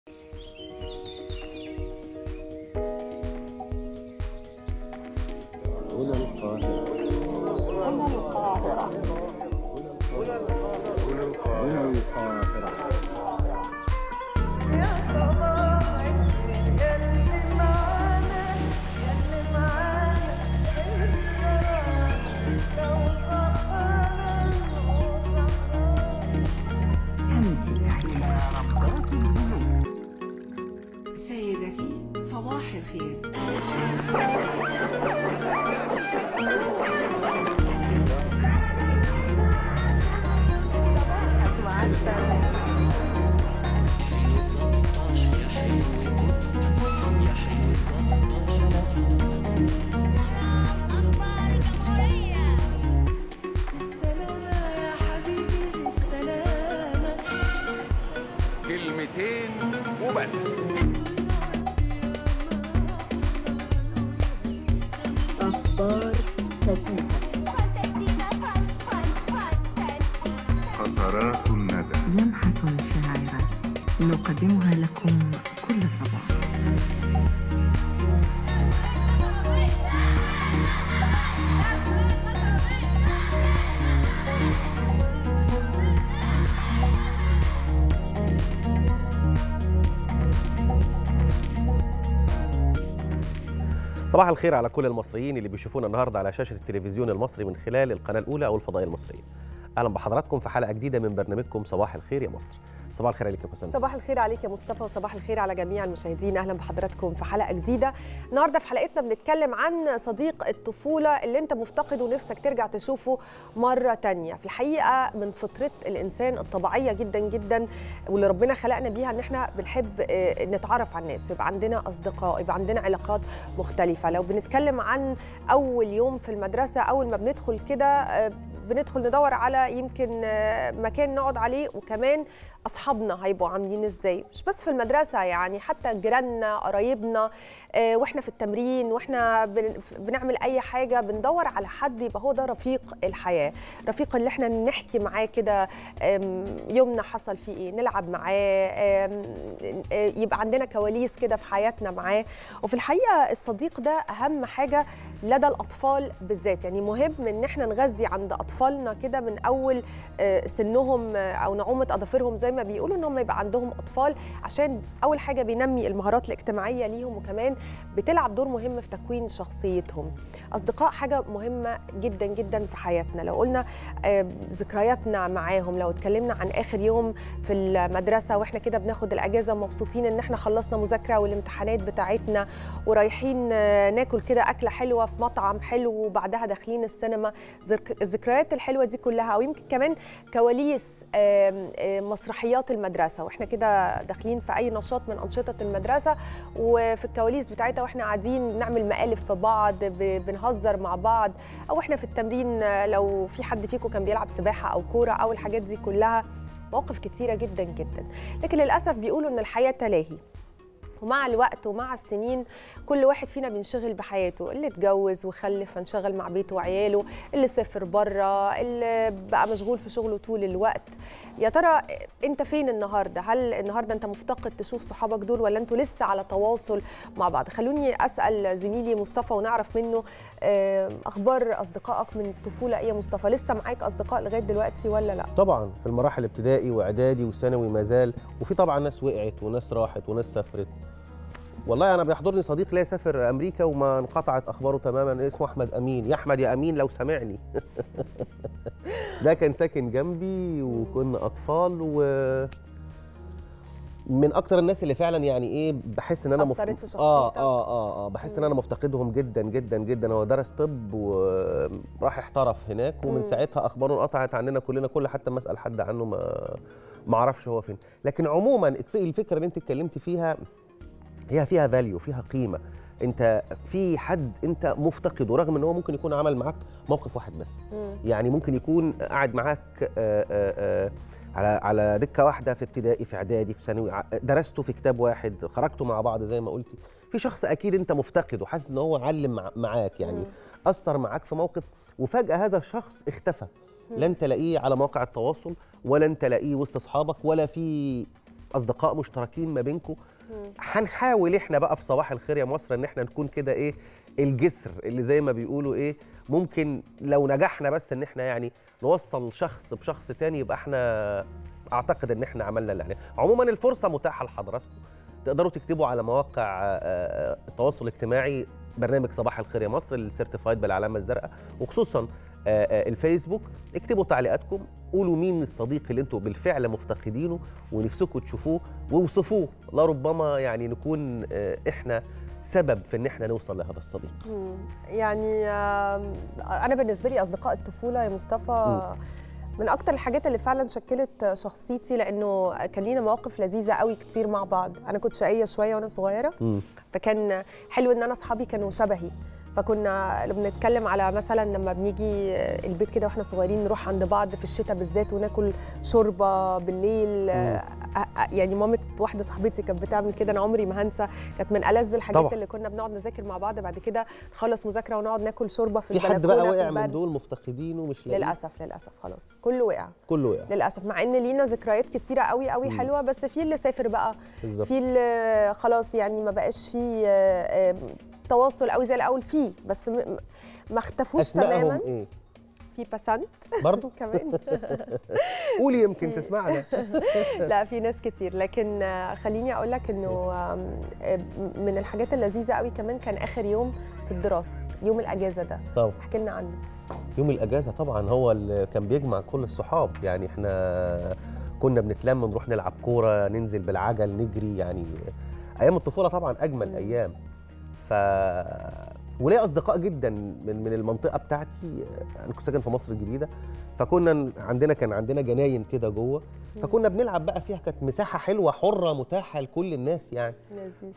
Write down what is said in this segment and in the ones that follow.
هنا القاهرة هنا القاهرة هنا القاهرة يا صباح يلي معانا يلي معانا لو صحانا سيدتي صباح الخير أخبار الجمهورية سلامة يا حبيبي سلامة كلمتين وبس أخبار خفيفة فانتستيكا فان فان فانتستيكا قطرات الندى لمحة شاعرة نقدمها لكم كل صباح صباح الخير على كل المصريين اللي بيشوفونا النهارده على شاشه التلفزيون المصري من خلال القناه الاولى او الفضائيه المصريه. اهلا بحضراتكم في حلقه جديده من برنامجكم صباح الخير يا مصر. صباح الخير عليك يا بسنت. صباح الخير عليك يا مصطفى وصباح الخير على جميع المشاهدين اهلا بحضراتكم في حلقه جديده النهارده في حلقتنا بنتكلم عن صديق الطفوله اللي انت مفتقده ونفسك ترجع تشوفه مره تانية في الحقيقه من فطره الانسان الطبيعيه جدا جدا واللي ربنا خلقنا بيها ان احنا بنحب آه، نتعرف على الناس يبقى عندنا اصدقاء يبقى عندنا علاقات مختلفه لو بنتكلم عن اول يوم في المدرسه اول ما بندخل كده آه، بندخل ندور على يمكن آه، مكان نقعد عليه وكمان اصحابنا هيبقوا عاملين ازاي مش بس في المدرسه يعني حتى جيراننا قرايبنا آه، واحنا في التمرين واحنا بن- بنعمل اي حاجه بندور على حد يبقى هو ده رفيق الحياه رفيق اللي احنا نحكي معاه كده آم، يومنا حصل فيه ايه نلعب معاه آم، آه، يبقى عندنا كواليس كده في حياتنا معاه وفي الحقيقه الصديق ده اهم حاجه لدى الاطفال بالذات يعني مهم ان احنا نغذي عند اطفالنا كده من اول آه، سنهم آه، او نعومه اظافرهم زي ما بيقولوا ان هم يبقى عندهم اطفال عشان اول حاجه بينمي المهارات الاجتماعيه ليهم وكمان بتلعب دور مهم في تكوين شخصيتهم اصدقاء حاجه مهمه جدا جدا في حياتنا لو قلنا آه، ذكرياتنا معاهم لو اتكلمنا عن اخر يوم في المدرسه واحنا كده بناخد الاجازه مبسوطين ان احنا خلصنا مذاكره والامتحانات بتاعتنا ورايحين آه، ناكل كده اكله حلوه في مطعم حلو وبعدها داخلين السينما ذك- الذكريات الحلوه دي كلها او يمكن كمان كواليس آم، آم، مسرحيات المدرسه واحنا كده داخلين في اي نشاط من انشطه المدرسه وفي الكواليس بتاعتها واحنا قاعدين نعمل مقالب في بعض ب- بنهزر مع بعض او احنا في التمرين آه، لو في حد فيكم كان بيلعب سباحه او كوره او الحاجات دي كلها مواقف كتيره جدا جدا لكن للاسف بيقولوا ان الحياه تلاهي ومع الوقت ومع السنين كل واحد فينا بينشغل بحياته اللي اتجوز وخلف فانشغل مع بيته وعياله اللي سافر بره اللي بقى مشغول في شغله طول الوقت يا ترى انت فين النهارده هل النهارده انت مفتقد تشوف صحابك دول ولا انتوا لسه على تواصل مع بعض خلوني اسال زميلي مصطفى ونعرف منه آه، اخبار اصدقائك من الطفوله ايه يا مصطفى لسه معاك اصدقاء لغايه دلوقتي ولا لا طبعا في المراحل ابتدائي واعدادي وثانوي ما زال وفي طبعا ناس وقعت وناس راحت وناس سافرت والله انا بيحضرني صديق ليا سافر امريكا وما انقطعت اخباره تماما اسمه احمد امين يا احمد يا امين لو سامعني ده كان ساكن جنبي وكنا اطفال و من اكتر الناس اللي فعلا يعني ايه بحس ان انا أثرت في شخصيتك؟ اه اه اه اه بحس ان انا مفتقدهم جدا جدا جدا هو درس طب وراح احترف هناك ومن مم. ساعتها اخباره انقطعت عننا كلنا كل حتى ما اسال حد عنه ما ما اعرفش هو فين لكن عموما الف- الفكره اللي انت اتكلمت فيها هي فيها فاليو فيها قيمه انت في حد انت مفتقده رغم ان هو ممكن يكون عمل معاك موقف واحد بس مم. يعني ممكن يكون قاعد معاك آه، آه، آه، على على دكه واحده في ابتدائي في اعدادي في ثانوي ع- درستوا في كتاب واحد خرجتوا مع بعض زي ما قلتي في شخص اكيد انت مفتقده حاسس ان هو علم مع- معاك يعني مم. اثر معاك في موقف وفجاه هذا الشخص اختفى مم. لن تلاقيه على مواقع التواصل ولا انت تلاقيه وسط اصحابك ولا في اصدقاء مشتركين ما بينكم هنحاول احنا بقى في صباح الخير يا مصر ان احنا نكون كده ايه الجسر اللي زي ما بيقولوا ايه ممكن لو نجحنا بس ان احنا يعني نوصل شخص بشخص تاني يبقى احنا اعتقد ان احنا عملنا اللي علينا عموما الفرصه متاحه لحضراتكم تقدروا تكتبوا على مواقع آه، آه، التواصل الاجتماعي برنامج صباح الخير يا مصر السيرتيفايد بالعلامه الزرقاء وخصوصا آه، آه، الفيسبوك اكتبوا تعليقاتكم قولوا مين الصديق اللي انتم بالفعل مفتقدينه ونفسكم تشوفوه ووصفوه لربما يعني نكون آه، احنا سبب في ان احنا نوصل لهذا الصديق مم. يعني آم، انا بالنسبه لي اصدقاء الطفوله يا مصطفى من اكتر الحاجات اللي فعلا شكلت شخصيتي لانه كان لينا مواقف لذيذه قوي كتير مع بعض انا كنت شقيه شويه وانا صغيره مم. فكان حلو ان انا اصحابي كانوا شبهي فكنا لما بنتكلم على مثلا لما بنيجي البيت كده واحنا صغيرين نروح عند بعض في الشتاء بالذات وناكل شوربه بالليل آه، آه، يعني مامة واحده صاحبتي كانت بتعمل كده انا عمري ما هنسى كانت من ألذ الحاجات طبعا. اللي كنا بنقعد نذاكر مع بعض بعد كده نخلص مذاكره ونقعد ناكل شوربه في في حد البلكونه بقى في وقع من البرد. دول مفتقدينه مش لاقيه للاسف للاسف خلاص كله وقع كله وقع للاسف مع ان لينا ذكريات كتيره قوي قوي حلوه بس في اللي سافر بقى بالظبط في اللي خلاص يعني ما بقاش في آه، آه، تواصل قوي زي الاول فيه بس م- م- ما اختفوش تماما اسمائهم ايه في باسنت برضو كمان قولي يمكن تسمعنا لا في ناس كتير لكن آه، خليني اقول لك انه آم، آه، من الحاجات اللذيذه قوي كمان كان اخر يوم في الدراسه يوم الاجازه ده طبعا احكي لنا عنه يوم الاجازه طبعا هو اللي كان بيجمع كل الصحاب يعني احنا كنا بنتلم نروح نلعب كوره ننزل بالعجل نجري يعني ايام الطفوله طبعا اجمل مم. ايام ف وليا اصدقاء جدا من من المنطقه بتاعتي انا كنت ساكن في مصر الجديده فكنا ن- عندنا كان عندنا جناين كده جوه فكنا بنلعب بقى فيها كانت مساحه حلوه حره متاحه لكل الناس يعني لذيذ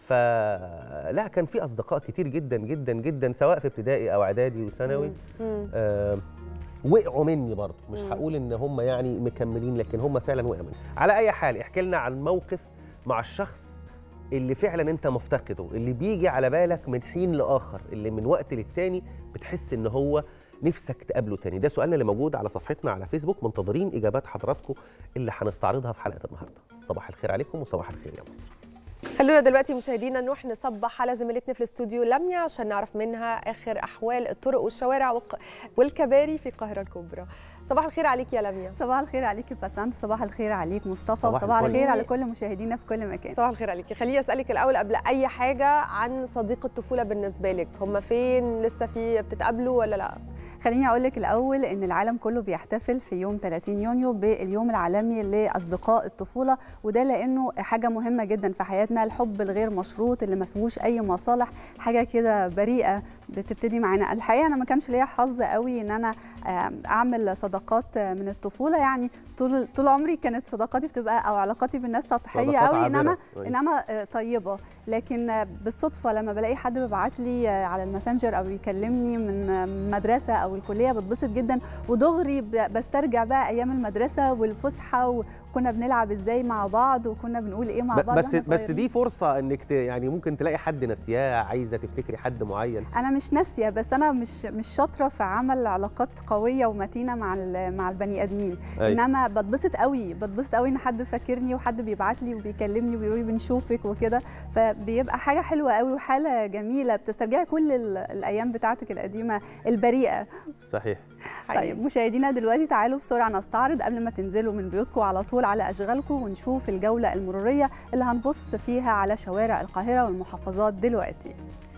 فلا كان في اصدقاء كتير جدا جدا جدا سواء في ابتدائي او اعدادي وثانوي مم. آه، وقعوا مني برضه مش مم. هقول ان هم يعني مكملين لكن هم فعلا وقعوا مني على اي حال احكي لنا عن موقف مع الشخص اللي فعلا انت مفتقده اللي بيجي على بالك من حين لاخر اللي من وقت للتاني بتحس ان هو نفسك تقابله تاني ده سؤالنا اللي موجود على صفحتنا على فيسبوك منتظرين اجابات حضراتكم اللي هنستعرضها في حلقه النهارده صباح الخير عليكم وصباح الخير يا مصر خلونا دلوقتي مشاهدينا نروح نصبح على زميلتنا في الاستوديو لميا عشان نعرف منها اخر احوال الطرق والشوارع والق- والكباري في القاهره الكبرى صباح الخير عليك يا لميا صباح الخير عليك بسنت صباح الخير عليك مصطفى صباح وصباح الفل. الخير على كل مشاهدينا في كل مكان صباح الخير عليكي خليني اسالك الاول قبل اي حاجه عن صديق الطفوله بالنسبه لك هم فين لسه في بتتقابلوا ولا لا خليني اقول لك الاول ان العالم كله بيحتفل في يوم 30 يونيو باليوم العالمي لاصدقاء الطفوله وده لانه حاجه مهمه جدا في حياتنا الحب الغير مشروط اللي ما فيهوش اي مصالح حاجه كده بريئه بتبتدي معانا الحقيقه انا ما كانش ليا حظ قوي ان انا آه، اعمل صداقات آه، من الطفوله يعني طول طول عمري كانت صداقاتي بتبقى او علاقاتي بالناس سطحيه صداقات قوي عابرة. انما أيوة. انما آه، طيبه لكن آه، بالصدفه لما بلاقي حد بيبعت لي آه، على الماسنجر او يكلمني من آه، من المدرسه او الكليه بتبسط جدا ودغري ب- بسترجع بقى ايام المدرسه والفسحه وكنا بنلعب ازاي مع بعض وكنا بنقول ايه مع ب- بعض بس واحنا بس صغيرين. دي فرصه انك ت... يعني ممكن تلاقي حد نسياه عايزه تفتكري حد معين انا مش ناسيه بس انا مش مش شاطره في عمل علاقات قويه ومتينه مع ال- مع البني ادمين أيوة. انما بتبسط قوي بتبسط قوي ان حد فاكرني وحد بيبعت لي وبيكلمني وبيقول لي بنشوفك وكده فبيبقى حاجه حلوه قوي وحاله جميله بتسترجعي كل ال- الايام بتاعتك القديمه البريئه صحيح طيب مشاهدينا دلوقتي تعالوا بسرعه نستعرض قبل ما تنزلوا من بيوتكم على طول على اشغالكم ونشوف الجوله المروريه اللي هنبص فيها على شوارع القاهره والمحافظات دلوقتي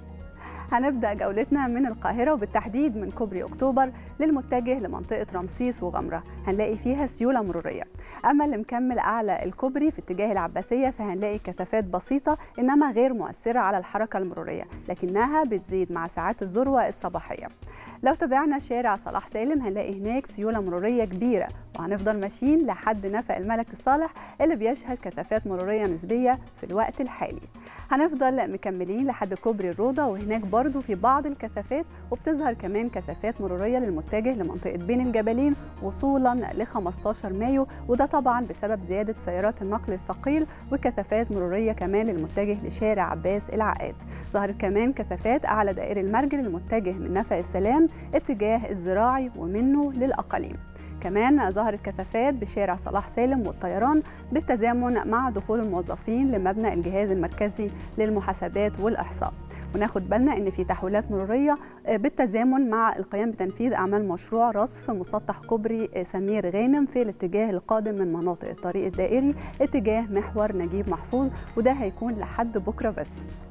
هنبدأ جولتنا من القاهرة وبالتحديد من كوبري أكتوبر للمتجه لمنطقة رمسيس وغمرة هنلاقي فيها سيولة مرورية أما اللي مكمل أعلى الكوبري في اتجاه العباسية فهنلاقي كثافات بسيطة إنما غير مؤثرة على الحركة المرورية لكنها بتزيد مع ساعات الذروة الصباحية لو تابعنا شارع صلاح سالم هنلاقي هناك سيولة مرورية كبيرة وهنفضل ماشيين لحد نفق الملك الصالح اللي بيشهد كثافات مرورية نسبية في الوقت الحالي هنفضل مكملين لحد كوبري الروضة وهناك برضو في بعض الكثافات وبتظهر كمان كثافات مرورية للمتجه لمنطقة بين الجبلين وصولا ل 15 مايو وده طبعا بسبب زيادة سيارات النقل الثقيل وكثافات مرورية كمان للمتجه لشارع عباس العقاد ظهرت كمان كثافات أعلى دائري المرج للمتجه من نفق السلام اتجاه الزراعي ومنه للأقاليم كمان ظهرت كثافات بشارع صلاح سالم والطيران بالتزامن مع دخول الموظفين لمبنى الجهاز المركزي للمحاسبات والإحصاء وناخد بالنا ان في تحويلات مروريه آه، بالتزامن مع القيام بتنفيذ اعمال مشروع رصف مسطح كوبري آه، سمير غانم في الاتجاه القادم من مناطق الطريق الدائري اتجاه محور نجيب محفوظ وده هيكون لحد بكره بس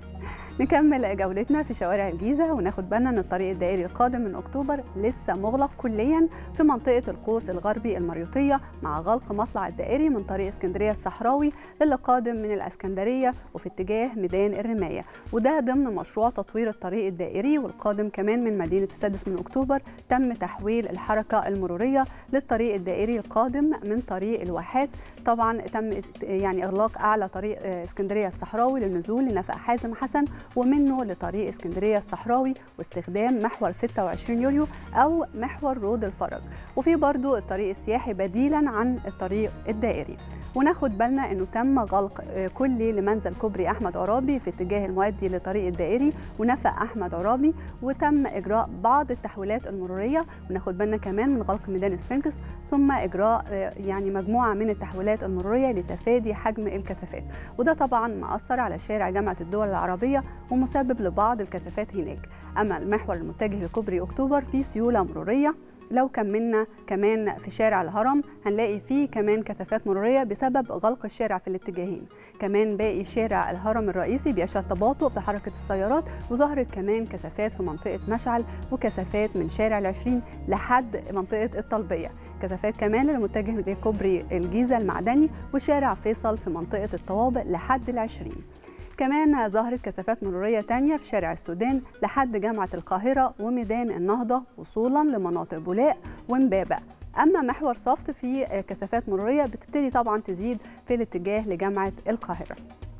نكمل جولتنا في شوارع الجيزة وناخد بالنا ان الطريق الدائري القادم من اكتوبر لسه مغلق كليا في منطقة القوس الغربي المريوطية مع غلق مطلع الدائري من طريق اسكندرية الصحراوي للي قادم من الاسكندرية وفي اتجاه ميدان الرماية وده ضمن مشروع تطوير الطريق الدائري والقادم كمان من مدينة السادس من اكتوبر تم تحويل الحركة المرورية للطريق الدائري القادم من طريق الواحات طبعا تم يعني اغلاق اعلى طريق آه، اسكندريه الصحراوي للنزول لنفق حازم حسن ومنه لطريق اسكندريه الصحراوي واستخدام محور 26 يوليو او محور رود الفرج وفي برضو الطريق السياحي بديلا عن الطريق الدائري وناخد بالنا انه تم غلق آه، كلي لمنزل كوبري احمد عرابي في اتجاه المؤدي لطريق الدائري ونفق احمد عرابي وتم اجراء بعض التحويلات المروريه وناخد بالنا كمان من غلق ميدان سفنكس ثم اجراء آه، يعني مجموعه من التحويلات المروريه لتفادي حجم الكثافات وده طبعا مأثر على شارع جامعه الدول العربيه ومسبب لبعض الكثافات هناك اما المحور المتجه لكوبري اكتوبر فيه سيوله مروريه لو كملنا كمان في شارع الهرم هنلاقي فيه كمان كثافات مروريه بسبب غلق الشارع في الاتجاهين كمان باقي شارع الهرم الرئيسي بيشهد تباطؤ في حركه السيارات وظهرت كمان كثافات في منطقه مشعل وكثافات من شارع العشرين لحد منطقه الطلبيه كثافات كمان للمتجه لكوبري الجيزه المعدني وشارع فيصل في منطقه الطوابق لحد العشرين كمان ظهرت كثافات مرورية تانية في شارع السودان لحد جامعة القاهرة وميدان النهضة وصولا لمناطق بولاق ومبابة أما محور صفت فيه كثافات مرورية بتبتدي طبعا تزيد في الاتجاه لجامعة القاهرة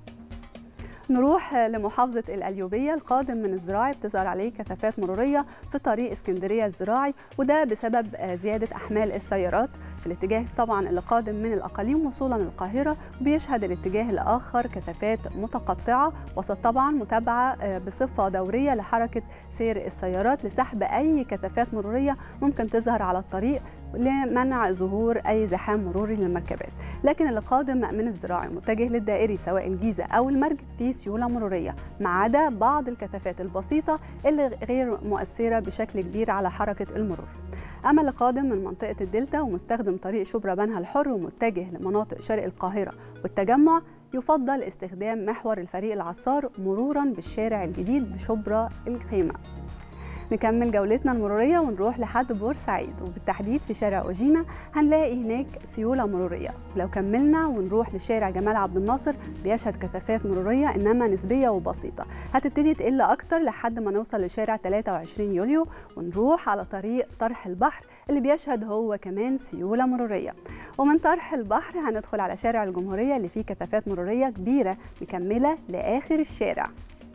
نروح لمحافظة القليوبية القادم من الزراعي بتظهر عليه كثافات مرورية في طريق اسكندرية الزراعي وده بسبب زيادة أحمال السيارات في الاتجاه طبعا اللي قادم من الأقاليم وصولا للقاهرة وبيشهد الاتجاه الآخر كثافات متقطعة وسط طبعا متابعة بصفة دورية لحركة سير السيارات لسحب أي كثافات مرورية ممكن تظهر على الطريق لمنع ظهور أي زحام مروري للمركبات لكن اللي قادم من الزراعي متجه للدائري سواء الجيزة أو المرج فيه سيولة مرورية ما عدا بعض الكثافات البسيطة اللي غير مؤثرة بشكل كبير على حركة المرور أما اللي قادم من منطقة الدلتا ومستخدم طريق شبرا بنها الحر ومتجه لمناطق شرق القاهرة والتجمع يفضل استخدام محور الفريق العصار مرورا بالشارع الجديد بشبرا الخيمة نكمل جولتنا المرورية ونروح لحد بورسعيد وبالتحديد في شارع أوجينا هنلاقي هناك سيولة مرورية لو كملنا ونروح لشارع جمال عبد الناصر بيشهد كثافات مرورية إنما نسبية وبسيطة هتبتدي تقل أكتر لحد ما نوصل لشارع 23 يوليو ونروح على طريق طرح البحر اللي بيشهد هو كمان سيولة مرورية ومن طرح البحر هندخل على شارع الجمهورية اللي فيه كثافات مرورية كبيرة مكملة لآخر الشارع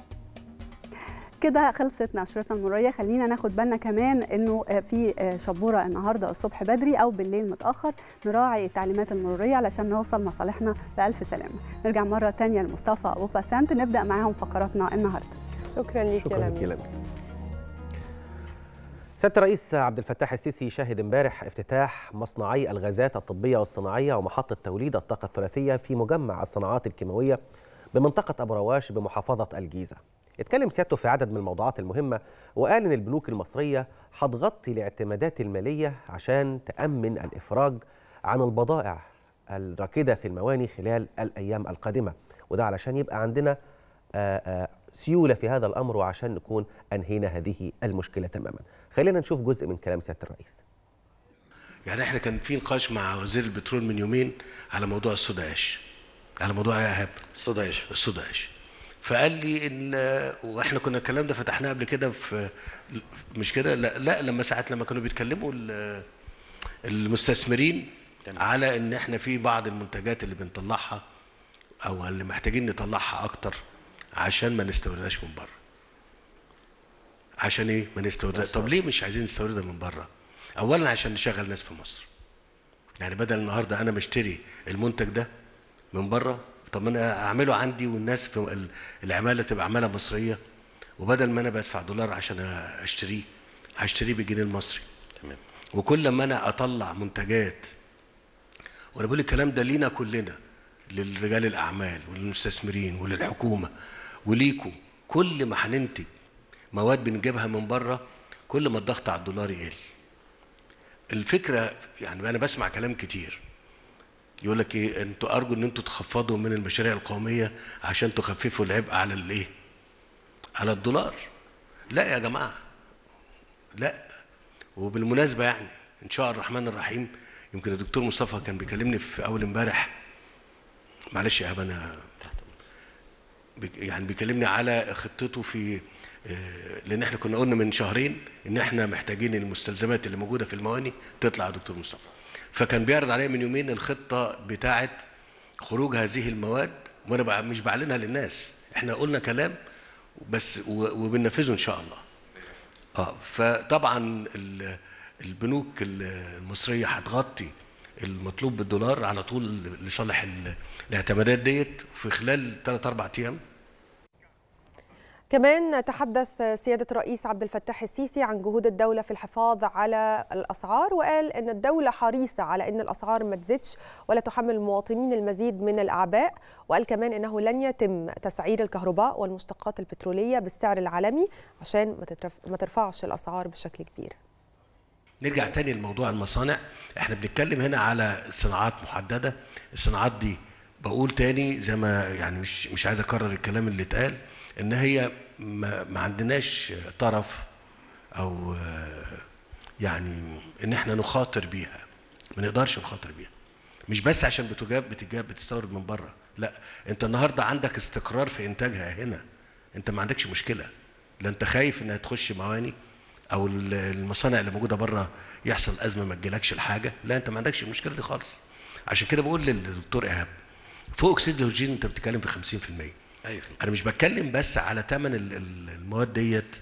كده خلصت نشرتنا المرورية خلينا ناخد بالنا كمان انه في شبورة النهاردة الصبح بدري او بالليل متأخر نراعي التعليمات المرورية علشان نوصل مصالحنا بألف سلامة نرجع مرة تانية لمصطفى وبسنت نبدأ معاهم فقراتنا النهاردة شكرا ليك شكرا يا لك يا لميا لميا. سياده الرئيس عبد الفتاح السيسي شهد امبارح افتتاح مصنعي الغازات الطبيه والصناعيه ومحطه توليد الطاقه الثلاثيه في مجمع الصناعات الكيماويه بمنطقه ابو رواش بمحافظه الجيزه. اتكلم سيادته في عدد من الموضوعات المهمه وقال ان البنوك المصريه هتغطي الاعتمادات الماليه عشان تامن الافراج عن البضائع الراكده في المواني خلال الايام القادمه وده علشان يبقى عندنا آه، آه، سيوله في هذا الامر وعشان نكون انهينا هذه المشكله تماما. خلينا نشوف جزء من كلام سياده الرئيس. يعني احنا كان في نقاش مع وزير البترول من يومين على موضوع الصودا اش على موضوع يا ايهاب الصودا ايش الصودا اش فقال لي ان واحنا كنا الكلام ده فتحناه قبل كده في مش كده لا, لا لما ساعات لما كانوا بيتكلموا ال- المستثمرين على ان احنا في بعض المنتجات اللي بنطلعها او اللي محتاجين نطلعها اكتر عشان ما نستوردهاش من بره عشان ايه ما نستوردها طب ليه مش عايزين نستوردها من بره اولا عشان نشغل ناس في مصر يعني بدل النهارده انا مشتري المنتج ده من بره طب ما انا اعمله عندي والناس في ال- العماله تبقى عماله مصريه وبدل ما انا بدفع دولار عشان اشتريه هشتريه بالجنيه المصري تمام وكل ما انا اطلع منتجات وانا بقول الكلام ده لينا كلنا للرجال الاعمال وللمستثمرين وللحكومه وليكم كل ما هننتج مواد بنجيبها من بره كل ما الضغط على الدولار يقل الفكره يعني انا بسمع كلام كتير يقول لك ايه انتوا ارجو ان انتوا تخفضوا من المشاريع القوميه عشان تخففوا العبء على الايه على الدولار لا يا جماعه لا وبالمناسبه يعني ان شاء الرحمن الرحيم يمكن الدكتور مصطفى كان بيكلمني في اول امبارح معلش يا ايهاب انا بيك- يعني بيكلمني على خطته في آه، لان احنا كنا قلنا من شهرين ان احنا محتاجين المستلزمات اللي موجوده في المواني تطلع يا دكتور مصطفى فكان بيعرض عليا من يومين الخطه بتاعه خروج هذه المواد وانا بقى مش بعلنها للناس احنا قلنا كلام بس و- وبننفذه ان شاء الله اه فطبعا ال- البنوك ال- المصريه هتغطي المطلوب بالدولار على طول لصالح ال- الاعتمادات ديت في خلال 3 4 ايام كمان تحدث سيادة الرئيس عبد الفتاح السيسي عن جهود الدولة في الحفاظ على الأسعار وقال أن الدولة حريصة على أن الأسعار ما تزيدش ولا تحمل المواطنين المزيد من الأعباء وقال كمان أنه لن يتم تسعير الكهرباء والمشتقات البترولية بالسعر العالمي عشان ما تترف- ما ترفعش الأسعار بشكل كبير نرجع تاني لموضوع المصانع احنا بنتكلم هنا على صناعات محدده الصناعات دي بقول تاني زي ما يعني مش مش عايز اكرر الكلام اللي اتقال ان هي ما, ما عندناش طرف او آه، يعني ان احنا نخاطر بيها ما نقدرش نخاطر بيها مش بس عشان بتجاب بتجاب بتستورد من بره لا انت النهارده عندك استقرار في انتاجها هنا انت ما عندكش مشكله لا انت خايف انها تخش مواني او ال- المصانع اللي موجوده بره يحصل ازمه ما تجيلكش الحاجه لا انت ما عندكش المشكله دي خالص عشان كده بقول للدكتور ايهاب فوق اكسيد الهيدروجين انت بتتكلم في 50% ايوه انا مش بتكلم بس على ثمن المواد ديت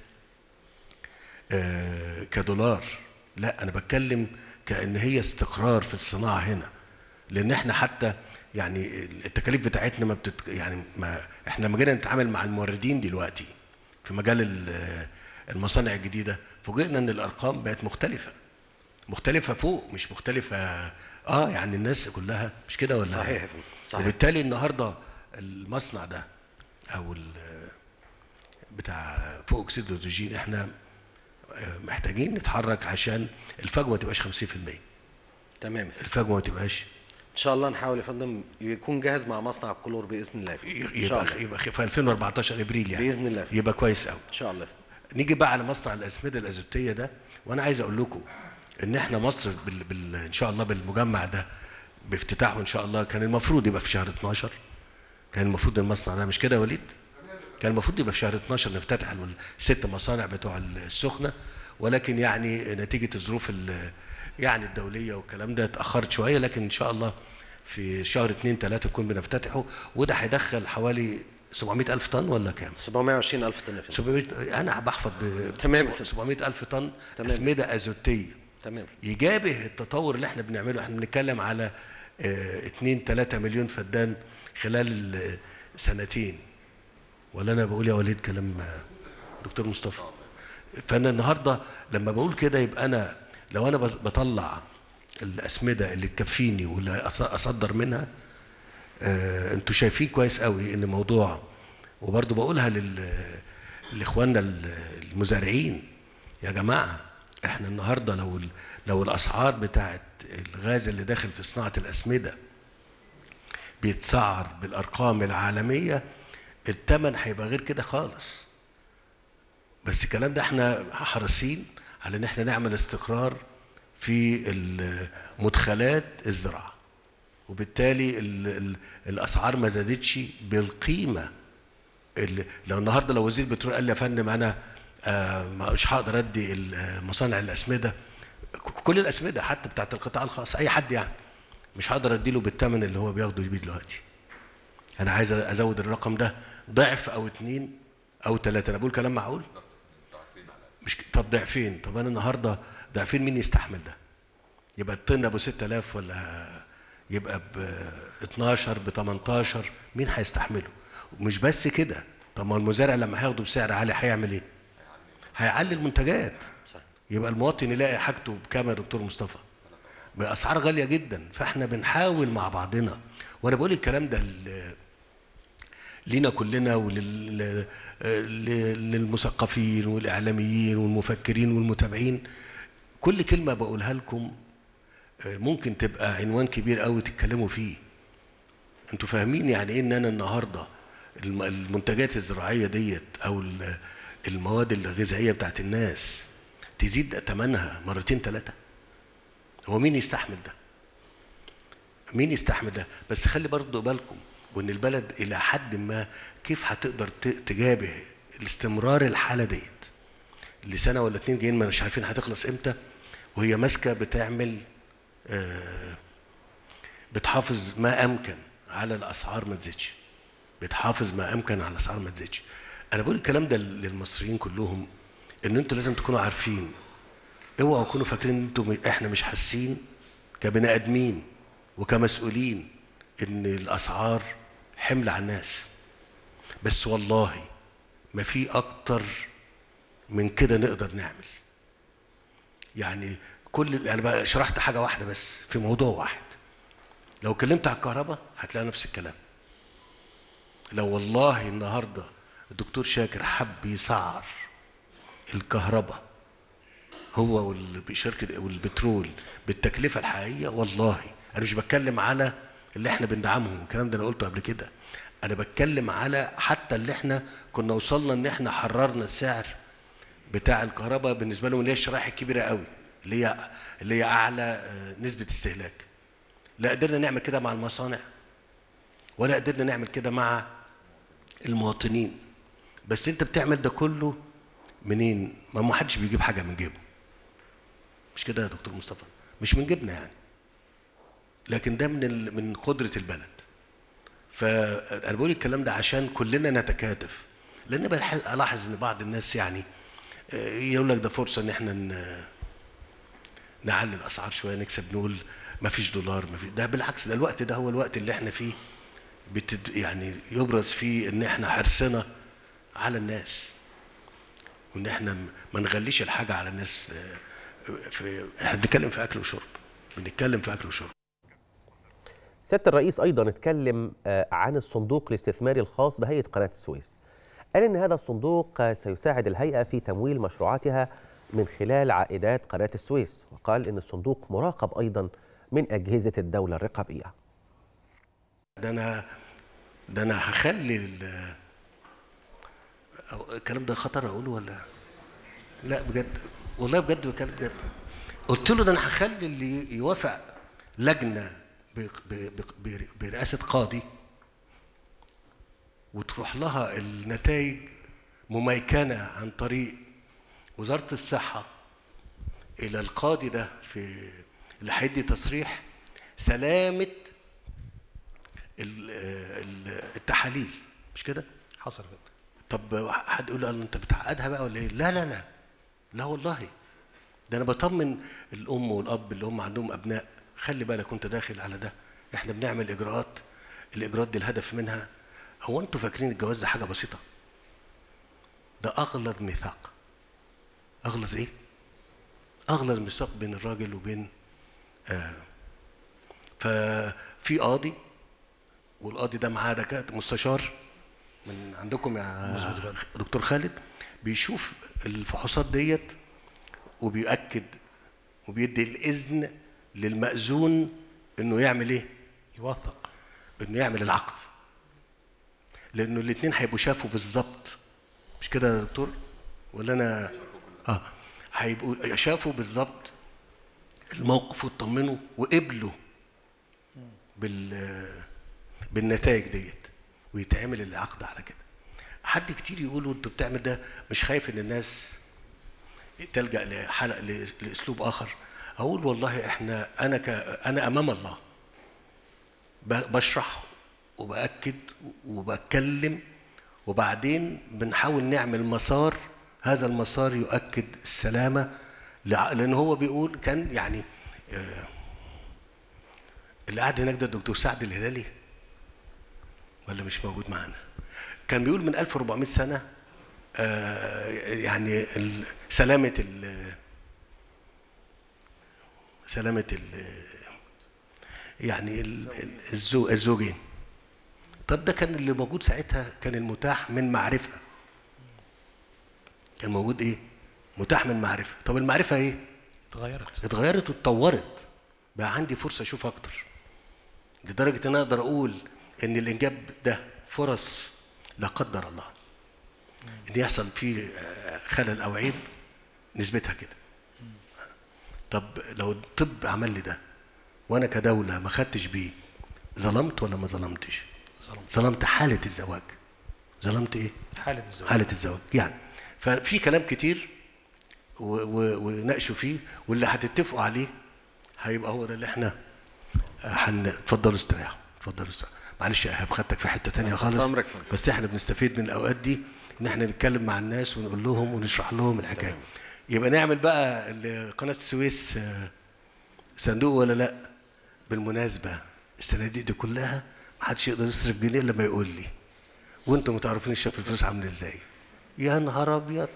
آه، كدولار لا انا بتكلم كان هي استقرار في الصناعه هنا لان احنا حتى يعني التكاليف بتاعتنا ما بتت يعني ما احنا لما جينا نتعامل مع الموردين دلوقتي في مجال ال- المصانع الجديده فوجئنا ان الارقام بقت مختلفه مختلفه فوق مش مختلفه اه يعني الناس كلها مش كده ولا صحيح إيه؟ يا فندم، صحيح. وبالتالي النهارده المصنع ده او ال- بتاع فوق اكسيد الهيدروجين احنا آه، محتاجين نتحرك عشان الفجوه ما تبقاش 50% تمام الفجوه ما تبقاش ان شاء الله نحاول يا فندم يكون جاهز مع مصنع الكلور باذن الله إن شاء يبقى الله. يبقى في 2014 ابريل يعني باذن الله يبقى كويس قوي ان شاء الله نيجي بقى على مصنع الاسمده الازوتيه ده وانا عايز اقول لكم ان احنا مصر بال... بال... ان شاء الله بالمجمع ده بافتتاحه ان شاء الله كان المفروض يبقى في شهر 12 كان المفروض المصنع ده مش كده يا وليد كان المفروض يبقى في شهر 12 نفتتح الست مصانع بتوع السخنه ولكن يعني نتيجه الظروف ال- يعني الدوليه والكلام ده اتاخرت شويه لكن ان شاء الله في شهر 2 3 نكون بنفتتحه وده هيدخل حوالي 700 ألف طن ولا كام؟ 720 الف طن يا فندم 700 انا بحفظ ب تمام. 700 الف طن تمام. اسمده ازوتيه تمام يجابه التطور اللي احنا بنعمله احنا بنتكلم على 2 3 مليون فدان خلال آه، سنتين ولا انا بقول يا وليد كلام آه، دكتور مصطفى فانا النهارده لما بقول كده يبقى انا لو انا بط- بطلع الاسمده اللي تكفيني واللي أص- اصدر منها آه، انتوا شايفين كويس قوي ان موضوع وبرضه بقولها لل لاخواننا ال- المزارعين يا جماعه احنا النهارده لو ال- لو الاسعار بتاعت الغاز اللي داخل في صناعه الاسمده بيتسعر بالارقام العالميه الثمن هيبقى غير كده خالص بس الكلام ده احنا حريصين على ان احنا نعمل استقرار في ال- مدخلات الزراعه وبالتالي ال ال الاسعار ما زادتش بالقيمه اللي لو النهارده لو وزير البترول قال لي يا فندم انا آه مش هقدر ادي ال- مصانع الاسمده ك- كل الاسمده حتى بتاعت القطاع الخاص اي حد يعني مش هقدر اديله بالثمن اللي هو بياخده بيه دلوقتي انا عايز ازود الرقم ده ضعف او اتنين او ثلاثه انا بقول كلام معقول مش ك- طب ضعفين طب انا النهارده ضعفين مين يستحمل ده يبقى الطن ابو 6000 ولا يبقى ب 12 ب 18 مين هيستحمله ومش بس كده طب ما المزارع لما هياخده بسعر عالي هيعمل ايه هيعلي المنتجات يبقى المواطن يلاقي حاجته بكام يا دكتور مصطفى باسعار غاليه جدا فاحنا بنحاول مع بعضنا وانا بقول الكلام ده ل- لينا كلنا وللمثقفين والاعلاميين والمفكرين والمتابعين كل كلمه بقولها لكم آه، ممكن تبقى عنوان كبير قوي تتكلموا فيه انتوا فاهمين يعني ايه ان انا النهارده الم- المنتجات الزراعيه ديت او ال- المواد الغذائيه بتاعت الناس تزيد ثمنها مرتين ثلاثه هو مين يستحمل ده مين يستحمل ده بس خلي برضه بالكم وان البلد الى حد ما كيف هتقدر ت- تجابه الاستمرار الحاله ديت اللي سنه ولا اتنين جايين ما مش عارفين هتخلص امتى وهي ماسكه بتعمل آه، بتحافظ ما امكن على الاسعار ما تزيدش بتحافظ ما امكن على الاسعار ما تزيدش انا بقول الكلام ده للمصريين كلهم ان انتوا لازم تكونوا عارفين اوعوا تكونوا فاكرين ان انتوا احنا مش حاسين كبني ادمين وكمسؤولين ان الاسعار حمل على الناس بس والله ما في اكتر من كده نقدر نعمل يعني كل انا بقى شرحت حاجه واحده بس في موضوع واحد لو اتكلمت على الكهرباء هتلاقي نفس الكلام لو والله النهارده الدكتور شاكر حب يسعر الكهرباء هو والشركه والبترول بالتكلفه الحقيقيه والله انا مش بتكلم على اللي احنا بندعمهم الكلام ده انا قلته قبل كده انا بتكلم على حتى اللي احنا كنا وصلنا ان احنا حررنا السعر بتاع الكهرباء بالنسبه لهم اللي هي الشرائح الكبيره قوي اللي هي اللي هي اعلى آه، نسبه استهلاك لا قدرنا نعمل كده مع المصانع ولا قدرنا نعمل كده مع المواطنين بس انت بتعمل ده كله منين ما ما حدش بيجيب حاجه من جيبه مش كده يا دكتور مصطفى مش من جيبنا يعني لكن ده من ال... من قدره البلد فانا بقول الكلام ده عشان كلنا نتكاتف لان بلح- الاحظ ان بعض الناس يعني آه، يقول لك ده فرصه ان احنا ن... نعلي الاسعار شويه نكسب نقول ما فيش دولار ما فيش ده بالعكس ده الوقت ده هو الوقت اللي احنا فيه بتد... يعني يبرز فيه ان احنا حرصنا على الناس وان احنا م- ما نغليش الحاجه على الناس آه، في احنا بنتكلم في اكل وشرب بنتكلم في اكل وشرب سياده الرئيس ايضا اتكلم آه، عن الصندوق الاستثماري الخاص بهيئه قناه السويس قال ان هذا الصندوق آه، سيساعد الهيئه في تمويل مشروعاتها من خلال عائدات قناه السويس وقال ان الصندوق مراقب ايضا من اجهزه الدوله الرقابيه ده انا ده انا هخلي ال- أو- الكلام ده خطر اقوله ولا لا بجد والله بجد بكلم بجد قلت له ده انا هخلي اللي يوافق لجنه ب- ب- ب- برئاسه قاضي وتروح لها النتائج مميكنه عن طريق وزاره الصحه الى القاضي ده في اللي هيدي تصريح سلامه ال- ال- التحاليل مش كده؟ حصل كده طب حد يقول له انت بتعقدها بقى ولا ايه؟ لا لا لا لا والله ده انا بطمن الام والاب اللي هم عندهم ابناء خلي بالك وانت داخل على ده احنا بنعمل اجراءات الاجراءات دي الهدف منها هو انتوا فاكرين الجواز ده حاجه بسيطه ده اغلظ ميثاق اغلظ ايه اغلظ ميثاق بين الراجل وبين آه ففي قاضي والقاضي ده معاه دكاتره مستشار من عندكم يا دكتور خالد بيشوف الفحوصات ديت وبيأكد وبيدي الإذن للمأذون إنه يعمل إيه؟ يوثق إنه يعمل العقد لأنه الاتنين هيبقوا شافوا بالظبط مش كده يا دكتور؟ ولا أنا آه هيبقوا شافوا بالظبط الموقف واطمنوا وقبلوا بال بالنتائج ديت ويتعمل العقد على كده حد كتير يقولوا انت بتعمل ده مش خايف ان الناس تلجا لحلق لاسلوب اخر اقول والله احنا انا ك انا امام الله ب- بشرح وباكد وبتكلم وبعدين بنحاول نعمل مسار هذا المسار يؤكد السلامه لع- لان هو بيقول كان يعني آه، اللي قاعد هناك ده الدكتور سعد الهلالي ولا مش موجود معانا كان بيقول من 1400 سنه آه، يعني ال- سلامه ال- سلامه ال يعني ال- ال- الزو- الزوجين طب ده كان اللي موجود ساعتها كان المتاح من معرفه كان موجود ايه متاح من معرفه طب المعرفه ايه اتغيرت اتغيرت واتطورت بقى عندي فرصه اشوف اكتر لدرجه ان أنا اقدر اقول ان الانجاب ده فرص لا قدر الله ان يحصل فيه آه، خلل او عيب نسبتها كده طب لو الطب عمل لي ده وانا كدوله ما خدتش بيه ظلمت ولا ما ظلمتش ظلمت. ظلمت حاله الزواج ظلمت ايه حالة الزواج حالة الزواج يعني ففي كلام كتير و- و- وناقشوا فيه واللي هتتفقوا عليه هيبقى هو ده اللي احنا هن اتفضلوا استريحوا اتفضلوا استريحوا معلش يا ايهاب خدتك في حته تانية خالص أمرك فندم. بس احنا بنستفيد من الاوقات دي ان احنا نتكلم مع الناس ونقول لهم ونشرح لهم الحكايه يبقى نعمل بقى ال- قناه السويس آه، صندوق ولا لا بالمناسبه الصناديق دي كلها ما حدش يقدر يصرف جنيه الا لما يقول لي وانتم ما تعرفين الشاف الفلوس عامله ازاي يا نهار ابيض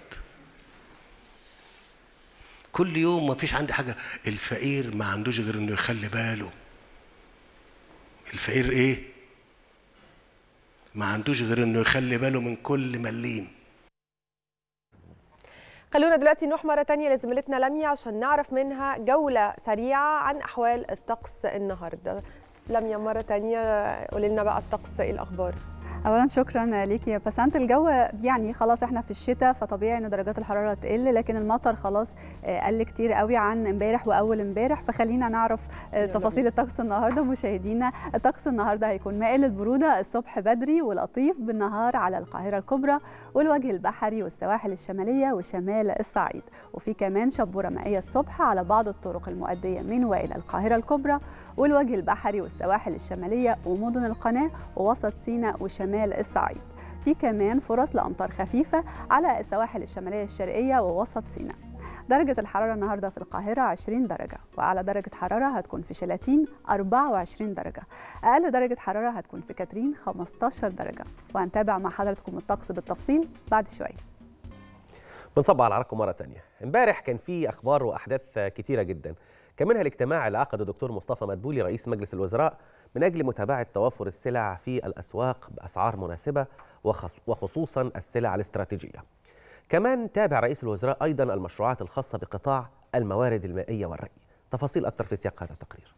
كل يوم ما فيش عندي حاجه الفقير ما عندوش غير انه يخلي باله الفقير ايه ما عندوش غير انه يخلي باله من كل مليم خلونا دلوقتي نروح مرة تانية لزميلتنا لميا عشان نعرف منها جولة سريعة عن أحوال الطقس النهاردة لميا مرة تانية قولي لنا بقى الطقس إيه الأخبار اولا شكرا ليكي يا بسنت الجو يعني خلاص احنا في الشتاء فطبيعي ان درجات الحراره تقل لكن المطر خلاص آه، قل كتير قوي عن امبارح واول امبارح فخلينا نعرف آه، تفاصيل الطقس النهارده مشاهدينا الطقس النهارده هيكون مائل البروده الصبح بدري ولطيف بالنهار على القاهره الكبرى والوجه البحري والسواحل الشماليه وشمال الصعيد وفي كمان شبوره مائيه الصبح على بعض الطرق المؤديه من والى القاهره الكبرى والوجه البحري والسواحل الشماليه ومدن القناه ووسط سيناء وشمال الصعيد في كمان فرص لأمطار خفيفة على السواحل الشمالية الشرقية ووسط سيناء درجة الحرارة النهاردة في القاهرة 20 درجة وأعلى درجة حرارة هتكون في شلاتين 24 درجة أقل درجة حرارة هتكون في كاترين 15 درجة وهنتابع مع حضراتكم الطقس بالتفصيل بعد شوية بنصب على عرقكم مرة تانية امبارح كان في أخبار وأحداث كتيرة جدا كان منها الاجتماع اللي عقده الدكتور مصطفى مدبولي رئيس مجلس الوزراء من أجل متابعة توافر السلع في الأسواق بأسعار مناسبة وخص- وخصوصا السلع الاستراتيجية كمان تابع رئيس الوزراء أيضا المشروعات الخاصة بقطاع الموارد المائية والري تفاصيل أكثر في سياق هذا التقرير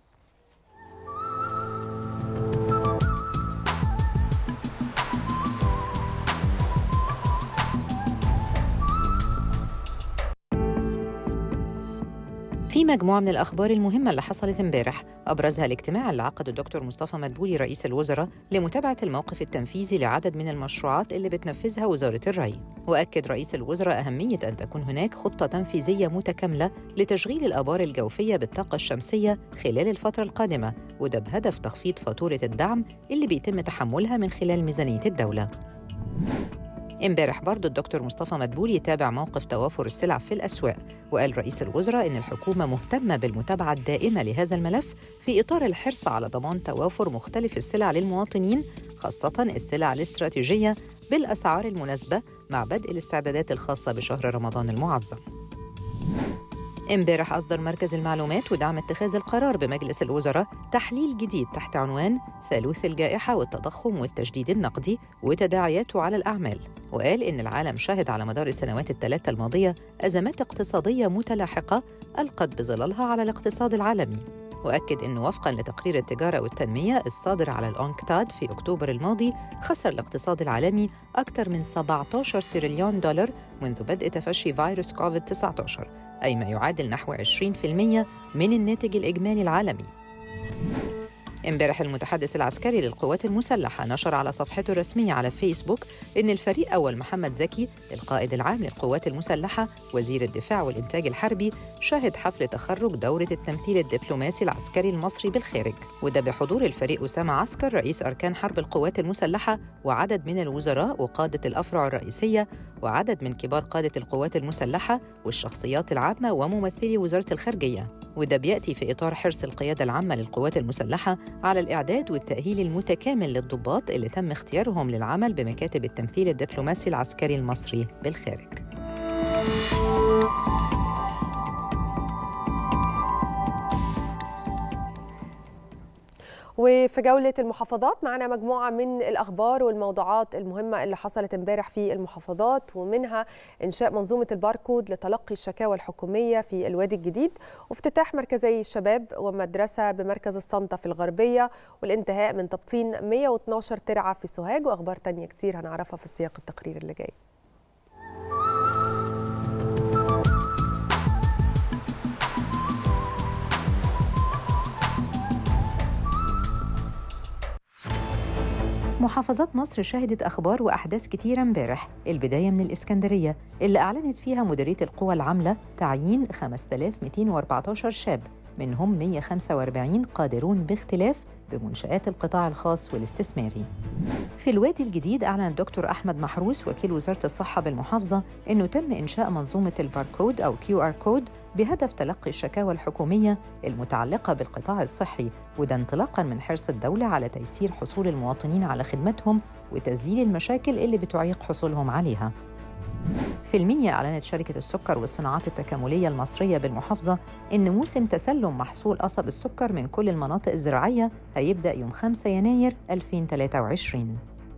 في مجموعة من الأخبار المهمة اللي حصلت امبارح أبرزها الاجتماع اللي عقده الدكتور مصطفى مدبولي رئيس الوزراء لمتابعة الموقف التنفيذي لعدد من المشروعات اللي بتنفذها وزارة الري وأكد رئيس الوزراء أهمية أن تكون هناك خطة تنفيذية متكاملة لتشغيل الآبار الجوفية بالطاقة الشمسية خلال الفترة القادمة وده بهدف تخفيض فاتورة الدعم اللي بيتم تحملها من خلال ميزانية الدولة امبارح برضه الدكتور مصطفى مدبولي تابع موقف توافر السلع في الأسواق وقال رئيس الوزراء إن الحكومة مهتمة بالمتابعة الدائمة لهذا الملف في إطار الحرص على ضمان توافر مختلف السلع للمواطنين خاصة السلع الاستراتيجية بالأسعار المناسبة مع بدء الاستعدادات الخاصة بشهر رمضان المعظم امبارح أصدر مركز المعلومات ودعم اتخاذ القرار بمجلس الوزراء تحليل جديد تحت عنوان ثالوث الجائحة والتضخم والتجديد النقدي وتداعياته على الأعمال وقال إن العالم شهد على مدار السنوات الثلاثة الماضية أزمات اقتصادية متلاحقة ألقت بظلالها على الاقتصاد العالمي وأكد أنه وفقاً لتقرير التجارة والتنمية الصادر على الأونكتاد في أكتوبر الماضي خسر الاقتصاد العالمي أكثر من 17 تريليون دولار منذ بدء تفشي فيروس كوفيد-19 أي ما يعادل نحو 20% من الناتج الإجمالي العالمي امبارح المتحدث العسكري للقوات المسلحة نشر على صفحته الرسمية على فيسبوك إن الفريق أول محمد زكي القائد العام للقوات المسلحة وزير الدفاع والإنتاج الحربي شهد حفل تخرج دورة التمثيل الدبلوماسي العسكري المصري بالخارج وده بحضور الفريق أسامة عسكر رئيس أركان حرب القوات المسلحة وعدد من الوزراء وقادة الأفرع الرئيسية وعدد من كبار قادة القوات المسلحة والشخصيات العامة وممثلي وزارة الخارجية وده بيأتي في إطار حرص القيادة العامة للقوات المسلحة على الإعداد والتأهيل المتكامل للضباط اللي تم اختيارهم للعمل بمكاتب التمثيل الدبلوماسي العسكري المصري بالخارج وفي جولة المحافظات معنا مجموعة من الأخبار والموضوعات المهمة اللي حصلت امبارح في المحافظات ومنها إنشاء منظومة الباركود لتلقي الشكاوى الحكومية في الوادي الجديد وافتتاح مركزي الشباب ومدرسة بمركز الصنطة في الغربية والانتهاء من تبطين 112 ترعة في سوهاج وأخبار تانية كتير هنعرفها في سياق التقرير اللي جاي محافظات مصر شهدت أخبار وأحداث كتيرة امبارح البداية من الإسكندرية اللي أعلنت فيها مديرية القوى العاملة تعيين 5214 شاب منهم 145 قادرون باختلاف بمنشآت القطاع الخاص والاستثماري في الوادي الجديد أعلن الدكتور أحمد محروس وكيل وزارة الصحة بالمحافظة أنه تم إنشاء منظومة الباركود أو كيو آر كود بهدف تلقي الشكاوى الحكومية المتعلقة بالقطاع الصحي وده انطلاقا من حرص الدولة على تيسير حصول المواطنين على خدمتهم وتذليل المشاكل اللي بتعيق حصولهم عليها في المنيا أعلنت شركة السكر والصناعات التكاملية المصرية بالمحافظة إن موسم تسلم محصول قصب السكر من كل المناطق الزراعية هيبدأ يوم 5 يناير 2023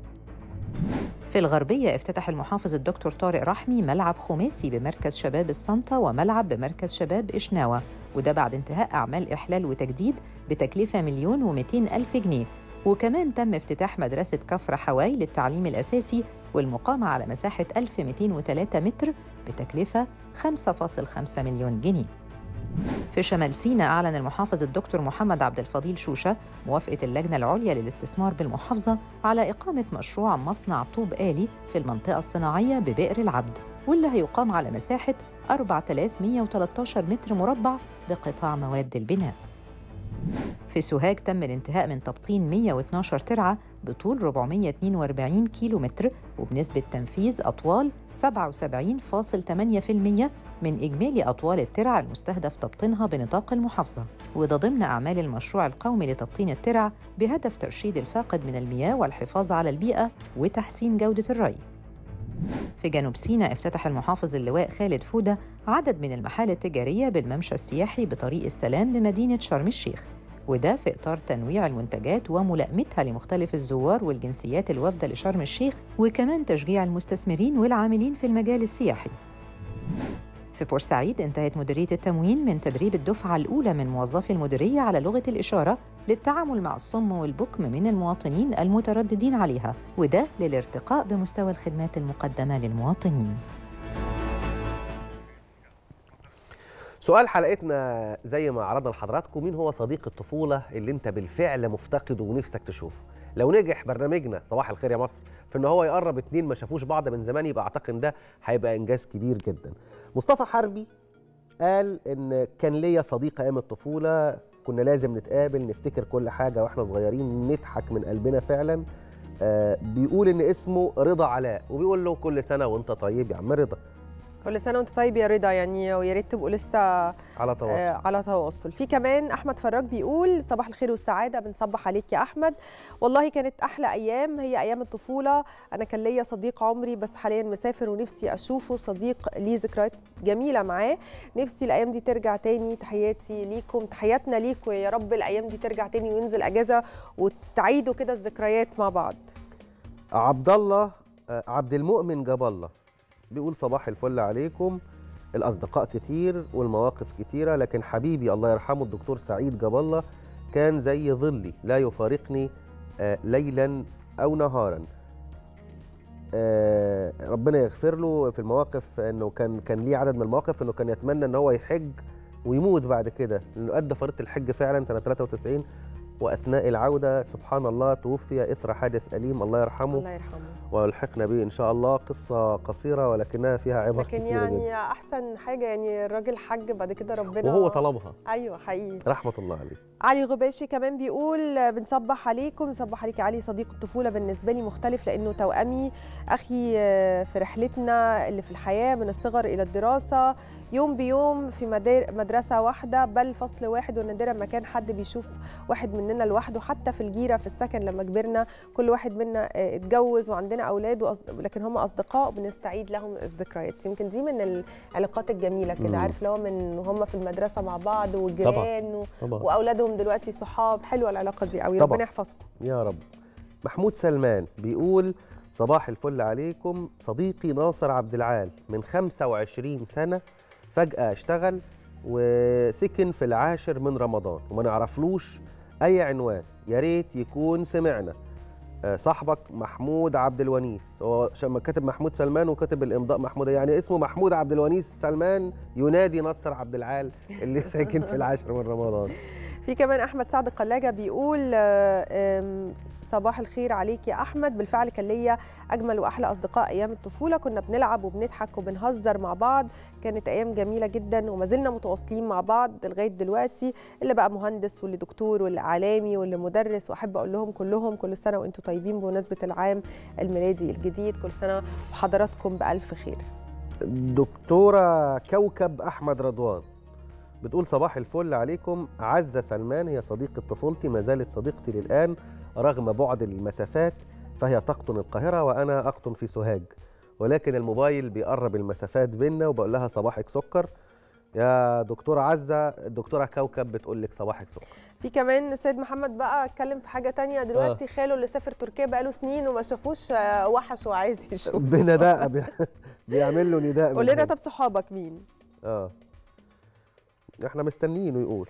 في الغربية افتتح المحافظ الدكتور طارق رحمي ملعب خماسي بمركز شباب الصنطة وملعب بمركز شباب إشناوة وده بعد انتهاء أعمال إحلال وتجديد بتكلفة مليون ومئتين ألف جنيه وكمان تم افتتاح مدرسة كفر حواي للتعليم الأساسي والمقامة على مساحة 1203 متر بتكلفة 5.5 مليون جنيه في شمال سيناء أعلن المحافظ الدكتور محمد عبد الفضيل شوشة موافقة اللجنة العليا للاستثمار بالمحافظة على إقامة مشروع مصنع طوب آلي في المنطقة الصناعية ببئر العبد واللي هيقام على مساحة 4113 متر مربع بقطاع مواد البناء في سوهاج تم الانتهاء من تبطين 112 ترعة بطول 442 كيلو متر وبنسبة تنفيذ أطوال 77.8% من إجمالي أطوال الترع المستهدف تبطينها بنطاق المحافظة وده ضمن أعمال المشروع القومي لتبطين الترع بهدف ترشيد الفاقد من المياه والحفاظ على البيئة وتحسين جودة الري في جنوب سيناء افتتح المحافظ اللواء خالد فودة عدد من المحال التجارية بالممشى السياحي بطريق السلام بمدينة شرم الشيخ وده في إطار تنويع المنتجات وملائمتها لمختلف الزوار والجنسيات الوافدة لشرم الشيخ وكمان تشجيع المستثمرين والعاملين في المجال السياحي في بورسعيد انتهت مديرية التموين من تدريب الدفعة الأولى من موظفي المديرية على لغة الإشارة للتعامل مع الصم والبكم من المواطنين المترددين عليها وده للارتقاء بمستوى الخدمات المقدمة للمواطنين سؤال حلقتنا زي ما عرضنا لحضراتكم مين هو صديق الطفولة اللي انت بالفعل مفتقده ونفسك تشوفه لو نجح برنامجنا صباح الخير يا مصر في ان هو يقرب اتنين ما شافوش بعض من زمان يبقى اعتقد إن ده هيبقى انجاز كبير جدا مصطفى حربي قال ان كان ليا صديق ايام الطفوله كنا لازم نتقابل نفتكر كل حاجه واحنا صغيرين نضحك من قلبنا فعلا آه بيقول ان اسمه رضا علاء وبيقول له كل سنه وانت طيب يا عم رضا كل سنه وانت طيب يا رضا يعني ويا ريت تبقوا لسه على تواصل آه على تواصل في كمان احمد فراج بيقول صباح الخير والسعاده بنصبح عليك يا احمد والله كانت احلى ايام هي ايام الطفوله انا كان ليا صديق عمري بس حاليا مسافر ونفسي اشوفه صديق ليه ذكريات جميله معاه نفسي الايام دي ترجع تاني تحياتي ليكم تحياتنا ليكم يا رب الايام دي ترجع تاني وينزل اجازه وتعيدوا كده الذكريات مع بعض عبد الله آه، عبد المؤمن جاب الله بيقول صباح الفل عليكم الاصدقاء كتير والمواقف كتيره لكن حبيبي الله يرحمه الدكتور سعيد جاب الله كان زي ظلي لا يفارقني آه، ليلا او نهارا آه، ربنا يغفر له في المواقف انه كان كان ليه عدد من المواقف انه كان يتمنى ان هو يحج ويموت بعد كده لانه ادى فريضه الحج فعلا سنه 93 واثناء العوده سبحان الله توفي اثر حادث اليم الله يرحمه الله يرحمه ويلحقنا به ان شاء الله قصه قصيره ولكنها فيها عبر لكن كتيره يعني جدا احسن حاجه يعني الراجل حج بعد كده ربنا وهو طلبها ايوه حقيقي رحمه الله عليه علي غباشي كمان بيقول بنصبح عليكم صبح عليك يا علي صديق الطفوله بالنسبه لي مختلف لانه توامي اخي في رحلتنا اللي في الحياه من الصغر الى الدراسه يوم بيوم في مدار- مدرسه واحده بل فصل واحد ونادرا ما كان حد بيشوف واحد مننا لوحده حتى في الجيره في السكن لما كبرنا كل واحد منا آه، اتجوز وعندنا اولاد وأصد... لكن هم اصدقاء وبنستعيد لهم الذكريات يمكن دي من العلاقات الجميله كده مم. عارف لو من هم في المدرسه مع بعض والجيران و... طبعا واولادهم دلوقتي صحاب حلوه العلاقه دي قوي طبعا. ربنا يحفظكم يا رب محمود سلمان بيقول صباح الفل عليكم صديقي ناصر عبد العال من 25 سنة فجأة اشتغل وسكن في العاشر من رمضان وما نعرفلوش أي عنوان يا ريت يكون سمعنا آه، صاحبك محمود عبد الونيس هو شما كاتب محمود سلمان وكاتب الامضاء محمود يعني اسمه محمود عبد الونيس سلمان ينادي نصر عبد العال اللي ساكن في العاشر من رمضان في كمان احمد سعد قلاجه بيقول آه، آم، صباح الخير عليك يا احمد بالفعل كان ليا اجمل واحلى اصدقاء ايام الطفوله كنا بنلعب وبنضحك وبنهزر مع بعض كانت ايام جميله جدا وما زلنا متواصلين مع بعض لغايه دلوقتي اللي بقى مهندس واللي دكتور واللي اعلامي واللي مدرس واحب اقول لهم كلهم كل سنه وانتم طيبين بمناسبه العام الميلادي الجديد كل سنه وحضراتكم بالف خير دكتورة كوكب أحمد رضوان بتقول صباح الفل عليكم عزة سلمان هي صديقة طفولتي ما زالت صديقتي للآن رغم بعد المسافات فهي تقطن القاهرة وأنا أقطن في سوهاج ولكن الموبايل بيقرب المسافات بينا وبقول لها صباحك سكر يا دكتورة عزة الدكتورة كوكب بتقول لك صباحك سكر في كمان سيد محمد بقى اتكلم في حاجه تانية دلوقتي آه. خاله اللي سافر تركيا بقاله سنين وما شافوش آه، وحش وعايز يشوف بنداء بي- بيعمل له نداء قول من لنا هنا. طب صحابك مين اه احنا مستنيينه يقول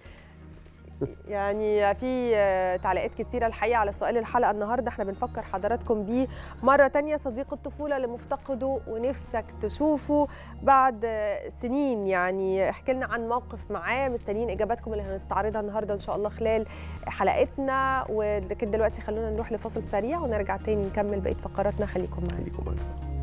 يعني في آه، تعليقات كتيرة الحقيقة على سؤال الحلقة النهاردة احنا بنفكر حضراتكم بيه مرة تانية صديق الطفولة اللي مفتقده ونفسك تشوفه بعد آه، سنين يعني احكي لنا عن موقف معاه مستنيين إجاباتكم اللي هنستعرضها النهاردة إن شاء الله خلال حلقتنا ولكن دلوقتي خلونا نروح لفاصل سريع ونرجع تاني نكمل بقية فقراتنا خليكم معانا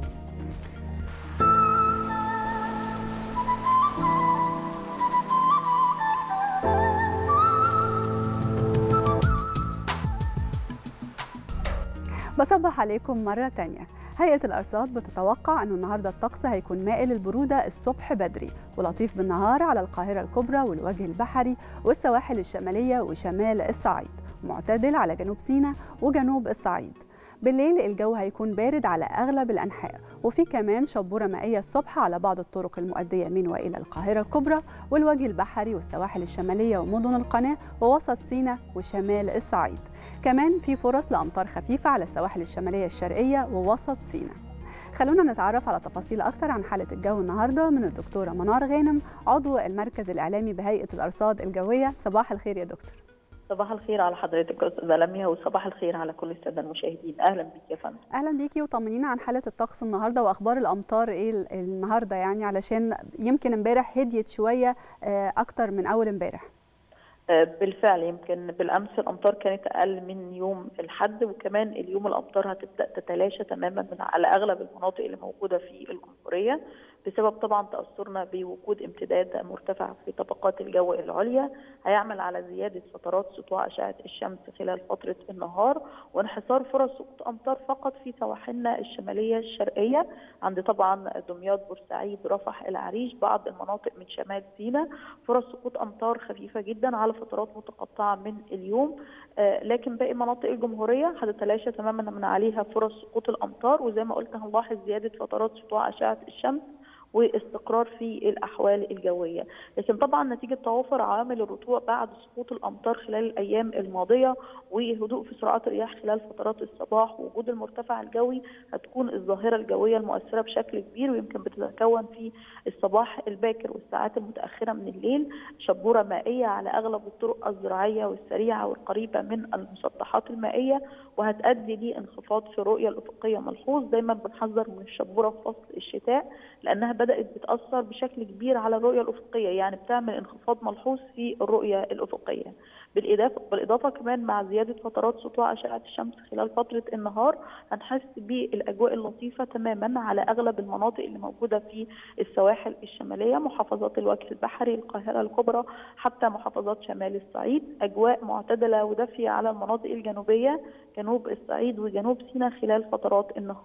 بصبح عليكم مرة تانية هيئة الأرصاد بتتوقع أنه النهاردة الطقس هيكون مائل البرودة الصبح بدري ولطيف بالنهار على القاهرة الكبرى والوجه البحري والسواحل الشمالية وشمال الصعيد معتدل على جنوب سيناء وجنوب الصعيد بالليل الجو هيكون بارد على أغلب الأنحاء وفي كمان شبورة مائية الصبح على بعض الطرق المؤدية من وإلى القاهرة الكبرى والوجه البحري والسواحل الشمالية ومدن القناة ووسط سيناء وشمال الصعيد كمان في فرص لأمطار خفيفة على السواحل الشمالية الشرقية ووسط سيناء خلونا نتعرف على تفاصيل أكتر عن حالة الجو النهاردة من الدكتورة منار غانم عضو المركز الإعلامي بهيئة الأرصاد الجوية صباح الخير يا دكتور صباح الخير على حضرتك يا استاذه لميا وصباح الخير على كل الساده المشاهدين اهلا بيك يا فندم اهلا بيكي وطمنينا عن حاله الطقس النهارده واخبار الامطار ايه ال- النهارده يعني علشان يمكن امبارح هديت شويه آه، اكتر من اول امبارح آه، بالفعل يمكن بالامس الامطار كانت اقل من يوم الحد وكمان اليوم الامطار هتبدا تتلاشى تماما من على اغلب المناطق اللي موجوده في الجمهوريه بسبب طبعا تاثرنا بوجود امتداد مرتفع في طبقات الجو العليا هيعمل على زياده فترات سطوع اشعه الشمس خلال فتره النهار وانحصار فرص سقوط امطار فقط في سواحلنا الشماليه الشرقيه عند طبعا دمياط بورسعيد رفح العريش بعض المناطق من شمال سيناء فرص سقوط امطار خفيفه جدا على فترات متقطعه من اليوم آه، لكن باقي مناطق الجمهوريه هتتلاشى تماما من عليها فرص سقوط الامطار وزي ما قلت هنلاحظ زياده فترات سطوع اشعه الشمس واستقرار في الاحوال الجويه، لكن طبعا نتيجه توافر عوامل الرطوبه بعد سقوط الامطار خلال الايام الماضيه وهدوء في سرعات الرياح خلال فترات الصباح ووجود المرتفع الجوي هتكون الظاهره الجويه المؤثره بشكل كبير ويمكن بتتكون في الصباح الباكر والساعات المتاخره من الليل شبوره مائيه على اغلب الطرق الزراعيه والسريعه والقريبه من المسطحات المائيه وهتؤدي لانخفاض في الرؤيه الافقيه ملحوظ دايما بنحذر من الشبوره في فصل الشتاء لانها بدات بتاثر بشكل كبير على الرؤيه الافقيه يعني بتعمل انخفاض ملحوظ في الرؤيه الافقيه بالاضافه بالاضافه كمان مع زياده فترات سطوع اشعه الشمس خلال فتره النهار هنحس بالاجواء اللطيفه تماما على اغلب المناطق اللي موجوده في السواحل الشماليه محافظات الوجه البحري القاهره الكبرى حتى محافظات شمال الصعيد اجواء معتدله ودافيه على المناطق الجنوبيه جنوب الصعيد وجنوب سيناء خلال فترات النهار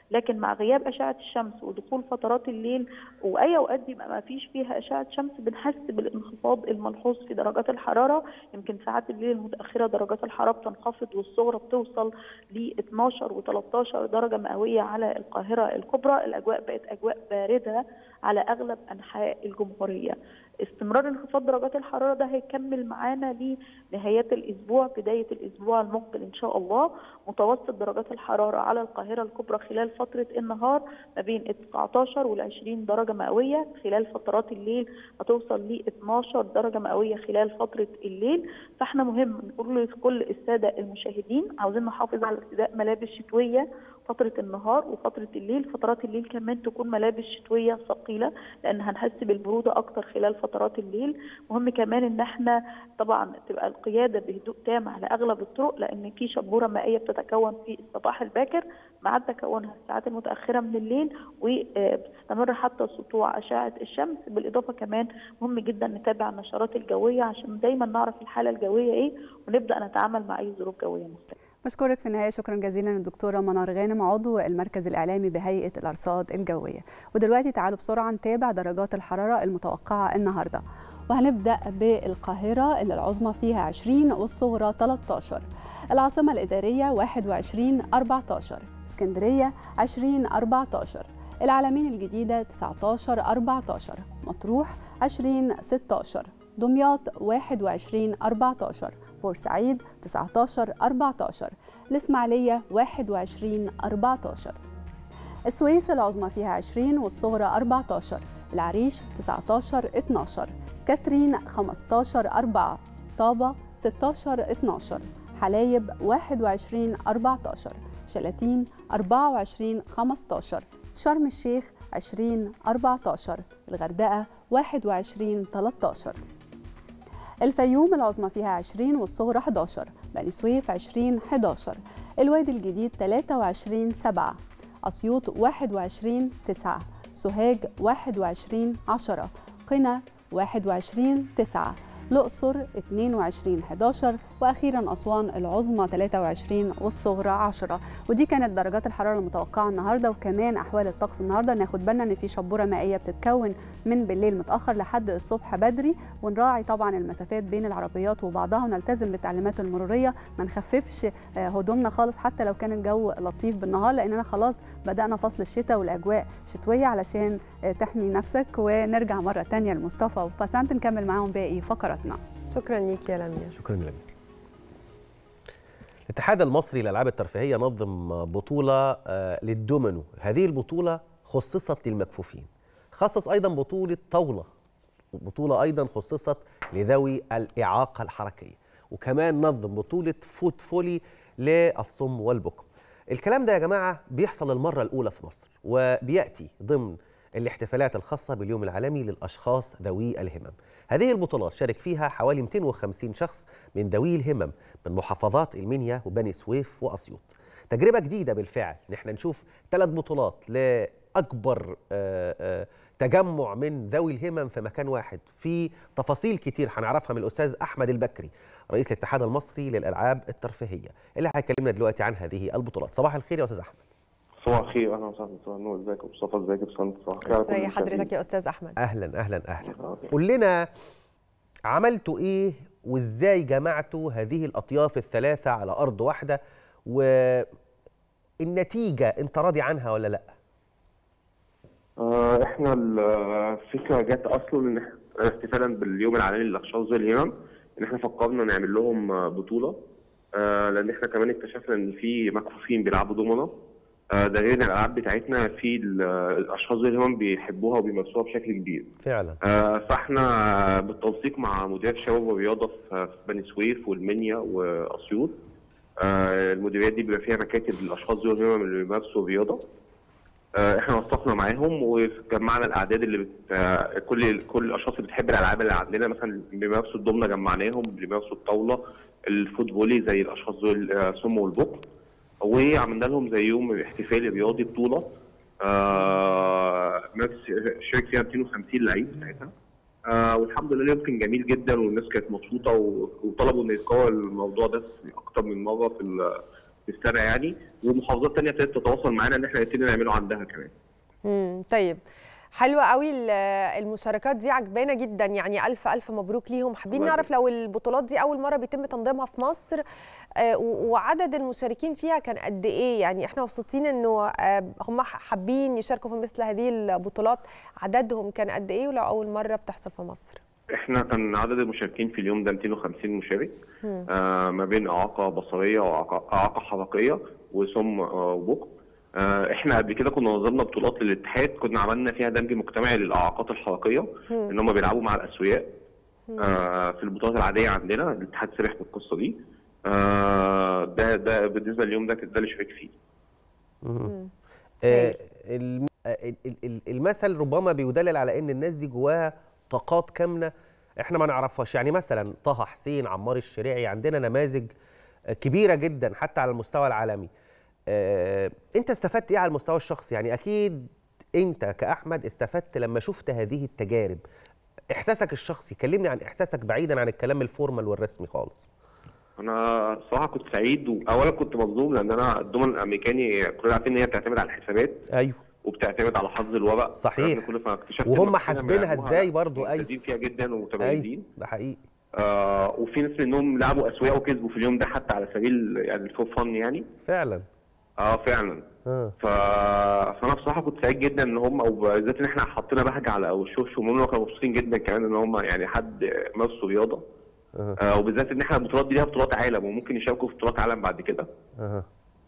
لكن مع غياب اشعه الشمس ودخول فترات الليل واي اوقات بيبقى ما فيش فيها اشعه شمس بنحس بالانخفاض الملحوظ في درجات الحراره يمكن ساعات الليل المتاخره درجات الحراره بتنخفض والصغرى بتوصل ل 12 و13 درجه مئويه على القاهره الكبرى الاجواء بقت اجواء بارده على اغلب انحاء الجمهوريه استمرار انخفاض درجات الحراره ده هيكمل معانا لنهايات الاسبوع بدايه الاسبوع المقبل ان شاء الله متوسط درجات الحراره على القاهره الكبرى خلال فتره النهار ما بين 19 وال 20 درجه مئويه خلال فترات الليل هتوصل ل 12 درجه مئويه خلال فتره الليل فاحنا مهم نقول لكل الساده المشاهدين عاوزين نحافظ على ارتداء ملابس شتويه فترة النهار وفترة الليل فترات الليل كمان تكون ملابس شتوية ثقيلة لأن هنحس بالبرودة أكتر خلال فترات الليل مهم كمان إن احنا طبعا تبقى القيادة بهدوء تام على أغلب الطرق لأن في شبورة مائية بتتكون في الصباح الباكر مع تكونها الساعات المتأخرة من الليل وبتستمر حتى سطوع أشعة الشمس بالإضافة كمان مهم جدا نتابع النشرات الجوية عشان دايما نعرف الحالة الجوية إيه ونبدأ نتعامل مع أي ظروف جوية مختلفة بشكرك في النهايه شكرا جزيلا للدكتوره منار غانم عضو المركز الاعلامي بهيئه الارصاد الجويه ودلوقتي تعالوا بسرعه نتابع درجات الحراره المتوقعه النهارده وهنبدا بالقاهره اللي العظمى فيها 20 والصغرى 13 العاصمه الاداريه 21 14 اسكندريه 20 14 العلمين الجديده 19 14 مطروح 20 16 دمياط 21 14 بورسعيد 19 14 الإسماعيلية 21 14 السويس العظمى فيها 20 والصغرى 14 العريش 19 12 كاترين 15 4 طابة 16 12 حلايب 21 14 شلاتين 24 15 شرم الشيخ 20 14 الغردقة 21 13 الفيوم العظمى فيها 20 والصغرى 11 بني سويف 20 11 الوادي الجديد 23 7 أسيوط 21 9 سوهاج 21 10 قنا 21 9 الأقصر 22 11 وأخيرا أسوان العظمى 23 والصغرى 10 ودي كانت درجات الحرارة المتوقعة النهاردة وكمان أحوال الطقس النهاردة ناخد بالنا إن في شبورة مائية بتتكون من بالليل متأخر لحد الصبح بدري ونراعي طبعا المسافات بين العربيات وبعضها ونلتزم بالتعليمات المرورية ما نخففش هدومنا خالص حتى لو كان الجو لطيف بالنهار لأننا خلاص بدأنا فصل الشتاء والأجواء شتوية علشان تحمي نفسك ونرجع مرة تانية لمصطفى وباسانت نكمل معاهم باقي فقراتنا شكرا ليك يا لميا شكرا لك الاتحاد المصري للالعاب الترفيهيه نظم بطوله للدومينو هذه البطوله خصصت للمكفوفين خصص ايضا بطوله طاوله بطوله ايضا خصصت لذوي الاعاقه الحركيه وكمان نظم بطوله فوت فولي للصم والبكم الكلام ده يا جماعه بيحصل المره الاولى في مصر وبياتي ضمن الاحتفالات الخاصه باليوم العالمي للاشخاص ذوي الهمم هذه البطولات شارك فيها حوالي 250 شخص من ذوي الهمم من محافظات المنيا وبني سويف واسيوط تجربه جديده بالفعل ان احنا نشوف ثلاث بطولات لاكبر آآ آآ تجمع من ذوي الهمم في مكان واحد في تفاصيل كتير هنعرفها من الاستاذ احمد البكري رئيس الاتحاد المصري للالعاب الترفيهيه اللي هيكلمنا دلوقتي عن هذه البطولات صباح الخير يا استاذ احمد صباح الخير اهلا وسهلا صباح النور ازيك يا مصطفى ازيك يا بسنت صباح الخير على كل ازي حضرتك المشاهدين. يا استاذ احمد اهلا اهلا اهلا قول لنا عملتوا ايه وازاي جمعتوا هذه الاطياف الثلاثه على ارض واحده والنتيجه انت راضي عنها ولا لا آه، احنا الفكره جت اصلا ان إحنا احتفالا باليوم العالمي للاشخاص ذوي الهمم ان احنا فكرنا نعمل لهم آه، بطوله آه، لان احنا كمان اكتشفنا ان في مكفوفين بيلعبوا دومنا آه، ده غير ان الالعاب بتاعتنا في ال- الاشخاص ذوي الهمم بيحبوها وبيمارسوها بشكل كبير فعلا آه، فاحنا بالتنسيق مع مديريه الشباب والرياضه في في بني سويف والمنيا واسيوط آه، المديريات دي بيبقى فيها مكاتب للاشخاص ذوي الهمم اللي بيمارسوا الرياضه آه، احنا وثقنا معاهم وجمعنا الاعداد اللي بت... آه، كل كل الاشخاص اللي بتحب الالعاب اللي عندنا مثلا اللي بيمارسوا الضمنه جمعناهم اللي بيمارسوا الطاوله الفوتبولي زي الاشخاص ذوي السم والبكم وعملنا لهم زي يوم احتفالي رياضي بطوله آه مارس- شارك فيها 250 لعيب ساعتها آه والحمد لله اليوم كان جميل جدا والناس كانت مبسوطه و- وطلبوا ان يتكرر الموضوع ده في اكتر من مره في ال- في السنه يعني ومحافظات تانية ابتدت تتواصل معانا ان احنا نبتدي نعمله عندها كمان امم طيب حلوة قوي ال- المشاركات دي عجبانة جدا يعني ألف ألف مبروك ليهم حابين الله نعرف لو البطولات دي أول مرة بيتم تنظيمها في مصر آه، و- وعدد المشاركين فيها كان قد إيه يعني إحنا مبسوطين إنه آه، هم حابين يشاركوا في مثل هذه البطولات عددهم كان قد إيه ولو أول مرة بتحصل في مصر احنا كان عدد المشاركين في اليوم ده 250 مشارك مم. آه ما بين اعاقه بصريه واعاقه إعاقة حركيه وسم آه وبق آه احنا قبل كده كنا نظمنا بطولات للاتحاد كنا عملنا فيها دمج مجتمعي للاعاقات الحركيه مم. ان هم بيلعبوا مع الاسوياء آه في البطولات العاديه عندنا الاتحاد سرح في القصه دي آه ده ده بالنسبه لليوم ده ده اللي شارك فيه مم. آه، الم- آه، ال- ال- ال- المثل ربما بيدلل على ان الناس دي جواها طاقات كامنه احنا ما نعرفهاش يعني مثلا طه حسين عمار الشريعي عندنا نماذج آه، كبيره جدا حتى على المستوى العالمي آه، انت استفدت ايه على المستوى الشخصي يعني اكيد انت كاحمد استفدت لما شفت هذه التجارب احساسك الشخصي كلمني عن احساسك بعيدا عن الكلام الفورمال والرسمي خالص انا صراحه كنت سعيد واولا كنت مظلوم لان انا الضمن الامريكاني كلنا عارفين ان هي بتعتمد على الحسابات ايوه وبتعتمد على حظ الورق صحيح. كل فاكتشفت وهم إن إحنا حاسبينها بيلعبوها ازاي برضو ايوه ممتازين فيها جدا ومتميزين ايوه ده حقيقي آه وفي ناس منهم لعبوا اسواق وكسبوا في اليوم ده حتى على سبيل يعني الفور فن يعني فعلا اه فعلا اه ف... فانا بصراحه كنت سعيد جدا ان هم او بالذات ان احنا حطينا بهجه على وشوشهم وهم كانوا مبسوطين جدا كمان ان هم يعني حد مارسوا رياضه اه آه وبالذات ان احنا البطولات دي ليها بطولات عالم وممكن يشاركوا في بطولات عالم بعد كده اه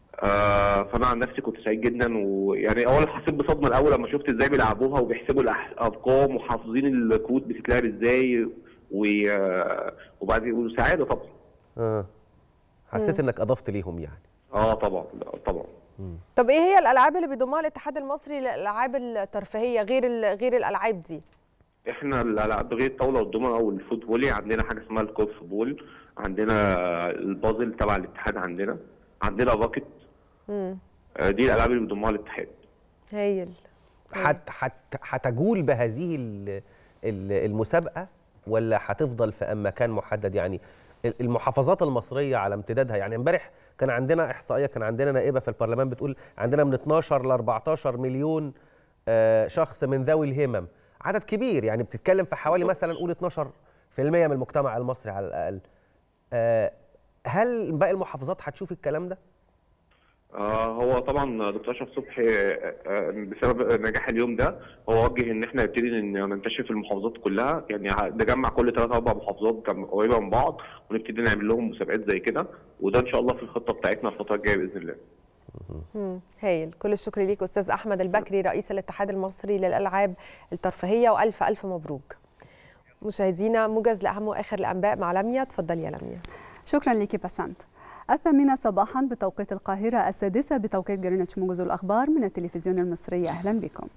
آه فانا عن نفسي كنت سعيد جدا ويعني اولا حسيت بصدمه الاول لما شفت ازاي بيلعبوها وبيحسبوا الارقام وحافظين الكروت بتتلعب ازاي و... آه، وبعد وسعاده طبعا اه حسيت مم. انك اضفت ليهم يعني اه طبعا لا، طبعا طب إيه هي الألعاب اللي بيضمها الاتحاد المصري للألعاب الترفيهية غير ال- غير الألعاب دي؟ احنا الالعاب غير الطاوله والدومنه او الفوتبولي عندنا حاجه اسمها الكورف بول عندنا البازل تبع الاتحاد عندنا عندنا باكت امم آه، دي الالعاب اللي بيضمها الاتحاد هايل حت حت هتجول بهذه ال- ال- المسابقه ولا هتفضل في مكان محدد يعني ال- المحافظات المصريه على امتدادها يعني امبارح كان عندنا احصائيه كان عندنا نائبه في البرلمان بتقول عندنا من 12 ل 14 مليون آه، شخص من ذوي الهمم عدد كبير يعني بتتكلم في حوالي مثلا قول 12% من المجتمع المصري على الاقل آه، هل باقي المحافظات هتشوف الكلام ده؟ آه هو طبعا دكتور اشرف صبحي آه، آه، بسبب نجاح اليوم ده هو وجه ان احنا نبتدي ن- ننتشر في المحافظات كلها يعني ه- نجمع كل ثلاث اربع محافظات جم- قريبه من بعض ونبتدي نعمل لهم مسابقات زي كده وده ان شاء الله في الخطه بتاعتنا الفتره الجايه باذن الله مم. هايل كل الشكر ليك استاذ احمد البكري رئيس الاتحاد المصري للالعاب الترفيهيه والف الف مبروك مشاهدينا موجز لاهم واخر الانباء مع لميا تفضلي يا لميا شكرا لك بسنت الثامنة صباحا بتوقيت القاهرة السادسة بتوقيت جرينتش موجز الأخبار من التلفزيون المصري أهلا بكم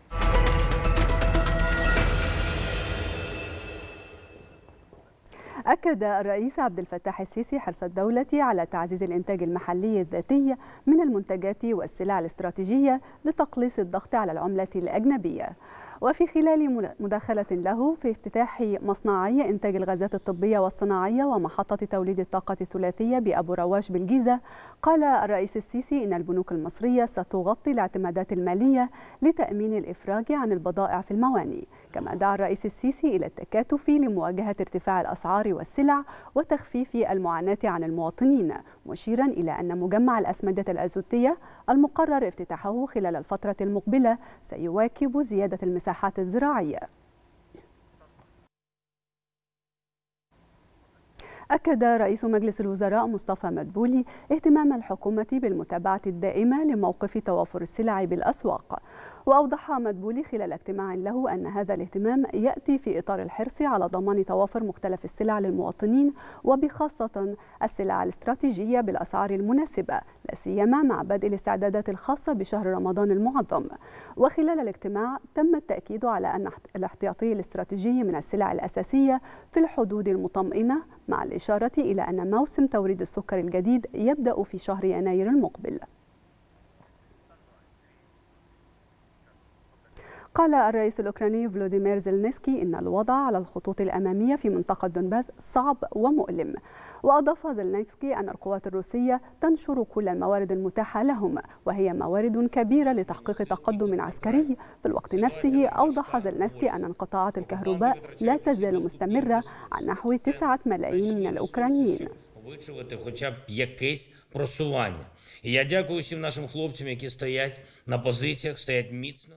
أكد الرئيس عبد الفتاح السيسي حرص الدولة على تعزيز الإنتاج المحلي الذاتي من المنتجات والسلع الاستراتيجية لتقليص الضغط على العملة الأجنبية وفي خلال مداخلة له في افتتاح مصنعي إنتاج الغازات الطبية والصناعية ومحطة توليد الطاقة الثلاثية بأبو رواش بالجيزة قال الرئيس السيسي إن البنوك المصرية ستغطي الاعتمادات المالية لتأمين الإفراج عن البضائع في المواني كما دعا الرئيس السيسي إلى التكاتف لمواجهة ارتفاع الأسعار والسلع وتخفيف المعاناة عن المواطنين مشيرا إلى أن مجمع الأسمدة الأزوتية المقرر افتتاحه خلال الفترة المقبلة سيواكب زيادة المساحات الزراعية أكد رئيس مجلس الوزراء مصطفى مدبولي اهتمام الحكومة بالمتابعة الدائمة لموقف توافر السلع بالأسواق وأوضح مدبولي خلال اجتماع له أن هذا الاهتمام يأتي في إطار الحرص على ضمان توافر مختلف السلع للمواطنين وبخاصة السلع الاستراتيجية بالأسعار المناسبة لا سيما مع بدء الاستعدادات الخاصة بشهر رمضان المعظم وخلال الاجتماع تم التأكيد على أن الاحتياطي الاستراتيجي من السلع الأساسية في الحدود المطمئنة مع الإشارة إلى أن موسم توريد السكر الجديد يبدأ في شهر يناير المقبل قال الرئيس الأوكراني فلوديمير زيلنسكي إن الوضع على الخطوط الأمامية في منطقة دونباس صعب ومؤلم وأضاف زيلنسكي أن القوات الروسية تنشر كل الموارد المتاحة لهم وهي موارد كبيرة لتحقيق تقدم عسكري في الوقت نفسه أوضح زيلنسكي أن انقطاعات الكهرباء لا تزال مستمرة عن نحو 9 ملايين من الأوكرانيين вичувати хоча б якесь просування. І я дякую всім нашим хлопцям, які стоять на позиціях, стоять міцно.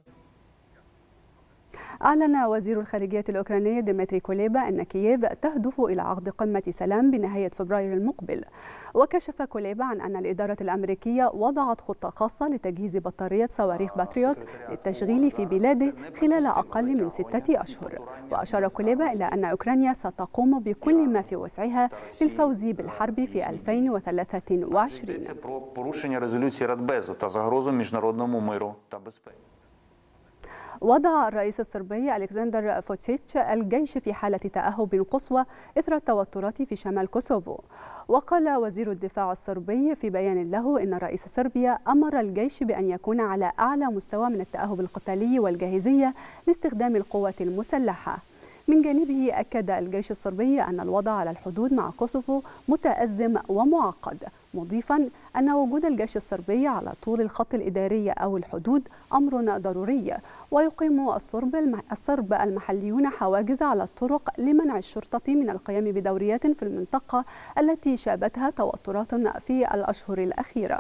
أعلن وزير الخارجية الأوكراني ديمتري كوليبا أن كييف تهدف إلى عقد قمة سلام بنهاية فبراير المقبل وكشف كوليبا عن أن الإدارة الأمريكية وضعت خطة خاصة لتجهيز بطارية صواريخ باتريوت للتشغيل في بلاده خلال أقل من ستة أشهر وأشار كوليبا إلى أن أوكرانيا ستقوم بكل ما في وسعها للفوز بالحرب في 2023 Це про порушення резолюції Радбезу та загрозу міжнародному миру та безпеці. وضع الرئيس الصربي ألكسندر فوتشيتش الجيش في حالة تأهب قصوى إثر التوترات في شمال كوسوفو وقال وزير الدفاع الصربي في بيان له إن رئيس صربيا أمر الجيش بأن يكون على أعلى مستوى من التأهب القتالي والجاهزية لاستخدام القوة المسلحة من جانبه أكد الجيش الصربي أن الوضع على الحدود مع كوسوفو متأزم ومعقد مضيفا أن وجود الجيش الصربي على طول الخط الإداري أو الحدود أمر ضروري ويقيم الصرب الم- الصرب المحليون حواجز على الطرق لمنع الشرطة من القيام بدوريات في المنطقة التي شابتها توترات في الأشهر الأخيرة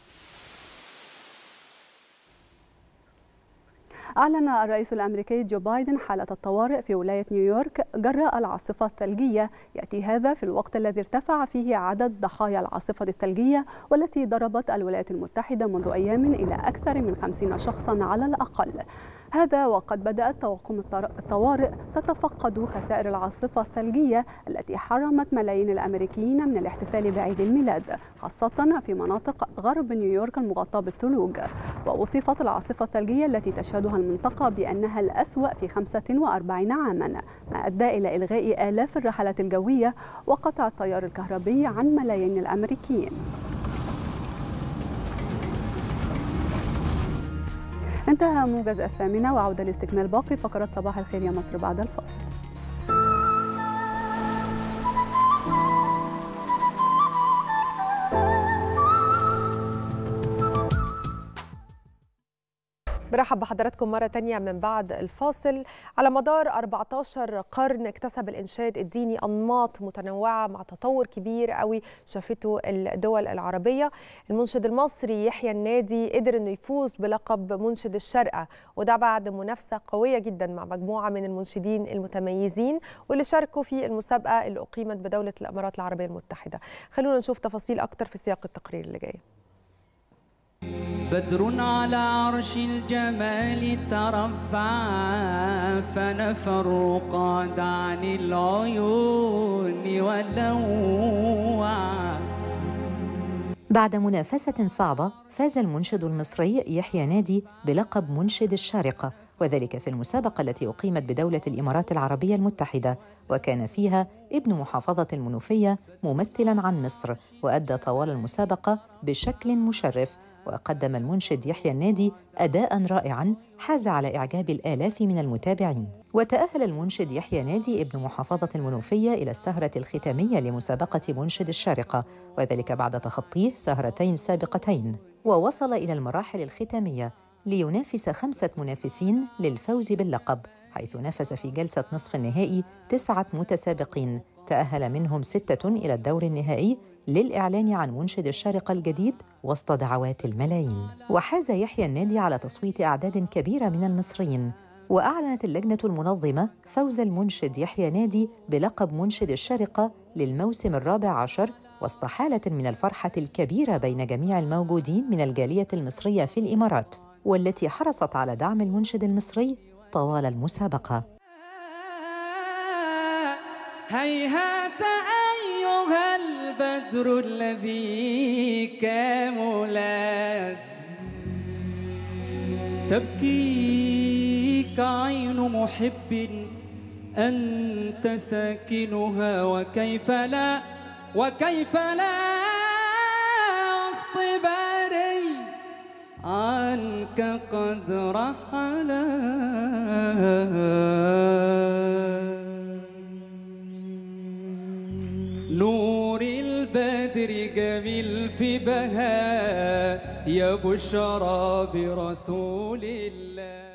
أعلن الرئيس الأمريكي جو بايدن حالة الطوارئ في ولاية نيويورك جراء العاصفة الثلجية يأتي هذا في الوقت الذي ارتفع فيه عدد ضحايا العاصفة الثلجية والتي ضربت الولايات المتحدة منذ أيام إلى أكثر من 50 شخصا على الأقل هذا وقد بدأت طواقم الطر- الطوارئ تتفقد خسائر العاصفة الثلجية التي حرمت ملايين الأمريكيين من الاحتفال بعيد الميلاد خاصة في مناطق غرب نيويورك المغطاة بالثلوج ووصفت العاصفة الثلجية التي تشهدها المنطقة بأنها الأسوأ في 45 عاما ما أدى إلى إلغاء آلاف الرحلات الجوية وقطع التيار الكهربي عن ملايين الأمريكيين انتهى موجز الثامنة وعودة لاستكمال باقي فقرات صباح الخير يا مصر بعد الفاصل برحب بحضراتكم مرة تانية من بعد الفاصل على مدار 14 قرن اكتسب الإنشاد الديني أنماط متنوعة مع تطور كبير قوي شافته الدول العربية المنشد المصري يحيى النادي قدر أنه يفوز بلقب منشد الشرقة وده بعد منافسة قوية جدا مع مجموعة من المنشدين المتميزين واللي شاركوا في المسابقة اللي أقيمت بدولة الإمارات العربية المتحدة خلونا نشوف تفاصيل أكتر في سياق التقرير اللي جاي بدر على عرش الجمال تربع فنفر قاد عن العيون ولوع بعد منافسة صعبة فاز المنشد المصري يحيى نادي بلقب منشد الشارقة وذلك في المسابقة التي أقيمت بدولة الإمارات العربية المتحدة وكان فيها ابن محافظة المنوفية ممثلا عن مصر وأدى طوال المسابقة بشكل مشرف وقدم المنشد يحيى النادي أداء رائعا حاز على إعجاب الآلاف من المتابعين وتأهل المنشد يحيى نادي ابن محافظة المنوفية إلى السهرة الختامية لمسابقة منشد الشارقة وذلك بعد تخطيه سهرتين سابقتين ووصل إلى المراحل الختامية لينافس خمسة منافسين للفوز باللقب حيث نافس في جلسة نصف النهائي تسعة متسابقين تأهل منهم ستة إلى الدور النهائي للإعلان عن منشد الشارقة الجديد وسط دعوات الملايين وحاز يحيى النادي على تصويت أعداد كبيرة من المصريين وأعلنت اللجنة المنظمة فوز المنشد يحيى نادي بلقب منشد الشارقة للموسم الرابع عشر وسط حالة من الفرحة الكبيرة بين جميع الموجودين من الجالية المصرية في الإمارات والتي حرصت على دعم المنشد المصري طوال المسابقة هيهات أيها البدر الذي كملت تبكيك عين محب أنت ساكنها وكيف لا وكيف لا اصطباري عنك قد رحلا نور البدر جميل في بهاء يا بشرى برسول الله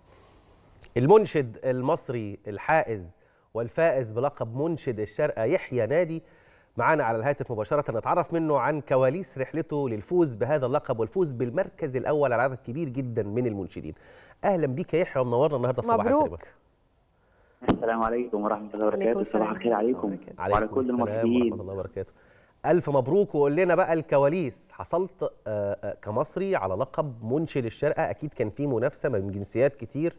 المنشد المصري الحائز والفائز بلقب منشد الشارقة يحيى نادي معانا على الهاتف مباشرة نتعرف منه عن كواليس رحلته للفوز بهذا اللقب والفوز بالمركز الأول على عدد كبير جدا من المنشدين أهلا بيك يا يحيى ومنورنا النهارده في صباح الخير مبروك السلام عليكم ورحمة الله عليكم وبركاته السلام صباح الخير عليكم وعلى عليكم كل السلام المصريين ورحمة الله وبركاته ألف مبروك وقول لنا بقى الكواليس حصلت آه، آه، كمصري على لقب منشد الشارقة أكيد كان في منافسة من جنسيات كتير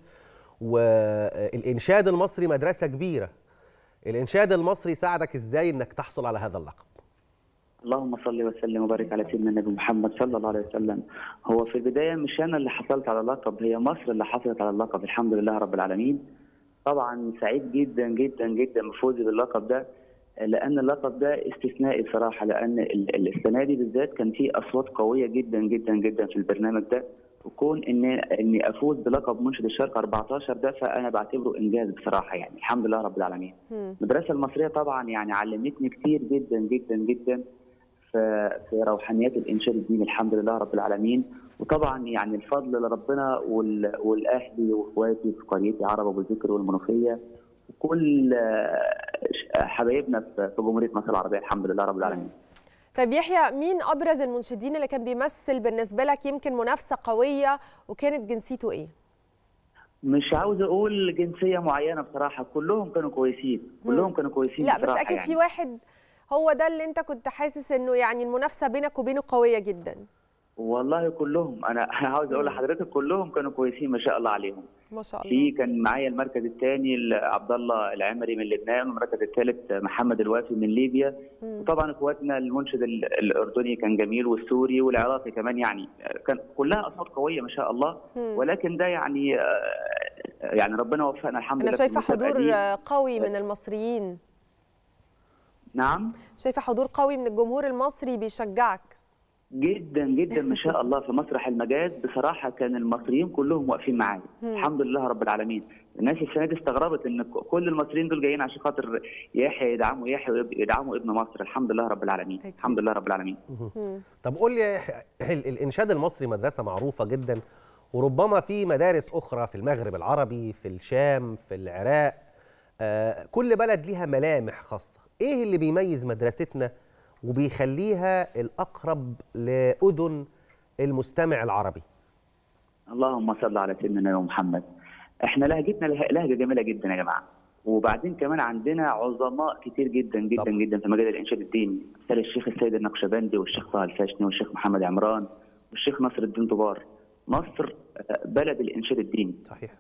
والإنشاد المصري مدرسة كبيرة الإنشاد المصري ساعدك إزاي إنك تحصل على هذا اللقب اللهم صل وسلم وبارك على سيدنا النبي محمد صلى الله عليه وسلم هو في البداية مش أنا اللي حصلت على اللقب هي مصر اللي حصلت على اللقب الحمد لله رب العالمين طبعا سعيد جدا جدا جدا بفوزي باللقب ده لأن اللقب ده استثنائي بصراحة لأن ال- ال- السنة دي بالذات كان في أصوات قوية جدا جدا جدا في البرنامج ده وكون إن إني أفوز بلقب منشد الشرق 14 ده فأنا بعتبره إنجاز بصراحة يعني الحمد لله رب العالمين المدرسة المصرية طبعا يعني علمتني كتير جدا جدا جدا في في روحانيات الانشاد الديني الحمد لله رب العالمين وطبعا يعني الفضل لربنا وال- والاهلي واخواتي في قريتي عرب ابو ذكر والمنوفيه وكل آه، حبايبنا في في جمهوريه مصر العربيه الحمد لله رب العالمين. طب يحيى مين ابرز المنشدين اللي كان بيمثل بالنسبه لك يمكن منافسه قويه وكانت جنسيته ايه مش عاوز اقول جنسيه معينه بصراحه كلهم كانوا كويسين كلهم كانوا كويسين لا بس بصراحة اكيد يعني. في واحد هو ده اللي انت كنت حاسس انه يعني المنافسه بينك وبينه قويه جدا والله كلهم انا عاوز اقول لحضرتك كلهم كانوا كويسين ما شاء الله عليهم. ما شاء الله في كان معايا المركز الثاني عبد الله العمري من لبنان والمركز الثالث محمد الوافي من ليبيا وطبعا اخواتنا المنشد ال- الاردني كان جميل والسوري والعراقي كمان يعني كان كلها اصوات قويه ما شاء الله مم. ولكن ده يعني آه، يعني ربنا وفقنا الحمد انا لله في شايفه المسابقة حضور دي. قوي من المصريين نعم شايفه حضور قوي من الجمهور المصري بيشجعك جدا جدا ما شاء الله في مسرح المجاز بصراحه كان المصريين كلهم واقفين معايا مم. الحمد لله رب العالمين الناس السنه دي استغربت ان ك- كل المصريين دول جايين عشان خاطر يحيى يدعموا يحيى ويب- يدعموا ابن مصر الحمد لله رب العالمين الحمد لله رب العالمين طب قول لي يا يحيى، ال- الإنشاد المصري مدرسة معروفة جدا وربما في مدارس أخرى في المغرب العربي في الشام في العراق آه، كل بلد ليها ملامح خاصة إيه اللي بيميز مدرستنا وبيخليها الأقرب لأذن المستمع العربي اللهم صل على سيدنا النبي محمد احنا لهجتنا له- لهجه جميله جدا يا جماعه وبعدين كمان عندنا عظماء كتير جدا جدا طبعا. جدا في مجال الانشاد الديني مثل الشيخ السيد النقشبندي والشيخ طه الفاشني والشيخ محمد عمران والشيخ نصر الدين طبار مصر آه، بلد الانشاد الديني صحيح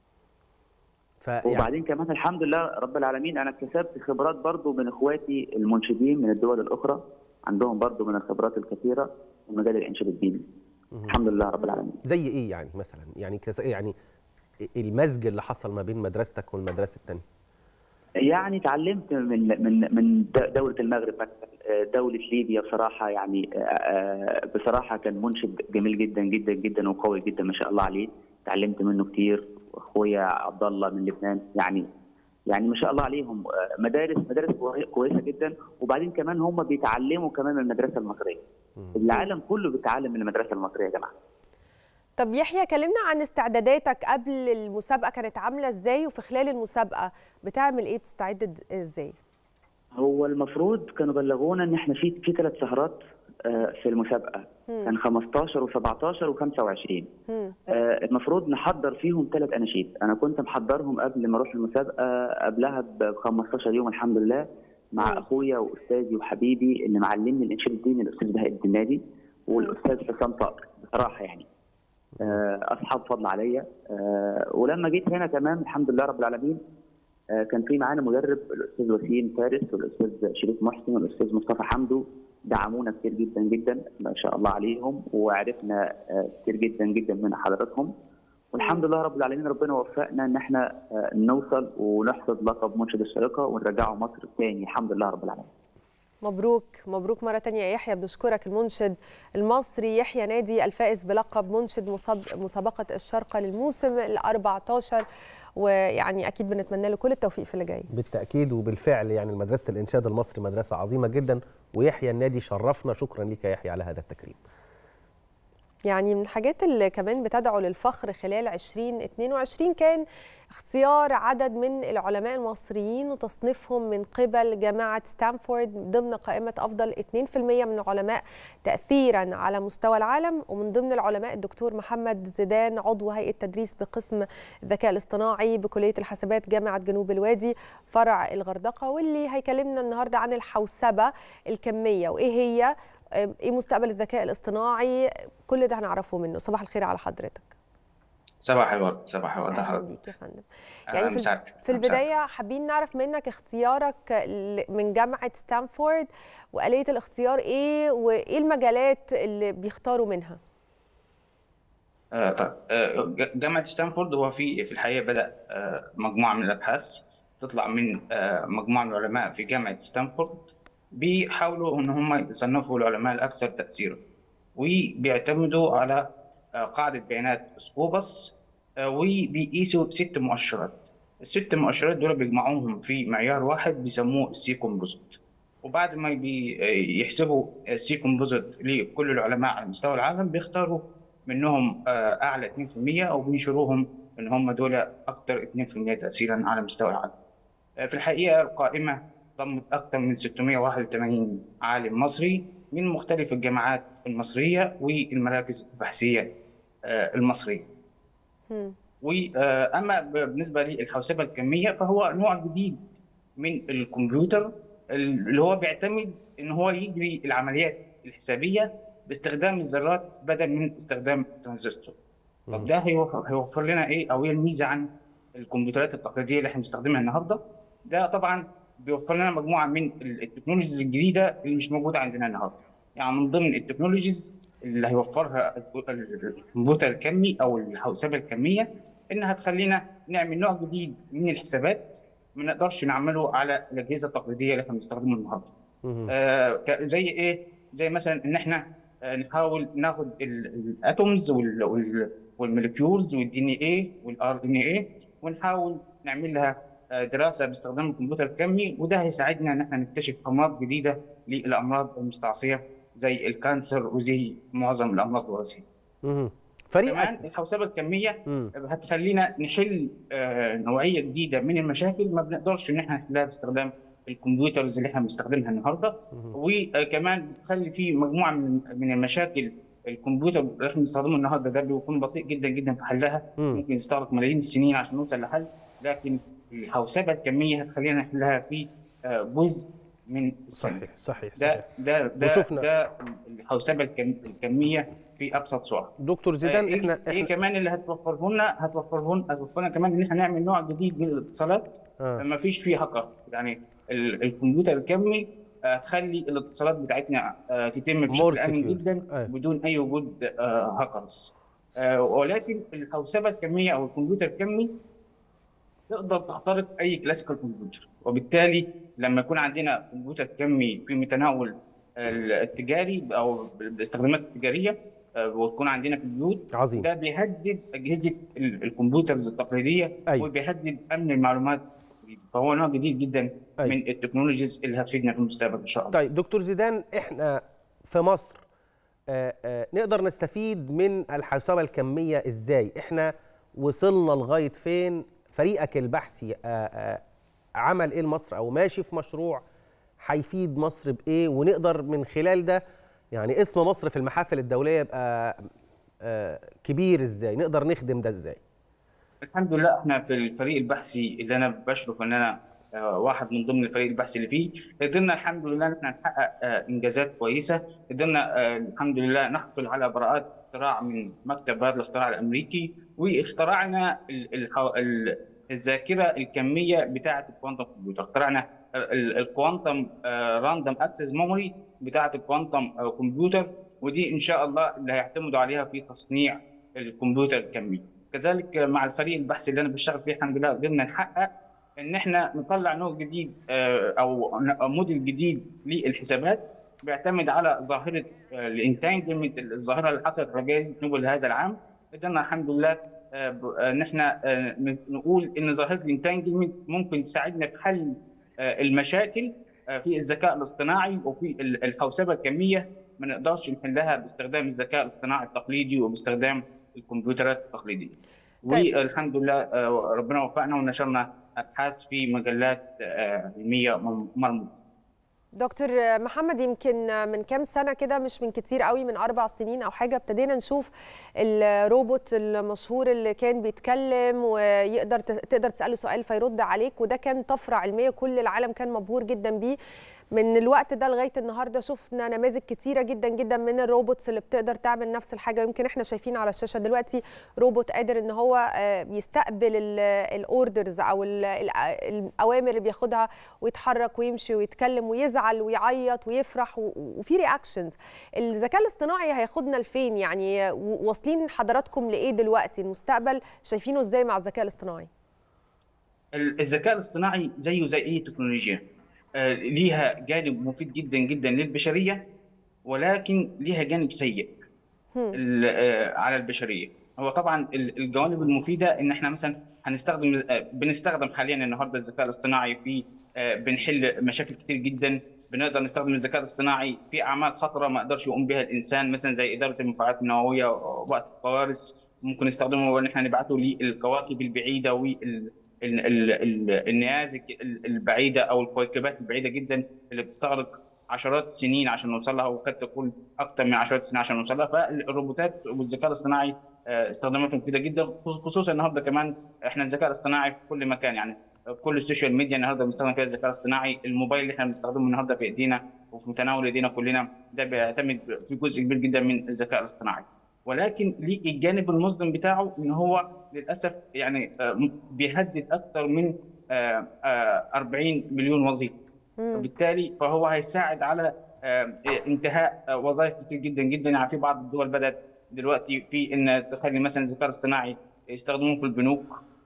وبعدين كمان الحمد لله رب العالمين انا اكتسبت خبرات برضو من اخواتي المنشدين من الدول الاخرى عندهم برضو من الخبرات الكثيره في مجال الانشاد الديني الحمد لله رب العالمين زي إيه يعني مثلا يعني كز- يعني المزج اللي حصل ما بين مدرستك والمدرسة التانية يعني تعلمت من من من د- دولة المغرب مثلا آه، دولة ليبيا بصراحة يعني آه، آه، بصراحة كان منشد جميل جدا جدا جدا وقوي جدا ما شاء الله عليه تعلمت منه كتير واخويا عبد الله من لبنان يعني يعني ما شاء الله عليهم آه، مدارس مدارس كوي- كويسة جدا وبعدين كمان هم بيتعلموا كمان من المدرسة المصرية العالم كله بيتعلم من المدرسة المصرية يا جماعة طب يحيى كلمنا عن استعداداتك قبل المسابقه كانت عامله ازاي وفي خلال المسابقه بتعمل ايه بتستعد د- ازاي هو المفروض كانوا بلغونا ان احنا في في ثلاث سهرات آه، في المسابقه مم. كان 15 و17 و25 مم. آه، المفروض نحضر فيهم ثلاث اناشيد انا كنت محضرهم قبل ما اروح المسابقه قبلها ب 15 يوم الحمد لله مع اخويا واستاذي وحبيبي اللي معلمني الانشاد الديني الاستاذ بهاء الدنادي والاستاذ حسام طاهر بصراحه يعني آه، اصحاب فضل عليا آه، ولما جيت هنا تمام الحمد لله رب العالمين آه، كان في معانا مدرب الاستاذ وسيم فارس والاستاذ شريف محسن والاستاذ مصطفى حمدو دعمونا كتير جدا جدا ما شاء الله عليهم وعرفنا آه، كتير جدا جدا من حضراتهم والحمد لله رب العالمين ربنا وفقنا ان احنا آه، نوصل ونحصد لقب منشد الشركه ونرجعه مصر تاني الحمد لله رب العالمين مبروك مبروك مرة تانية يا يحيى بنشكرك المنشد المصري يحيى نادي الفائز بلقب منشد مساب- مسابقة الشارقة للموسم ال 14 ويعني أكيد بنتمنى له كل التوفيق في اللي جاي بالتاكيد وبالفعل يعني مدرسه الانشاد المصري مدرسه عظيمه جدا ويحيى النادي شرفنا شكرا لك يا يحيى على هذا التكريم يعني من الحاجات اللي كمان بتدعو للفخر خلال 2022 كان اختيار عدد من العلماء المصريين وتصنيفهم من قبل جامعة ستانفورد ضمن قائمة أفضل 2% من العلماء تأثيرا على مستوى العالم ومن ضمن العلماء الدكتور محمد زيدان عضو هيئة تدريس بقسم الذكاء الاصطناعي بكلية الحاسبات جامعة جنوب الوادي فرع الغردقة واللي هيكلمنا النهاردة عن الحوسبة الكمية وإيه هي ايه مستقبل الذكاء الاصطناعي كل ده هنعرفه منه صباح الخير على حضرتك صباح الورد صباح الورد اهلا حضرتك بيك يا فندم أهلا يعني في, مساك. في أهلا مساك. البدايه حابين نعرف منك اختيارك ل- من جامعه ستانفورد واليه الاختيار ايه وايه المجالات اللي بيختاروا منها آه طيب آه ج- جامعة ستانفورد هو في في الحقيقة بدأ آه مجموعة من الأبحاث تطلع من آه مجموعة من العلماء في جامعة ستانفورد بيحاولوا إن هم يصنفوا العلماء الأكثر تأثيرا وبيعتمدوا على آه قاعدة بيانات سكوبس آه وبيقيسوا ست مؤشرات الست مؤشرات دول بيجمعوهم في معيار واحد بيسموه السي كومبوزيت وبعد ما بي- يحسبوا السي كومبوزيت لكل العلماء على مستوى العالم بيختاروا منهم آه، اعلى 2% او بينشروهم ان هم دول اكثر 2% تاثيرا على مستوى العالم. آه، في الحقيقه القائمه ضمت اكثر من 681 عالم مصري من مختلف الجامعات المصريه والمراكز البحثيه آه، المصريه. واما بالنسبه للحوسبه الكميه فهو نوع جديد من الكمبيوتر اللي هو بيعتمد ان هو يجري العمليات الحسابيه باستخدام الذرات بدل من استخدام الترانزستور. طب ده هيوفر, هيوفر لنا ايه او ايه الميزه عن الكمبيوترات التقليديه اللي احنا بنستخدمها النهارده؟ ده طبعا بيوفر لنا مجموعه من ال- التكنولوجيز الجديده اللي مش موجوده عندنا النهارده. يعني من ضمن التكنولوجيز اللي هيوفرها ال- ال- الكمبيوتر الكمي او الحوسبه الكميه انها تخلينا نعمل نوع جديد من الحسابات ما نقدرش نعمله على الاجهزه التقليديه اللي احنا بنستخدمها النهارده. آه ك- زي ايه؟ زي مثلا ان احنا آه، نحاول ناخد الاتومز والموليكيولز والدي ان ايه والار ان ايه ونحاول نعمل لها آه، دراسه باستخدام الكمبيوتر الكمي وده هيساعدنا ان احنا نكتشف امراض جديده للامراض المستعصيه زي الكانسر وزي معظم الامراض الوراثيه. مهم. فريقك كمان الحوسبه الكميه هتخلينا نحل آه، نوعيه جديده من المشاكل ما بنقدرش ان احنا نحلها باستخدام الكمبيوترز اللي احنا بنستخدمها النهارده وكمان بتخلي في مجموعه من من المشاكل الكمبيوتر اللي احنا بنستخدمه النهارده ده بيكون بطيء جدا جدا في حلها ممكن يستغرق ملايين السنين عشان نوصل لحل لكن الحوسبه الكميه هتخلينا نحلها في آه، جزء من السنه صحيح صحيح ده ده ده وشفنا- ده الحوسبه الكم- الكميه في ابسط صوره دكتور زيدان آه، إيه احنا ايه كمان اللي هتوفره لنا هتوفره لنا هتوفر لنا كمان ان احنا نعمل نوع جديد من الاتصالات آه. ما فيش فيه هاكر يعني ال- الكمبيوتر الكمي آه، هتخلي الاتصالات بتاعتنا آه، تتم بشكل More امن secure. جدا بدون اي وجود آه، هاكرز آه، ولكن الحوسبه الكميه او الكمبيوتر الكمي تقدر تخترق اي كلاسيكال كمبيوتر وبالتالي لما يكون عندنا كمبيوتر كمي في متناول التجاري او بالاستخدامات التجاريه آه، وتكون عندنا في البيوت عظيم. ده بيهدد اجهزه ال- الكمبيوترز التقليديه أيوة. وبيهدد امن المعلومات فهو نوع جديد جدا أيوة. من التكنولوجيز اللي هتفيدنا في المستقبل ان شاء الله طيب دكتور زيدان احنا في مصر آه، آه، نقدر نستفيد من الحوسبه الكميه ازاي احنا وصلنا لغايه فين فريقك البحثي آه، آه، عمل ايه لمصر او ماشي في مشروع هيفيد مصر بايه ونقدر من خلال ده يعني اسم مصر في المحافل الدوليه يبقى آه، كبير ازاي نقدر نخدم ده ازاي الحمد لله احنا في الفريق البحثي اللي انا بشرف ان انا آه، واحد من ضمن الفريق البحثي اللي فيه قدرنا الحمد لله ان احنا نحقق آه، انجازات كويسه قدرنا آه، الحمد لله نحصل على براءات اختراع من مكتب هذا الاختراع الامريكي واخترعنا ال- الح- ال- الذاكره الكميه بتاعه الكوانتم كمبيوتر اخترعنا الكوانتم راندوم اكسس ميموري بتاعه الكوانتم كمبيوتر ودي ان شاء الله اللي هيعتمدوا عليها في تصنيع الكمبيوتر الكمي كذلك مع الفريق البحثي اللي انا بشتغل فيه الحمد لله قدرنا نحقق ان احنا نطلع نوع جديد آه، او ن- أو موديل جديد للحسابات بيعتمد على ظاهره الانتانجمنت الظاهره اللي حصلت على جائزه نوبل هذا العام قدرنا الحمد لله آه، ب- آه، ان احنا آه، ن- نقول ان ظاهره الانتانجمنت ممكن تساعدنا في حل آه، المشاكل آه، في الذكاء الاصطناعي وفي ال- الحوسبه الكميه ما نقدرش نحلها باستخدام الذكاء الاصطناعي التقليدي وباستخدام الكمبيوترات التقليديه. طيب. والحمد لله آه، ربنا وفقنا ونشرنا ابحاث في مجلات آه، علميه مرموقه. دكتور محمد يمكن من كام سنه كده مش من كتير قوي من اربع سنين او حاجه ابتدينا نشوف الروبوت المشهور اللي كان بيتكلم ويقدر تقدر تساله سؤال فيرد عليك وده كان طفره علميه كل العالم كان مبهور جدا بيه من الوقت ده لغايه النهارده شفنا نماذج كتيره جدا جدا من الروبوتس اللي بتقدر تعمل نفس الحاجه يمكن احنا شايفين على الشاشه دلوقتي روبوت قادر ان هو آه، يستقبل الاوردرز او ال- ال- الاوامر اللي بياخدها ويتحرك ويمشي ويتكلم ويزعل ويعيط ويفرح و- وفي رياكشنز الذكاء الاصطناعي هياخدنا لفين يعني و- واصلين حضراتكم لايه دلوقتي المستقبل شايفينه ازاي مع الذكاء الاصطناعي ال- الذكاء الاصطناعي زيه زي اي تكنولوجيا آه، ليها جانب مفيد جدا جدا للبشريه ولكن ليها جانب سيء ال- آه، على البشريه هو طبعا ال- الجوانب المفيده ان احنا مثلا هنستخدم آه، بنستخدم حاليا النهارده الذكاء الاصطناعي في آه، بنحل مشاكل كتير جدا بنقدر نستخدم الذكاء الاصطناعي في اعمال خطره ما يقدرش يقوم بها الانسان مثلا زي اداره المفاعلات النوويه وقت الكوارث ممكن نستخدمه ان احنا نبعته للكواكب البعيده وال ال- ال- ال- النيازك ال- البعيده او الكويكبات البعيده جدا اللي بتستغرق عشرات السنين عشان نوصل لها وقد تكون اكثر من عشرات السنين عشان نوصل لها فالروبوتات والذكاء الاصطناعي آه، استخداماته مفيده جدا خصوصا النهارده كمان احنا الذكاء الاصطناعي في كل مكان يعني كل السوشيال ميديا النهارده بنستخدم فيها الذكاء الاصطناعي الموبايل اللي احنا بنستخدمه النهارده في ايدينا وفي متناول ايدينا كلنا ده بيعتمد في جزء كبير جدا من الذكاء الاصطناعي ولكن ليه الجانب المظلم بتاعه ان هو للاسف يعني آه، بيهدد اكثر من آه، آه، 40 مليون وظيفه وبالتالي فهو هيساعد على آه، انتهاء آه، وظائف كتير جدا جدا يعني في بعض الدول بدات دلوقتي في ان تخلي مثلا الذكاء الاصطناعي يستخدموه في البنوك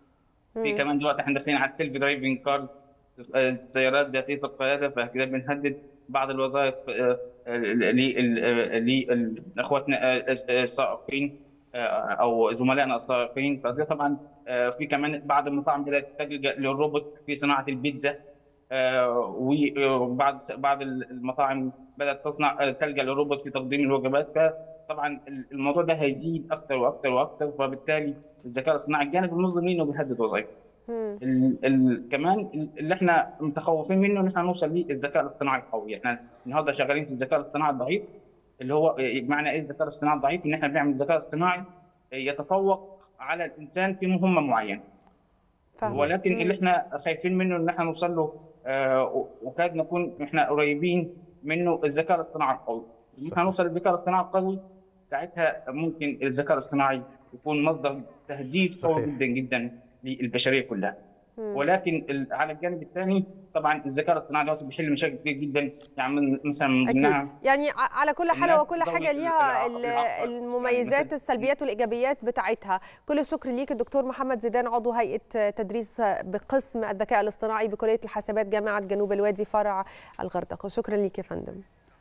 في مم. كمان دلوقتي احنا داخلين على السيلف درايفنج كارز السيارات ذاتيه القياده فكده بنهدد بعض الوظائف آه، آه، لل- آه، لاخواتنا آه، آه، السائقين آه، او زملائنا السائقين فده طبعا آه، في كمان بعض المطاعم بدات تلجا للروبوت في صناعه البيتزا آه، وبعض بعض المطاعم بدات تصنع آه، تلجا للروبوت في تقديم الوجبات فطبعا الموضوع ده هيزيد اكثر واكثر واكثر فبالتالي الذكاء الاصطناعي الجانب المظلم ليه انه بيهدد وظائف ال ال كمان اللي احنا متخوفين منه ان احنا نوصل للذكاء الاصطناعي القوي احنا النهارده شغالين في الذكاء الاصطناعي الضعيف اللي هو معنى ايه الذكاء الاصطناعي الضعيف ان احنا بنعمل ذكاء اصطناعي يتفوق على الانسان في مهمه معينه فاهمة. ولكن مم. اللي احنا خايفين منه ان احنا نوصل له آه، وكاد نكون احنا قريبين منه الذكاء الاصطناعي القوي ان احنا نوصل للذكاء الاصطناعي القوي ساعتها ممكن الذكاء الاصطناعي يكون مصدر تهديد قوي جدا جدا للبشريه كلها مم. ولكن ال- على الجانب الثاني طبعا الذكاء الاصطناعي دلوقتي بيحل مشاكل كتير جدا يعني من- مثلا من اكيد ضمنها يعني ع- على كل حال الناس هو كل ذوي حاجه ليها الإعاقة- ال- الإعاقة. المميزات مثلاً- السلبيات والايجابيات بتاعتها كل الشكر ليك الدكتور محمد زيدان عضو هيئه تدريس بقسم الذكاء الاصطناعي بكليه الحاسبات جامعه جنوب الوادي فرع الغردقه شكرا ليك يا فندم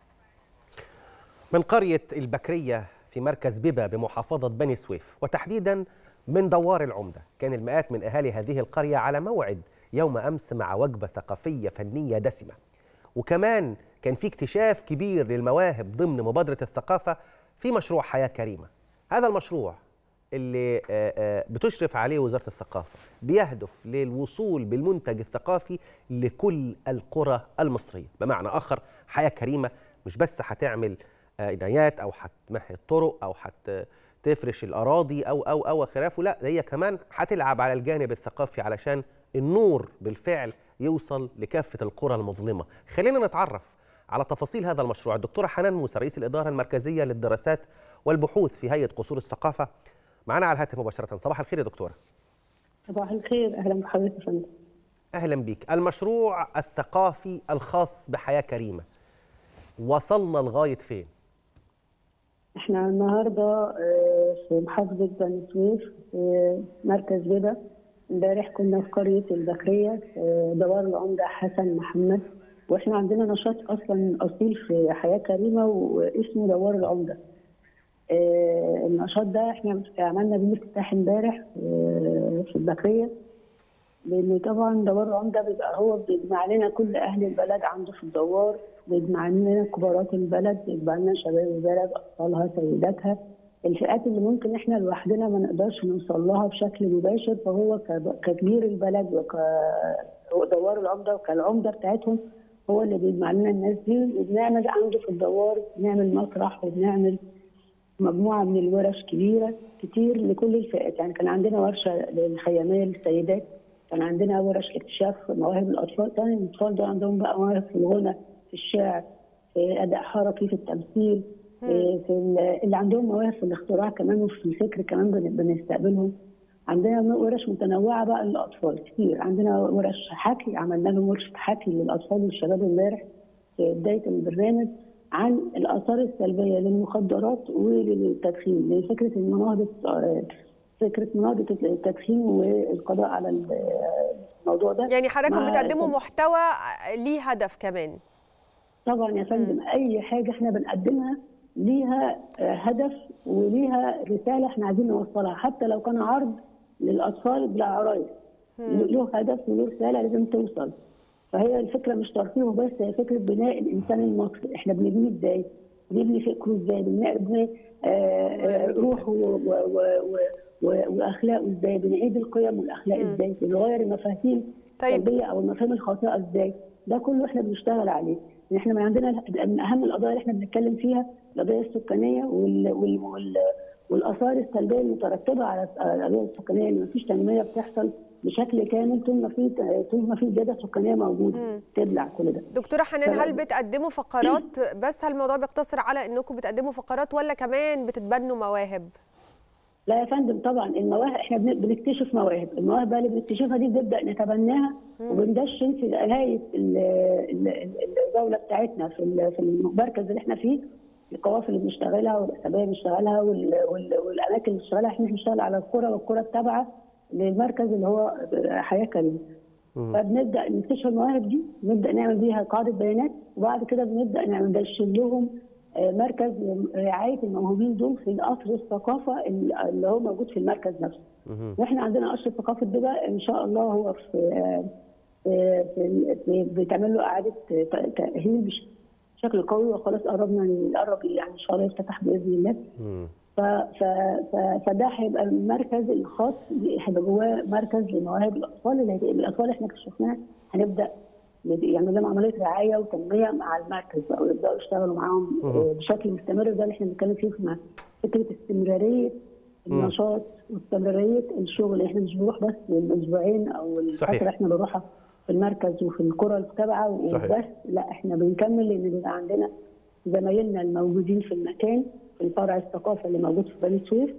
من قرية البكرية في مركز بيبا بمحافظة بني سويف وتحديدا من دوار العمدة كان المئات من أهالي هذه القرية على موعد يوم أمس مع وجبة ثقافية فنية دسمة وكمان كان في اكتشاف كبير للمواهب ضمن مبادرة الثقافة في مشروع حياة كريمة هذا المشروع اللي آه، آه، بتشرف عليه وزارة الثقافة بيهدف للوصول بالمنتج الثقافي لكل القرى المصرية بمعنى آخر حياة كريمة مش بس هتعمل آه، عنايات أو هتمهد طرق أو هتفرش الأراضي أو أو أو خلافه لا ده هي كمان هتلعب على الجانب الثقافي علشان النور بالفعل يوصل لكافة القرى المظلمة خلينا نتعرف على تفاصيل هذا المشروع الدكتورة حنان موسى رئيس الإدارة المركزية للدراسات والبحوث في هيئة قصور الثقافة معنا على الهاتف مباشرة صباح الخير يا دكتورة صباح الخير اهلا بحضرتك يا فندم أهلا بيك المشروع الثقافي الخاص بحياة كريمة وصلنا لغاية فين؟ احنا النهارده آه، في محافظه بني سويف في مركز بيبا امبارح كنا في قرية البكرية في دوار العمدة حسن محمد واحنا عندنا نشاط اصلا اصيل في حياة كريمة واسمه دوار العمدة آه، النشاط ده احنا عملنا بيه افتتاح امبارح آه، في البكرية لان طبعا دوار العمدة بيبقى هو بيجمع لنا كل اهل البلد عنده في الدوار بيجمع لنا كبارات البلد بيجمع لنا شباب البلد اطفالها سيداتها الفئات اللي ممكن احنا لوحدنا ما نقدرش نوصل لها بشكل مباشر فهو ك- ككبير البلد وكدوار العمده وكالعمده بتاعتهم هو اللي بيجمع لنا الناس دي وبنعمل عنده في الدوار بنعمل مسرح وبنعمل مجموعه من الورش كبيره كتير لكل الفئات يعني كان عندنا ورشه للخياميه للسيدات كان عندنا ورش اكتشاف مواهب الاطفال كان الاطفال دول عندهم بقى مواهب في الغنى في الشعر في اداء حركي في التمثيل في في ال- اللي عندهم مواهب في الاختراع كمان وفي الفكر كمان بن- بنستقبلهم عندنا ورش متنوعه بقى للاطفال كتير عندنا ورش حكي عملنا لهم ورشه حكي للاطفال والشباب امبارح في بدايه البرنامج عن الاثار السلبيه للمخدرات وللتدخين لان فكره المناهضه آه، فكره مناهضه التدخين والقضاء على الموضوع ده يعني حضراتكم مع- بتقدموا محتوى ليه هدف كمان طبعا يا فندم اي حاجه احنا بنقدمها ليها آه، هدف وليها رساله احنا عايزين نوصلها حتى لو كان عرض للاطفال بلا عرايس له هدف وله رساله لازم توصل فهي الفكره مش ترفيه بس هي فكره بناء الانسان المصري احنا بنبنيه ازاي؟ بنبني فكره ازاي؟ بنبني آه، آه، روحه و- و- و- و- واخلاقه ازاي؟ بنعيد القيم والاخلاق ازاي؟ بنغير المفاهيم السلبيه او المفاهيم الخاطئه ازاي؟ ده كله احنا بنشتغل عليه ان احنا من عندنا من اهم القضايا اللي احنا بنتكلم فيها القضيه السكانيه وال وال وال والاثار السلبيه المترتبه على على القضيه السكانيه ان مفيش تنميه بتحصل بشكل كامل طول ما في طول ما في زياده سكانيه موجوده تبلع كل ده دكتوره حنان فلا- هل بتقدموا فقرات بس هل الموضوع بيقتصر على انكم بتقدموا فقرات ولا كمان بتتبنوا مواهب لا يا فندم طبعا المواهب احنا بن- بنكتشف مواهب المواهب بقى اللي بنكتشفها دي بنبدا نتبناها وبندشن في نهايه ال- ال- ال- الجوله بتاعتنا في ال- في المركز اللي احنا فيه القوافل اللي بنشتغلها والاسابيع اللي بنشتغلها وال- وال- والاماكن اللي بنشتغلها احنا بنشتغل على القرى والقرى التابعه للمركز اللي هو حياه كريمه فبنبدا نكتشف المواهب دي نبدا نعمل بيها قاعده بيانات وبعد كده بنبدا نعمل ندشن لهم آه، مركز رعايه الموهوبين دول في قصر الثقافه اللي اللي هو موجود في المركز نفسه واحنا عندنا قصر الثقافه ده بقى ان شاء الله هو في آه، في في- في- بيتعمل له اعاده ت- تاهيل بش- بشكل قوي وخلاص قربنا نقرب يعني ان شاء الله يفتتح باذن الله ف ف ف فده هيبقى المركز الخاص هيبقى جواه مركز لمواهب الاطفال اللي هي- الاطفال اللي احنا اكتشفناها هنبدا ند- يعمل لهم عمليه رعايه وتنميه مع المركز بقى ويبداوا يشتغلوا معاهم مهم. آه، بشكل مستمر ده اللي احنا بنتكلم فيه في فكره استمراريه مم. النشاط واستمراريه الشغل احنا مش بنروح بس الاسبوعين او الفتره صحيح. اللي احنا بنروحها في المركز وفي القرى التابعه صحيح. وبس لا احنا بنكمل لان بيبقى عندنا زمايلنا الموجودين في المكان في الفرع الثقافه اللي موجود في بني سويف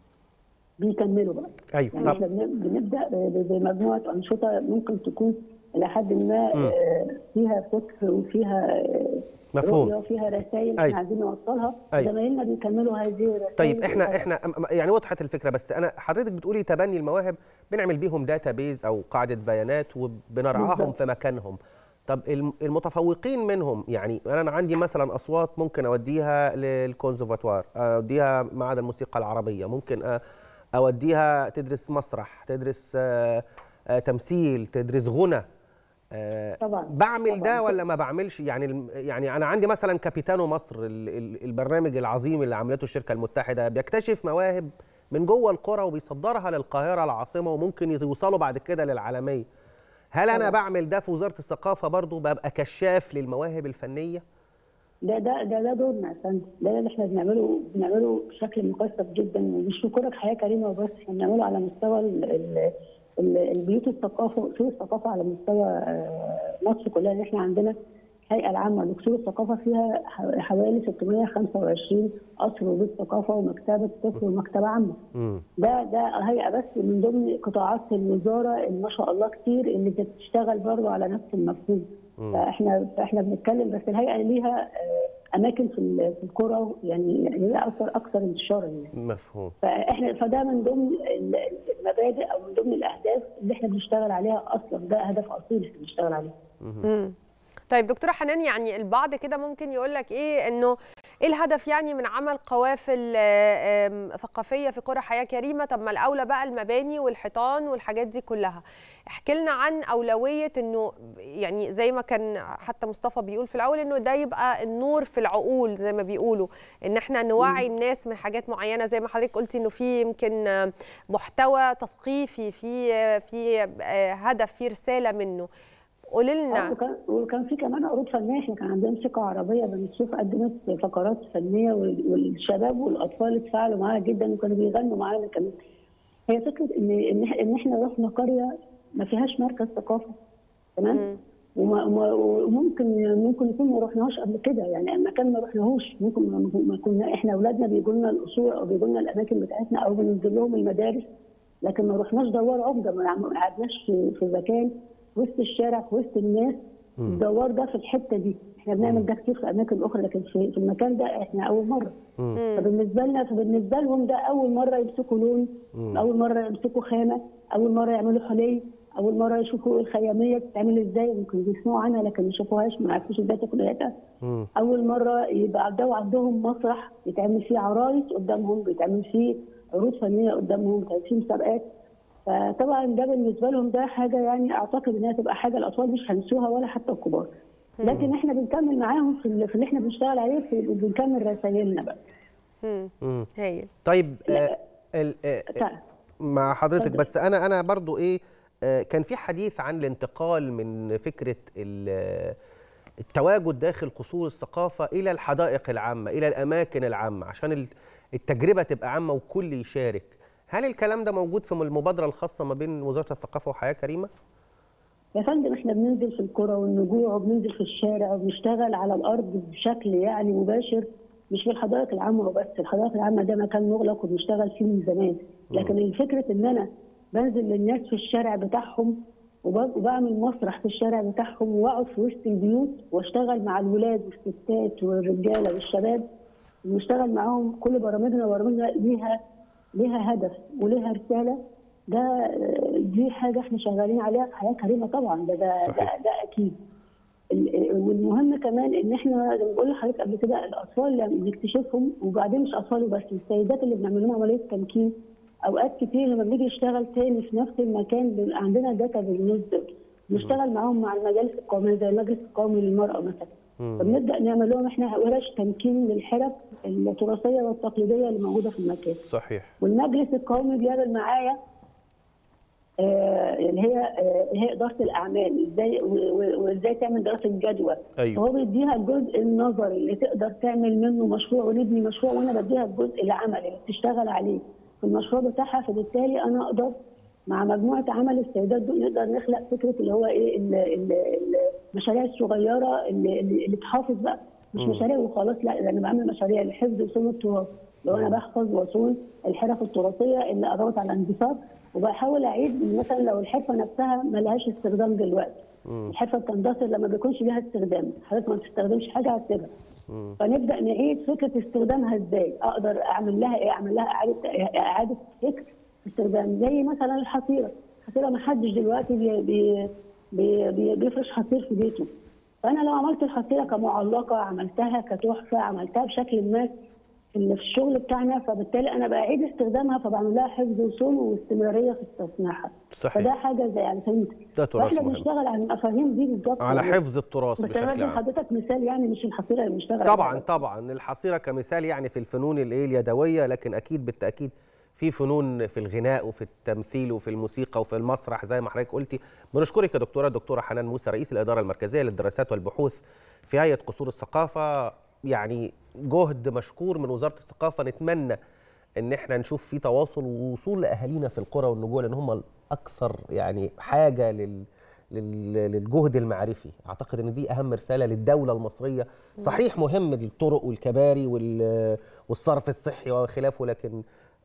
بيكملوا بقى ايوه يعني طب احنا بن- بنبدا ب- بمجموعه انشطه ممكن تكون الى حد ما مم. آه، فيها فكر وفيها آه، مفهوم. رؤيه وفيها رسائل أيوة. احنا عايزين نوصلها أيوة. زمايلنا بيكملوا هذه الرسائل طيب احنا بالفعل. احنا أم- يعني وضحت الفكره بس انا حضرتك بتقولي تبني المواهب بنعمل بيهم داتا بيز او قاعده بيانات وبنرعاهم بالظبط. في مكانهم طب الم- المتفوقين منهم يعني انا عندي مثلا اصوات ممكن اوديها للكونسرفاتوار اوديها معهد الموسيقى العربيه ممكن أ- اوديها تدرس مسرح تدرس آه، آه، تمثيل تدرس غنى آه، طبعا بعمل طبعاً. ده ولا ما بعملش يعني الم- يعني انا عندي مثلا كابيتانو مصر ال- ال- البرنامج العظيم اللي عملته الشركه المتحده بيكتشف مواهب من جوه القرى وبيصدرها للقاهره العاصمه وممكن يوصلوا بعد كده للعالميه هل انا طبعاً. بعمل ده في وزاره الثقافه برضو ببقى كشاف للمواهب الفنيه ده ده ده ده دورنا يا فندم ده اللي احنا بنعمله بنعمله بشكل مكثف جدا ومش في كرة حياه كريمه وبس احنا بنعمله على مستوى ال ال ال البيوت الثقافه اصول الثقافه على مستوى آه، مصر كلها ان احنا عندنا الهيئه العامه لاصول الثقافه فيها ح- حوالي 625 قصر وبيت ثقافه ومكتبه طفل ومكتبه عامه ده ده هيئه بس من ضمن قطاعات الوزاره اللي ما شاء الله كتير اللي بتشتغل برضه على نفس المفهوم مم. فاحنا فاحنا بنتكلم بس الهيئه ليها آه، اماكن في ال- في القرى يعني هي اكثر اكثر انتشارا يعني مفهوم فاحنا فده من ضمن ال- المبادئ او من ضمن الاهداف اللي احنا بنشتغل عليها اصلا ده هدف اصيل احنا بنشتغل عليه مم. طيب دكتوره حنان يعني البعض كده ممكن يقول لك ايه انه ايه الهدف يعني من عمل قوافل آه، آم، ثقافيه في قرى حياه كريمه طب ما الاولى بقى المباني والحيطان والحاجات دي كلها احكي لنا عن اولويه انه يعني زي ما كان حتى مصطفى بيقول في الاول انه ده يبقى النور في العقول زي ما بيقولوا ان احنا نوعي الناس من حاجات معينه زي ما حضرتك قلتي انه في يمكن آه، محتوى تثقيفي في آه، في آه، هدف في رساله منه قولي لنا آه، وكان وكان في كمان عروض فنيه احنا كان عندنا موسيقى عربيه بنشوف قدمت فقرات فنيه وال- والشباب والاطفال اتفاعلوا معاها جدا وكانوا بيغنوا معانا كمان هي فكره ان ان إح- إن احنا رحنا قريه ما فيهاش مركز ثقافه تمام وما- وما- وممكن ممكن نكون ما رحناهاش قبل كده يعني مكان ما رحناهوش ممكن ما- ما كنا احنا اولادنا بيجوا لنا القصور او بيجوا لنا الاماكن بتاعتنا او بننزل لهم المدارس لكن ما رحناش دوار عمده ما ما قعدناش في في مكان في وسط الشارع في وسط الناس الدوار ده في الحته دي احنا بنعمل ده كتير في اماكن اخرى لكن في, في المكان ده احنا اول مره فبالنسبه لنا فبالنسبه لهم ده اول مره يمسكوا لون مم. اول مره يمسكوا خامه اول مره يعملوا حلي اول مره يشوفوا الخياميه بتتعمل ازاي ممكن بيسمعوا عنها لكن ما شافوهاش ما عرفوش ازاي تاكلها اول مره يبقى عندهم عندهم مسرح يتعمل فيه عرايس قدامهم بيتعمل فيه عروض فنيه قدامهم بيتعمل فيه مسابقات فطبعا ده بالنسبه لهم ده حاجه يعني اعتقد انها تبقى حاجه الاطفال مش هينسوها ولا حتى الكبار لكن احنا بنكمل معاهم في اللي, في اللي احنا بنشتغل عليه في بنكمل رسائلنا بقى مم. هايل طيب آه ال- آه طيب. مع حضرتك اتفضل. بس انا انا برضو ايه آه كان في حديث عن الانتقال من فكره ال- التواجد داخل قصور الثقافه الى الحدائق العامه الى الاماكن العامه عشان ال- التجربه تبقى عامه وكل يشارك هل الكلام ده موجود في المبادره الخاصه ما بين وزاره الثقافه وحياه كريمه يا فندم احنا بننزل في القرى والنجوع وبننزل في الشارع وبنشتغل على الارض بشكل يعني مباشر مش في الحدائق العامه وبس الحدائق العامه ده مكان مغلق وبنشتغل فيه من زمان لكن الفكره ان انا بنزل للناس في الشارع بتاعهم وب- وبعمل مسرح في الشارع بتاعهم واقعد في وسط البيوت واشتغل مع الولاد والستات والرجاله والشباب ونشتغل معاهم كل برامجنا برامجنا ليها ليها هدف وليها رساله ده آه، دي حاجه احنا شغالين عليها في حياه كريمه طبعا ده ده ده, ده اكيد ال- والمهم كمان ان احنا زي ما بقول لحضرتك قبل كده الاطفال لما بنكتشفهم وبعدين مش اطفال وبس السيدات اللي بنعمل لهم عمليه تمكين اوقات كتير لما بنيجي نشتغل تاني في نفس المكان بيبقى عندنا داتا بالناس دول نشتغل معاهم مع المجالس القوميه زي المجلس القومي للمراه مثلا فبنبدا نعمل لهم احنا ورش تمكين للحرف التراثيه والتقليديه اللي موجوده في المكان صحيح والمجلس القومي بيعمل معايا آه، اللي هي آه، اللي هي اداره الاعمال ازاي و- و- وازاي تعمل دراسه جدوى أيوة. هو بيديها الجزء النظري اللي تقدر تعمل منه مشروع ونبني مشروع وانا بديها الجزء العملي اللي بتشتغل عليه في المشروع بتاعها فبالتالي انا اقدر مع مجموعه عمل السيدات دول نقدر نخلق فكره اللي هو ايه ال- ال- ال- المشاريع الصغيره اللي, اللي اللي تحافظ بقى مش مم. مشاريع وخلاص لا ده انا بعمل مشاريع لحفظ وصون التراث لو انا بحفظ واصون الحرف التراثيه اللي قربت على الاندثار وبحاول اعيد مثلا لو الحرفه نفسها ما لهاش استخدام دلوقتي الحرفه بتندثر لما بيكونش ليها استخدام حضرتك ما بتستخدمش حاجه هتسيبها فنبدا نعيد فكره استخدامها ازاي اقدر اعمل لها ايه اعمل لها اعاده اعاده فكر استخدام زي مثلا الحصيره الحصيره ما حدش دلوقتي بي بي بي بي بيفرش حصير في بيته فانا لو عملت الحصيره كمعلقه عملتها كتحفه عملتها بشكل ما في ال- في الشغل بتاعنا فبالتالي انا بعيد استخدامها فبعمل لها حفظ وصون واستمراريه في تصنيعها صحيح. فده حاجه زي يعني فهمت ده تراث فاحنا مهم. بنشتغل على المفاهيم دي بالظبط على يعني. حفظ التراث بس بشكل انا بدي عام لحضرتك مثال يعني مش الحصيره اللي بنشتغل طبعا عليها. طبعا الحصيره كمثال يعني في الفنون الايه اليدويه لكن اكيد بالتاكيد في فنون في الغناء وفي التمثيل وفي الموسيقى وفي المسرح زي ما حضرتك قلتي بنشكرك يا دكتوره دكتوره حنان موسى رئيس الاداره المركزيه للدراسات والبحوث في هيئه قصور الثقافه يعني جهد مشكور من وزاره الثقافه نتمنى ان احنا نشوف في تواصل ووصول لاهالينا في القرى والنجوع لان هم الاكثر يعني حاجه لل لل- للجهد المعرفي اعتقد ان دي اهم رساله للدوله المصريه صحيح مهم الطرق والكباري وال- والصرف الصحي وخلافه لكن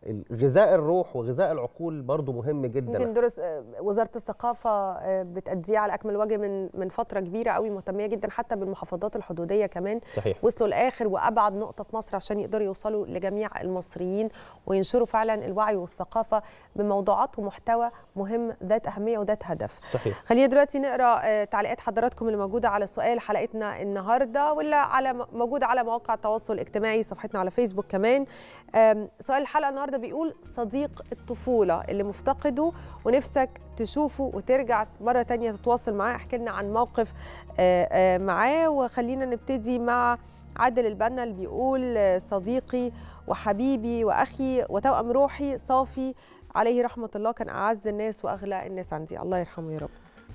غذاء الروح وغذاء العقول برضو مهم جدا يمكن درس آه، وزاره الثقافه آه، بتأديه على اكمل وجه من من فتره كبيره قوي مهتميه جدا حتى بالمحافظات الحدوديه كمان صحيح. وصلوا لاخر وابعد نقطه في مصر عشان يقدروا يوصلوا لجميع المصريين وينشروا فعلا الوعي والثقافه بموضوعات ومحتوى مهم ذات اهميه وذات هدف صحيح خلينا دلوقتي نقرا آه، تعليقات حضراتكم اللي موجوده على سؤال حلقتنا النهارده ولا على موجوده على مواقع التواصل الاجتماعي صفحتنا على فيسبوك كمان آم، سؤال الحلقه النهارده بيقول صديق الطفوله اللي مفتقده ونفسك تشوفه وترجع مره تانية تتواصل معاه احكي لنا عن موقف آه، آه، معاه وخلينا نبتدي مع عادل البنا اللي بيقول آه، صديقي وحبيبي واخي وتوأم روحي صافي عليه رحمه الله كان اعز الناس واغلى الناس عندي الله يرحمه يا رب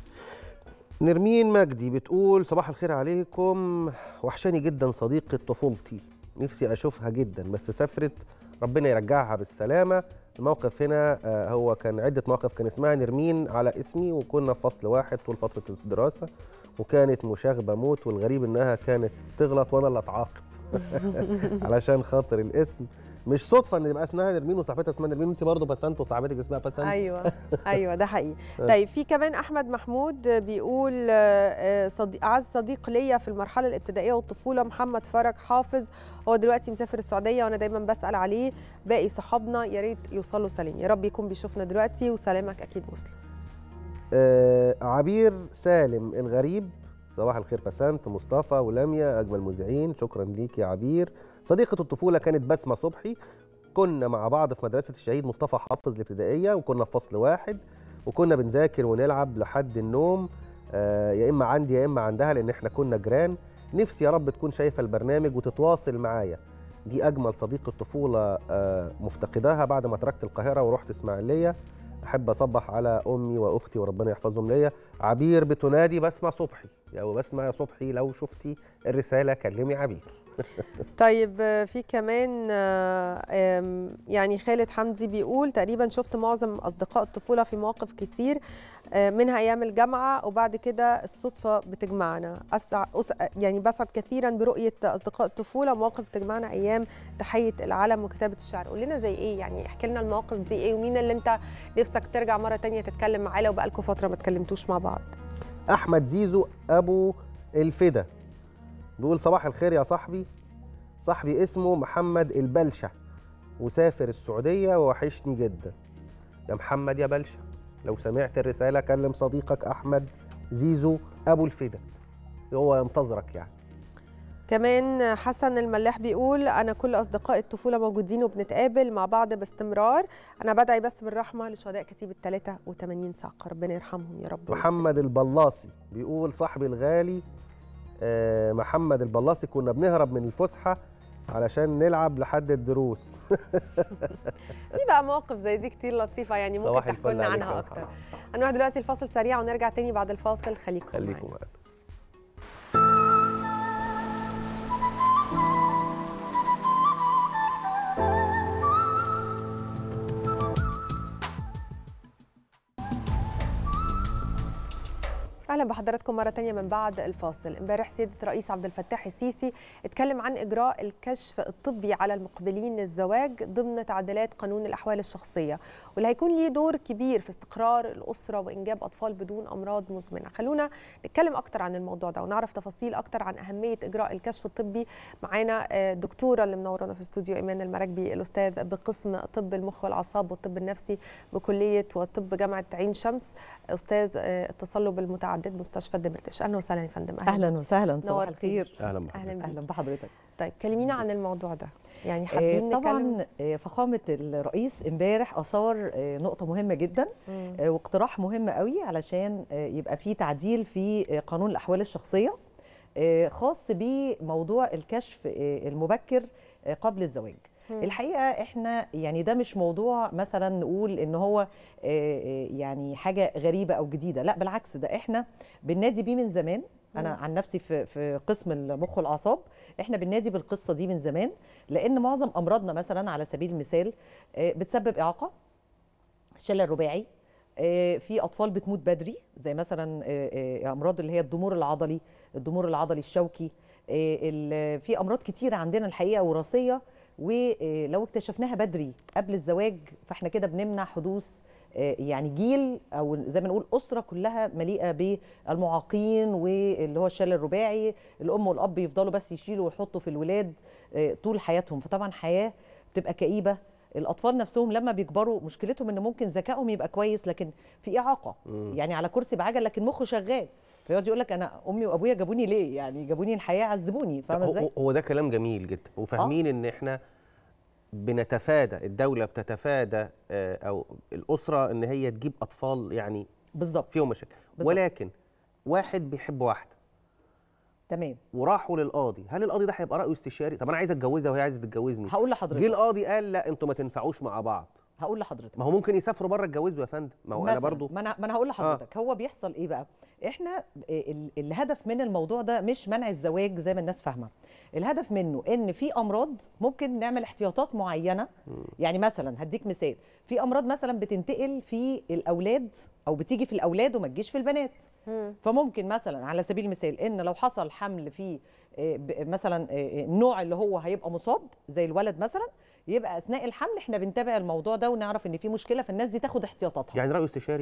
نرمين مجدي بتقول صباح الخير عليكم وحشاني جدا صديقة طفولتي نفسي أشوفها جدا بس سافرت ربنا يرجعها بالسلامة الموقف هنا آه، هو كان عدة مواقف كان اسمها نرمين على اسمي وكنا في فصل واحد طول فترة الدراسة وكانت مشاغبة موت والغريب إنها كانت تغلط وأنا اللي أتعاقب علشان خاطر الاسم مش صدفة إن يبقى اسمها نرمين وصاحبتها اسمها نرمين وأنت برضه بسنت وصاحبتك اسمها بسنت ايوه ايوه ده حقيقي آه. طيب في كمان احمد محمود بيقول آه، آه، صديق اعز صديق ليا في المرحله الابتدائيه والطفوله محمد فرج حافظ هو دلوقتي مسافر السعوديه وانا دايما بسال عليه باقي صحابنا يا ريت يوصلوا سليم يا رب يكون بيشوفنا دلوقتي وسلامك اكيد وصل آه عبير سالم الغريب صباح الخير بسنت مصطفى ولميا اجمل مذيعين شكرا ليك يا عبير صديقه الطفوله كانت بسمه صبحي كنا مع بعض في مدرسه الشهيد مصطفى حافظ الابتدائيه وكنا في فصل واحد وكنا بنذاكر ونلعب لحد النوم آه يا اما عندي يا اما عندها لان احنا كنا جيران نفسي يا رب تكون شايفه البرنامج وتتواصل معايا دي اجمل صديقه طفوله آه مفتقداها بعد ما تركت القاهره ورحت اسماعيليه احب اصبح على امي واختي وربنا يحفظهم ليا عبير بتنادي بسمه صبحي او بسمه يا صبحي لو شفتي الرساله كلمي عبير طيب آه، في كمان آه، آم، يعني خالد حمدي بيقول تقريبا شفت معظم اصدقاء الطفوله في مواقف كتير آه، منها ايام الجامعه وبعد كده الصدفه بتجمعنا أسع... أس... يعني بسعد كثيرا برؤيه اصدقاء الطفوله مواقف بتجمعنا ايام تحيه العلم وكتابه الشعر قول لنا زي ايه يعني احكي لنا المواقف دي ايه ومين اللي انت نفسك ترجع مره تانية تتكلم معاه لو بقالكم فتره ما اتكلمتوش مع بعض احمد زيزو ابو الفدا بيقول صباح الخير يا صاحبي صاحبي اسمه محمد البلشه وسافر السعوديه ووحشني جدا يا محمد يا بلشه لو سمعت الرساله كلم صديقك احمد زيزو ابو الفدا هو ينتظرك يعني كمان حسن الملاح بيقول انا كل اصدقاء الطفوله موجودين وبنتقابل مع بعض باستمرار انا بدعي بس بالرحمه لشهداء كتيبه 83 ساق ربنا يرحمهم يا رب محمد البلاصي بيقول صاحبي الغالي آه، محمد البلاصي كنا بنهرب من الفسحه علشان نلعب لحد الدروس في بقى مواقف زي دي كتير لطيفه يعني ممكن صباح تحكوا لنا الفل عليك عنها يا اكتر هنروح دلوقتي الفاصل سريع ونرجع تاني بعد الفاصل خليكم خليكم معانا اهلا بحضراتكم مره تانية من بعد الفاصل امبارح سياده الرئيس عبد الفتاح السيسي اتكلم عن اجراء الكشف الطبي على المقبلين للزواج ضمن تعديلات قانون الاحوال الشخصيه واللي هيكون ليه دور كبير في استقرار الاسره وانجاب اطفال بدون امراض مزمنه خلونا نتكلم اكتر عن الموضوع ده ونعرف تفاصيل اكتر عن اهميه اجراء الكشف الطبي معانا آه، دكتوره اللي منورانا في استوديو ايمان المراكبي الاستاذ بقسم طب المخ والاعصاب والطب النفسي بكليه وطب جامعه عين شمس استاذ آه، التصلب المتعدد مستشفى الدمرداش اهلا وسهلا يا فندم اهلا وسهلا صباح نورتينا. الخير اهلا اهلا بيك. اهلا بحضرتك طيب كلمينا عن الموضوع ده يعني آه، حابين طبعا نتكلم آه، فخامه الرئيس امبارح اثار آه، نقطه مهمه جدا مم. آه، واقتراح مهم قوي علشان آه، يبقى في تعديل في آه، قانون الاحوال الشخصيه آه، خاص بموضوع الكشف آه، المبكر آه، قبل الزواج مم. الحقيقه احنا يعني ده مش موضوع مثلا نقول ان هو آه، آه، يعني حاجه غريبه او جديده لا بالعكس ده احنا بننادي بيه من زمان انا مم. عن نفسي في في قسم المخ والاعصاب احنا بننادي بالقصه دي من زمان لان معظم امراضنا مثلا على سبيل المثال آه، بتسبب اعاقه شلل رباعي آه، في اطفال بتموت بدري زي مثلا آه، آه، امراض اللي هي الضمور العضلي الضمور العضلي الشوكي آه، ال- في امراض كتيره عندنا الحقيقه وراثيه ولو اكتشفناها بدري قبل الزواج فاحنا كده بنمنع حدوث آه، يعني جيل او زي ما نقول اسره كلها مليئه بالمعاقين واللي هو الشلل الرباعي الام والاب يفضلوا بس يشيلوا ويحطوا في الولاد آه، طول حياتهم فطبعا حياه بتبقى كئيبه الاطفال نفسهم لما بيكبروا مشكلتهم ان ممكن ذكائهم يبقى كويس لكن في اعاقه مم. يعني على كرسي بعجل لكن مخه شغال فيقعد يقول لك انا امي وابويا جابوني ليه يعني جابوني الحياه عذبوني فاهمه هو- ازاي هو ده كلام جميل جدا وفاهمين ان احنا بنتفادى الدوله بتتفادى آه، او الاسره ان هي تجيب اطفال يعني بالظبط فيهم مشاكل بالظبط. ولكن واحد بيحب واحده تمام وراحوا للقاضي هل القاضي ده هيبقى رايه استشاري طب انا عايز اتجوزها وهي عايزه تتجوزني هقول لحضرتك جه القاضي قال لا انتوا ما تنفعوش مع بعض هقول لحضرتك ما هو ممكن يسافروا بره يتجوزوا يا فندم ما هو انا مثلاً، برضو ما انا ما انا هقول لحضرتك هو بيحصل ايه بقى احنا ال- الهدف من الموضوع ده مش منع الزواج زي ما الناس فاهمه الهدف منه ان في امراض ممكن نعمل احتياطات معينه يعني مثلا هديك مثال في امراض مثلا بتنتقل في الاولاد او بتيجي في الاولاد وما تجيش في البنات فممكن مثلا على سبيل المثال ان لو حصل حمل في آه، ب- مثلا آه، النوع اللي هو هيبقى مصاب زي الولد مثلا يبقى اثناء الحمل احنا بنتابع الموضوع ده ونعرف ان في مشكله فالناس دي تاخد احتياطاتها يعني رايه استشاري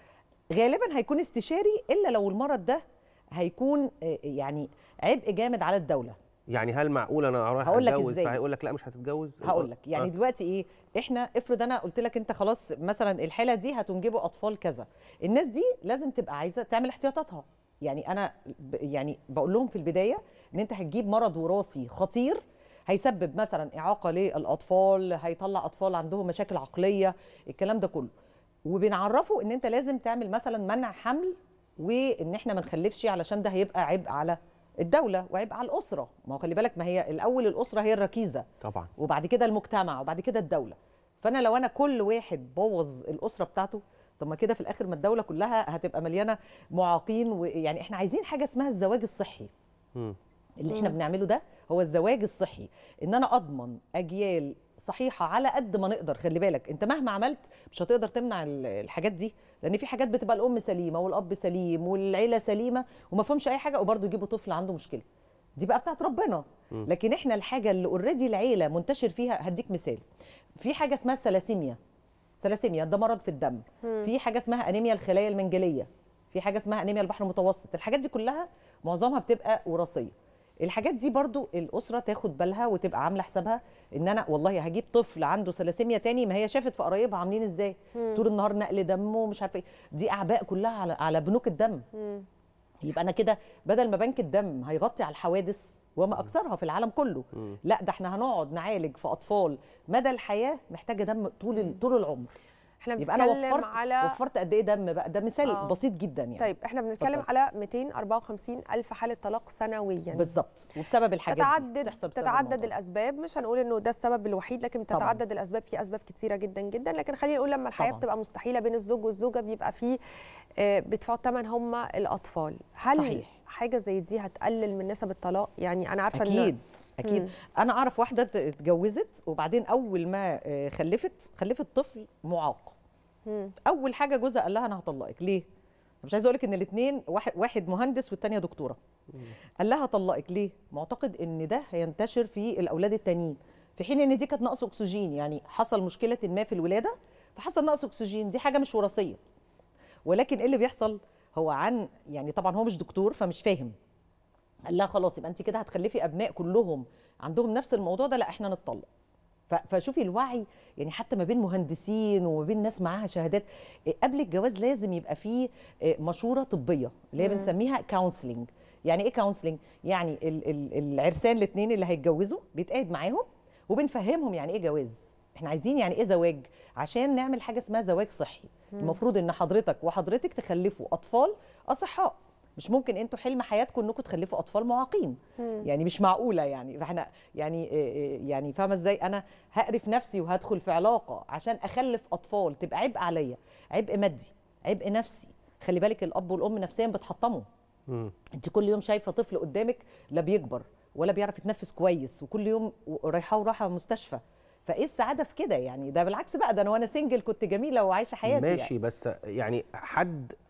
غالبا هيكون استشاري الا لو المرض ده هيكون آه، يعني عبء جامد على الدوله يعني هل معقول انا رايح هقول لك اتجوز إزاي. فهيقول لك لا مش هتتجوز هقول لك يعني آه. دلوقتي ايه احنا افرض انا قلت لك انت خلاص مثلا الحاله دي هتنجبوا اطفال كذا الناس دي لازم تبقى عايزه تعمل احتياطاتها يعني انا ب- يعني بقول لهم في البدايه ان انت هتجيب مرض وراثي خطير هيسبب مثلا اعاقه للاطفال هيطلع اطفال عندهم مشاكل عقليه الكلام ده كله وبنعرفه ان انت لازم تعمل مثلا منع حمل وان احنا ما نخلفش علشان ده هيبقى عبء على الدوله وعبء على الاسره ما هو خلي بالك ما هي الاول الاسره هي الركيزه طبعا وبعد كده المجتمع وبعد كده الدوله فانا لو انا كل واحد بوظ الاسره بتاعته طب ما كده في الاخر ما الدوله كلها هتبقى مليانه معاقين ويعني احنا عايزين حاجه اسمها الزواج الصحي مم. اللي احنا بنعمله ده هو الزواج الصحي ان انا اضمن اجيال صحيحه على قد ما نقدر خلي بالك انت مهما عملت مش هتقدر تمنع ال- الحاجات دي لان في حاجات بتبقى الام سليمه والاب سليم والعيله سليمه وما فهمش اي حاجه وبرضه يجيبوا طفل عنده مشكله دي بقى بتاعت ربنا مم. لكن احنا الحاجه اللي اوريدي العيله منتشر فيها هديك مثال في حاجه اسمها الثلاسيميا ثلاسيميا ده مرض في الدم مم. في حاجه اسمها انيميا الخلايا المنجليه في حاجه اسمها انيميا البحر المتوسط الحاجات دي كلها معظمها بتبقى وراثيه الحاجات دي برضو الاسره تاخد بالها وتبقى عامله حسابها ان انا والله هجيب طفل عنده ثلاسيميا تاني ما هي شافت في قرايبها عاملين ازاي مم. طول النهار نقل دم ومش عارفه ايه دي اعباء كلها على على بنوك الدم مم. يبقى انا كده بدل ما بنك الدم هيغطي على الحوادث وما اكثرها في العالم كله مم. لا ده احنا هنقعد نعالج في اطفال مدى الحياه محتاجه دم طول ال- طول العمر احنا يبقى انا بنتكلم وفرت على وفرت قد ايه دم بقى ده مثال آه. بسيط جدا يعني طيب احنا بنتكلم اتفضل. على 254 الف حاله طلاق سنويا بالظبط وبسبب الحاجات دي تتعدد بتحصل بسبب تتعدد الموضوع. الاسباب مش هنقول انه ده السبب الوحيد لكن طبعاً. تتعدد الاسباب في اسباب كتيره جدا جدا لكن خلينا نقول لما الحياه طبعاً. بتبقى مستحيله بين الزوج والزوجه بيبقى فيه آه، بيدفعوا الثمن هم الاطفال هل صحيح. حاجه زي دي هتقلل من نسب الطلاق يعني انا عارفه اكيد ان اكيد مم. انا اعرف واحده ت- اتجوزت وبعدين اول ما آه، خلفت خلفت طفل معاق مم. اول حاجه جوزها قال لها انا هطلقك ليه مش عايزه اقول لك ان الاثنين واحد واحد مهندس والثانيه دكتوره قال لها هطلقك ليه معتقد ان ده هينتشر في الاولاد التانيين في حين ان دي كانت نقص اكسجين يعني حصل مشكله ما في الولاده فحصل نقص اكسجين دي حاجه مش وراثيه ولكن ايه اللي بيحصل هو عن يعني طبعا هو مش دكتور فمش فاهم قال لها خلاص يبقى انت كده هتخلفي ابناء كلهم عندهم نفس الموضوع ده لا احنا نتطلق ف- فشوفي الوعي يعني حتى ما بين مهندسين وما بين ناس معاها شهادات إيه، قبل الجواز لازم يبقى فيه إيه، مشوره طبيه اللي هي مم. بنسميها كونسلنج يعني ايه كونسلنج يعني ال- ال- العرسان الاثنين اللي هيتجوزوا بيتقعد معاهم وبنفهمهم يعني ايه جواز احنا عايزين يعني ايه زواج عشان نعمل حاجه اسمها زواج صحي مم. المفروض ان حضرتك وحضرتك تخلفوا اطفال اصحاء مش ممكن انتوا حلم حياتكم انكم تخلفوا اطفال معاقين مم. يعني مش معقوله يعني فاحنا يعني إيه إيه يعني فاهمه ازاي انا هقرف نفسي وهدخل في علاقه عشان اخلف اطفال تبقى عبء عليا عبء مادي عبء نفسي خلي بالك الاب والام نفسيا بتحطموا مم. انت كل يوم شايفه طفل قدامك لا بيكبر ولا بيعرف يتنفس كويس وكل يوم رايحه وراحه مستشفى فايه السعاده في كده يعني ده بالعكس بقى ده انا وانا سنجل كنت جميله وعايشه حياتي ماشي يعني. بس يعني حد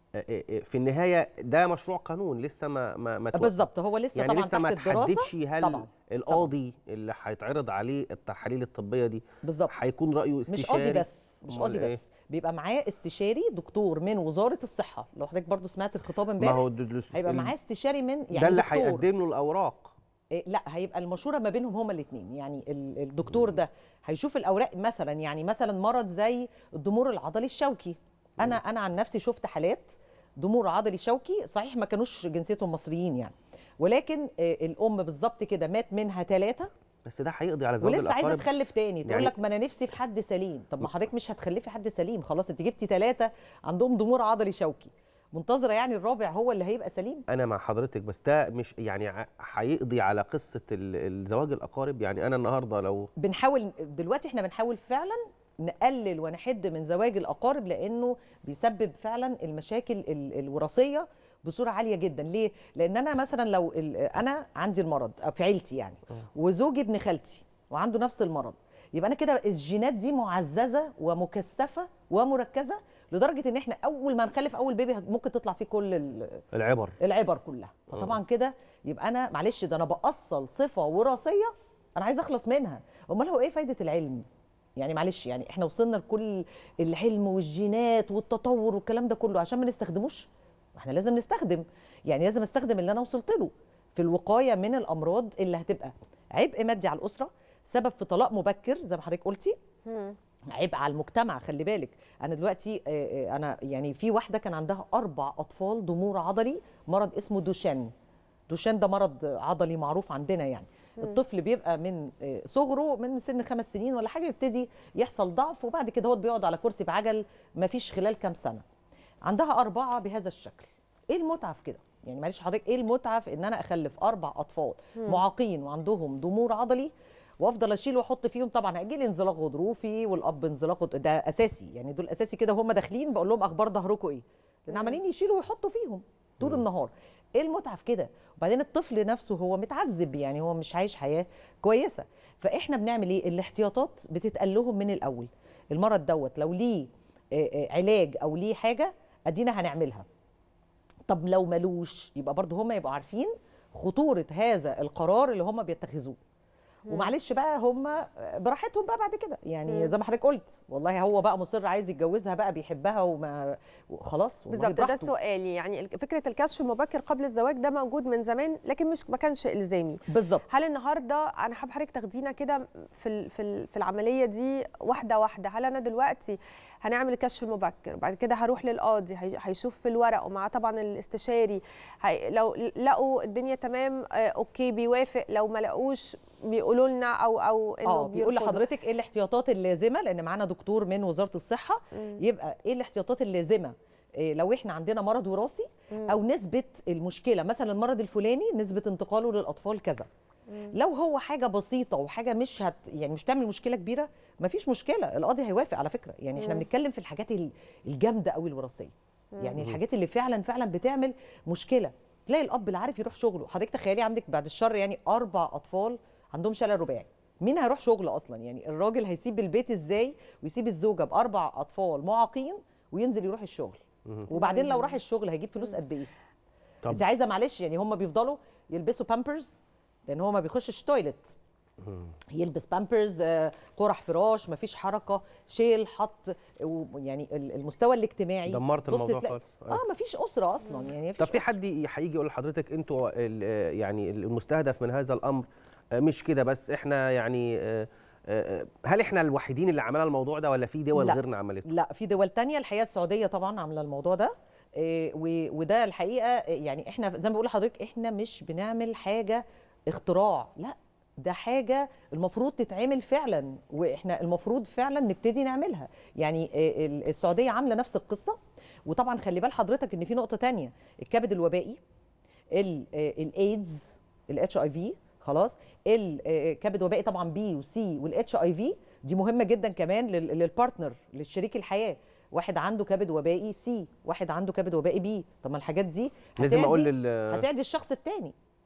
آه، آه، في النهايه ده مشروع قانون لسه ما ما ما توقف. بالظبط هو لسه يعني طبعا لسه ما تحت الدراسه تحددش هل طبعا القاضي اللي هيتعرض عليه التحاليل الطبيه دي بالظبط هيكون رايه مش استشاري قاضي بس مش أمال قاضي إيه؟ بس بيبقى معاه استشاري دكتور من وزاره الصحه لو حضرتك برضو سمعت الخطاب ما امبارح هو الد- هيبقى ال- معاه استشاري من يعني ده اللي دكتور. هيقدم له الاوراق إيه، لا هيبقى المشوره ما بينهم هما الاثنين يعني ال- الدكتور ده هيشوف الاوراق مثلا يعني مثلا مرض زي الضمور العضلي الشوكي انا انا عن نفسي شفت حالات ضمور عضلي شوكي صحيح ما كانوش جنسيتهم مصريين يعني ولكن آه، الام بالظبط كده مات منها ثلاثه بس ده هيقضي على زواج ولسه عايزه الأقارب. تخلف تاني تقول يعني- لك ما انا نفسي في حد سليم طب ما حضرتك مش هتخلفي حد سليم خلاص انت جبتي ثلاثه عندهم ضمور عضلي شوكي منتظره يعني الرابع هو اللي هيبقى سليم انا مع حضرتك بس ده مش يعني ع- هيقضي على قصه ال- الزواج الاقارب يعني انا النهارده لو بنحاول دلوقتي احنا بنحاول فعلا نقلل ونحد من زواج الاقارب لانه بيسبب فعلا المشاكل ال- الوراثيه بصوره عاليه جدا ليه لان انا مثلا لو ال- انا عندي المرض أو في عيلتي يعني وزوجي ابن خالتي وعنده نفس المرض يبقى انا كده الجينات دي معززه ومكثفه ومركزه لدرجه ان احنا اول ما نخلف اول بيبي ممكن تطلع فيه كل ال- العبر العبر كلها فطبعا كده يبقى انا معلش ده انا باصل صفه وراثيه انا عايز اخلص منها امال هو ايه فايده العلم يعني معلش يعني احنا وصلنا لكل العلم والجينات والتطور والكلام ده كله عشان ما نستخدموش احنا لازم نستخدم يعني لازم استخدم اللي انا وصلت له في الوقايه من الامراض اللي هتبقى عبء مادي على الاسره سبب في طلاق مبكر زي ما حضرتك قلتي عبء على المجتمع خلي بالك انا دلوقتي آه، آه، انا يعني في واحده كان عندها اربع اطفال ضمور عضلي مرض اسمه دوشان دوشان ده مرض عضلي معروف عندنا يعني مم. الطفل بيبقى من آه، صغره من سن خمس سنين ولا حاجه يبتدي يحصل ضعف وبعد كده هو بيقعد على كرسي بعجل ما فيش خلال كام سنه عندها اربعه بهذا الشكل ايه المتعه في كده يعني معلش حضرتك ايه المتعه في ان انا اخلف اربع اطفال مم. معاقين وعندهم ضمور عضلي وافضل اشيل واحط فيهم طبعا هيجي لي انزلاق غضروفي والاب انزلاق غض- ده اساسي يعني دول اساسي كده وهم داخلين بقول لهم اخبار ظهركم ايه لان عمالين يشيلوا ويحطوا فيهم طول النهار ايه المتعه في كده وبعدين الطفل نفسه هو متعذب يعني هو مش عايش حياه كويسه فاحنا بنعمل ايه الاحتياطات بتتقال لهم من الاول المرض دوت لو ليه آه، آه، علاج او ليه حاجه ادينا هنعملها طب لو ملوش يبقى برضه هم يبقوا عارفين خطوره هذا القرار اللي هم بيتخذوه ومعلش بقى هم براحتهم بقى بعد كده يعني مم. زي ما حضرتك قلت والله هو بقى مصر عايز يتجوزها بقى بيحبها وما خلاص والله بالظبط ده براحته. سؤالي يعني ال- فكره الكشف المبكر قبل الزواج ده موجود من زمان لكن مش ما كانش الزامي بالظبط هل النهارده انا حابه حضرتك تاخدينا كده في ال- في ال- في العمليه دي واحده واحده هل انا دلوقتي هنعمل الكشف المبكر وبعد كده هروح للقاضي هي- هيشوف في الورق ومعاه طبعا الاستشاري هي لو لقوا الدنيا تمام آه، اوكي بيوافق لو ما لقوش بيقولوا لنا او او انه اه بيقول بيرفضوا. لحضرتك ايه الاحتياطات اللازمه لان معانا دكتور من وزاره الصحه مم. يبقى ايه الاحتياطات اللازمه إيه لو احنا عندنا مرض وراثي مم. او نسبه المشكله مثلا المرض الفلاني نسبه انتقاله للاطفال كذا مم. لو هو حاجه بسيطه وحاجه مش هت يعني مش تعمل مشكله كبيره مفيش مشكله القاضي هيوافق على فكره يعني احنا مم. بنتكلم في الحاجات ال- الجامده قوي الوراثيه مم. يعني الحاجات اللي فعلا فعلا بتعمل مشكله تلاقي الاب اللي عارف يروح شغله حضرتك تخيلي عندك بعد الشر يعني اربع اطفال عندهم شلل رباعي مين هيروح شغل اصلا يعني الراجل هيسيب البيت ازاي ويسيب الزوجه باربع اطفال معاقين وينزل يروح الشغل وبعدين لو راح الشغل هيجيب فلوس قد ايه طب. انت عايزه معلش يعني هم بيفضلوا يلبسوا بامبرز لان هو ما بيخشش تويلت يلبس بامبرز آه، قرح فراش مفيش حركه شيل حط و- يعني ال- المستوى الاجتماعي دمرت بص الموضوع تلاقي- خالص. اه مفيش اسره اصلا يعني طب مفيش في حد ي- هيجي يقول لحضرتك انتوا ال- يعني المستهدف من هذا الامر آه، مش كده بس احنا يعني آه، آه، هل احنا الوحيدين اللي عملنا الموضوع ده ولا في دول لا. غيرنا عملته؟ لا في دول تانية الحقيقه السعوديه طبعا عامله الموضوع ده إيه، و- وده الحقيقه إيه، يعني احنا زي ما بقول لحضرتك احنا مش بنعمل حاجه اختراع لا ده حاجه المفروض تتعمل فعلا واحنا المفروض فعلا نبتدي نعملها يعني إيه، ال- السعوديه عامله نفس القصه وطبعا خلي بال حضرتك ان في نقطه تانية الكبد الوبائي ال- آه، الايدز الاتش اي في خلاص الكبد وبائي طبعا بي وسي والاتش اي في دي مهمه جدا كمان لل- للبارتنر للشريك الحياه واحد عنده كبد وبائي سي واحد عنده كبد وبائي بي طب ما الحاجات دي لازم هتعدي- أقول لل- هتعدي الشخص التاني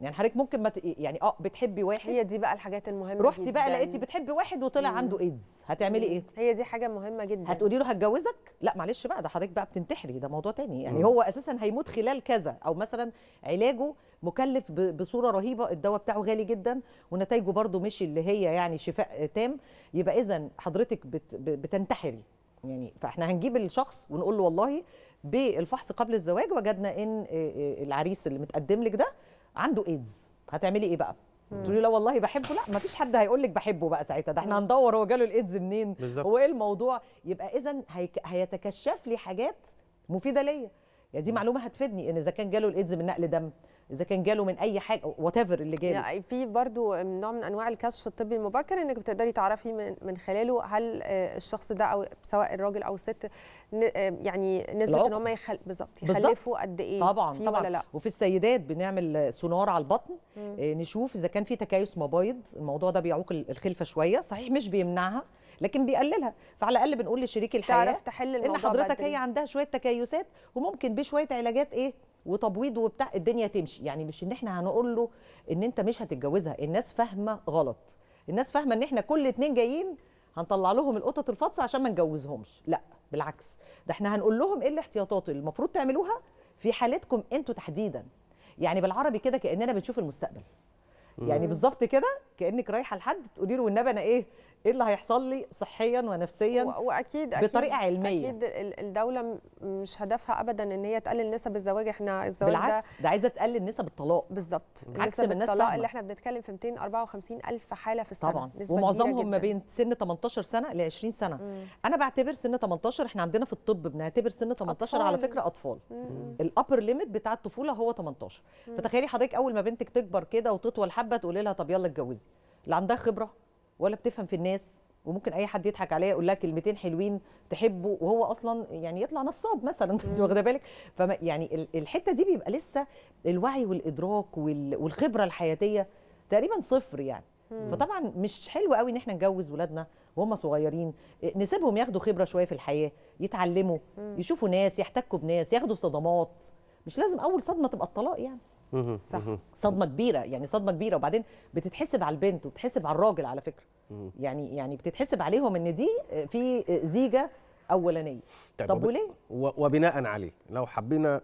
يعني حضرتك ممكن ما ت... يعني اه بتحبي واحد هي دي بقى الحاجات المهمه رحتي بقى جداً. لقيتي بتحبي واحد وطلع مم. عنده ايدز هتعملي ايه هي دي حاجه مهمه جدا هتقولي له هتجوزك لا معلش بقى ده حضرتك بقى بتنتحري ده موضوع تاني يعني مم. هو اساسا هيموت خلال كذا او مثلا علاجه مكلف ب- بصوره رهيبه الدواء بتاعه غالي جدا ونتائجه برده مش اللي هي يعني شفاء تام يبقى اذا حضرتك بت ب- بتنتحري يعني فاحنا هنجيب الشخص ونقول له والله بالفحص قبل الزواج وجدنا ان آه، آه، العريس اللي متقدم لك ده عنده ايدز هتعملي ايه بقى مم. تقولي لا والله بحبه لا ما فيش حد هيقول لك بحبه بقى ساعتها ده احنا هندور هو جاله الايدز منين بالظبط. هو ايه الموضوع يبقى اذا هيك- هيتكشف لي حاجات مفيده ليا يعني دي معلومه هتفيدني ان اذا كان جاله الايدز من نقل دم اذا كان جاله من اي حاجه وات ايفر اللي جاله يعني في برضو نوع من انواع الكشف الطبي المبكر انك بتقدري تعرفي من, من خلاله هل آه، الشخص ده او سواء الراجل او الست ن- آه، يعني نسبه ان العقم. هم يخل... بالظبط بالظبط. يخلفوا قد ايه طبعا في طبعا ولا لا وفي السيدات بنعمل سونار على البطن مم. آه، نشوف اذا كان في تكيس مبايض الموضوع ده بيعوق ال- الخلفه شويه صحيح مش بيمنعها لكن بيقللها فعلى الاقل بنقول لشريك الحياه تعرف تحل ان الموضوع حضرتك بدري. هي عندها شويه تكيسات وممكن بشويه علاجات ايه وتبويض وبتاع الدنيا تمشي يعني مش ان احنا هنقول له ان انت مش هتتجوزها الناس فاهمه غلط الناس فاهمه ان احنا كل اتنين جايين هنطلع لهم القطط الفاطسه عشان ما نجوزهمش لا بالعكس ده احنا هنقول لهم ايه الاحتياطات اللي المفروض تعملوها في حالتكم انتوا تحديدا يعني بالعربي كده كاننا بنشوف المستقبل يعني مم. بالظبط كده كانك رايحه لحد تقولي له والنبي انا ايه ايه اللي هيحصل لي صحيا ونفسيا و- واكيد أكيد بطريقه علميه اكيد ال- الدوله م- مش هدفها ابدا ان هي تقلل نسب الزواج احنا الزواج ده بالعكس ده عايزه تقلل نسب الطلاق بالظبط عكس نسب ما الناس الطلاق فاهمة. اللي احنا بنتكلم في 254 الف حاله في السنه طبعا نسبة كبيرة ومعظمهم ما جداً. بين سن 18 سنه ل 20 سنه مم. انا بعتبر سن 18 احنا عندنا في الطب بنعتبر سن 18 على أطفال. فكره اطفال مم. الابر ليميت بتاع الطفوله هو 18 مم. فتخيلي حضرتك اول ما بنتك تكبر كده وتطول حبه تقولي لها طب يلا اتجوزي لا عندها خبره ولا بتفهم في الناس وممكن اي حد يضحك عليها يقول لها كلمتين حلوين تحبه وهو اصلا يعني يطلع نصاب مثلا انت واخده بالك فما يعني ال- الحته دي بيبقى لسه الوعي والادراك وال- والخبره الحياتيه تقريبا صفر يعني مم. فطبعا مش حلو قوي ان احنا نجوز ولادنا وهم صغيرين إيه، نسيبهم ياخدوا خبره شويه في الحياه يتعلموا مم. يشوفوا ناس يحتكوا بناس ياخدوا صدمات مش لازم اول صدمه تبقى الطلاق يعني مهم. صح مهم. صدمه كبيره يعني صدمه كبيره وبعدين بتتحسب على البنت وبتتحسب على الراجل على فكره مهم. يعني يعني بتتحسب عليهم ان دي في زيجه اولانيه طب وب- وليه و- وبناء عليه لو حبينا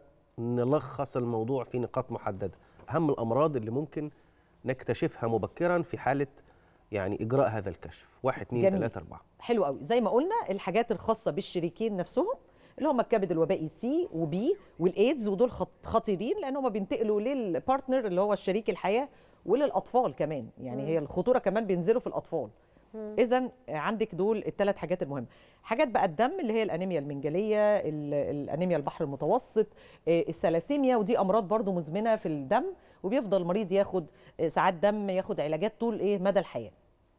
نلخص الموضوع في نقاط محدده اهم الامراض اللي ممكن نكتشفها مبكرا في حاله يعني اجراء هذا الكشف واحد اثنين جميل. ثلاثه اربعه حلو قوي زي ما قلنا الحاجات الخاصه بالشريكين نفسهم اللي هم الكبد الوبائي سي وبي والايدز ودول خط- خطيرين لان هم بينتقلوا للبارتنر اللي هو الشريك الحياه وللاطفال كمان يعني مم. هي الخطوره كمان بينزلوا في الاطفال مم. اذا عندك دول الثلاث حاجات المهمه حاجات بقى الدم اللي هي الانيميا المنجليه ال- الانيميا البحر المتوسط آه، الثلاسيميا ودي امراض برضو مزمنه في الدم وبيفضل المريض ياخد آه، ساعات دم ياخد علاجات طول ايه مدى الحياه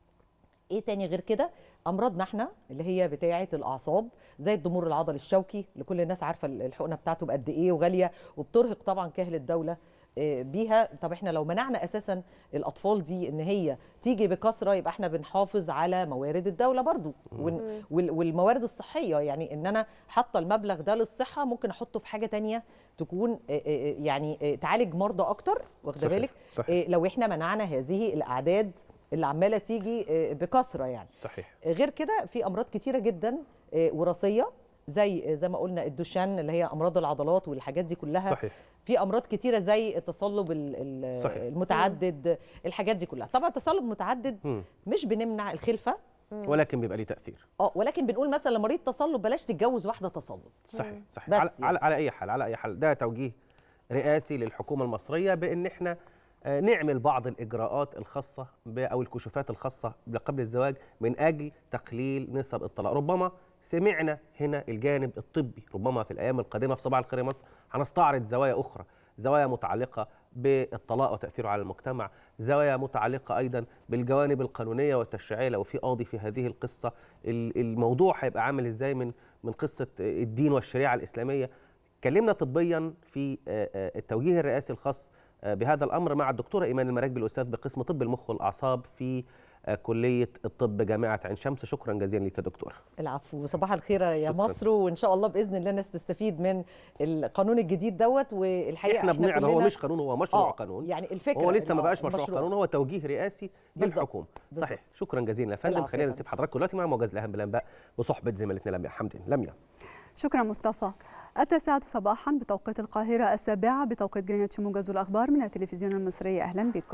ايه تاني غير كده امراضنا احنا اللي هي بتاعه الاعصاب زي الضمور العضلي الشوكي لكل الناس عارفه الحقنه بتاعته بقد ايه وغاليه وبترهق طبعا كاهل الدوله آه، بيها طب احنا لو منعنا اساسا الاطفال دي ان هي تيجي بكثره يبقى احنا بنحافظ على موارد الدوله برضو ون- وال- والموارد الصحيه يعني ان انا حاطه المبلغ ده للصحه ممكن احطه في حاجه تانية تكون آه، آه، آه، يعني آه، تعالج مرضى اكتر واخده صحيح، بالك صحيح. آه، لو احنا منعنا هذه الاعداد اللي عماله تيجي آه، بكثره يعني صحيح غير كده في امراض كتيره جدا آه، وراثيه زي زي ما قلنا الدوشان اللي هي امراض العضلات والحاجات دي كلها صحيح. في امراض كتيره زي التصلب ال- ال- صحيح. المتعدد الحاجات دي كلها طبعا التصلب المتعدد مم. مش بنمنع الخلفه ولكن بيبقى ليه تاثير اه ولكن بنقول مثلا لمريض تصلب بلاش تتجوز واحده تصلب صحيح صحيح بس على, يعني. على, على اي حال على اي حال ده توجيه رئاسي للحكومه المصريه بان احنا آه، نعمل بعض الاجراءات الخاصه ب- او الكشوفات الخاصه قبل الزواج من اجل تقليل نسب الطلاق ربما سمعنا هنا الجانب الطبي ربما في الايام القادمه في صباح الخير يا مصر هنستعرض زوايا اخرى زوايا متعلقه بالطلاق وتاثيره على المجتمع زوايا متعلقه ايضا بالجوانب القانونيه والتشريعيه لو في قاضي في هذه القصه ال- الموضوع هيبقى عامل ازاي من من قصه الدين والشريعه الاسلاميه اتكلمنا طبيا في آه، آه، التوجيه الرئاسي الخاص آه، بهذا الامر مع الدكتوره ايمان المراكبي الاستاذ بقسم طب المخ والاعصاب في آه، كليه الطب جامعه عين شمس شكرا جزيلا لك يا دكتوره العفو صباح الخير يا شكراً. مصر وان شاء الله باذن الله الناس تستفيد من القانون الجديد دوت والحقيقه احنا بنعرض هو كلنا- مش قانون هو مشروع آه، قانون يعني الفكره هو لسه ما إنه بقاش مشروع مشروع. قانون هو توجيه رئاسي بالظبط. للحكومه بالظبط. صحيح شكرا جزيلا يا فندم العفو يا خلينا فندم. نسيب حضراتكم دلوقتي مع موجز الاهم بالانباء بصحبه زميلتنا لميا حمدين لميا شكرا مصطفى التاسعة صباحا بتوقيت القاهرة السابعة بتوقيت جرينتش موجز الأخبار من التلفزيون المصري أهلا بكم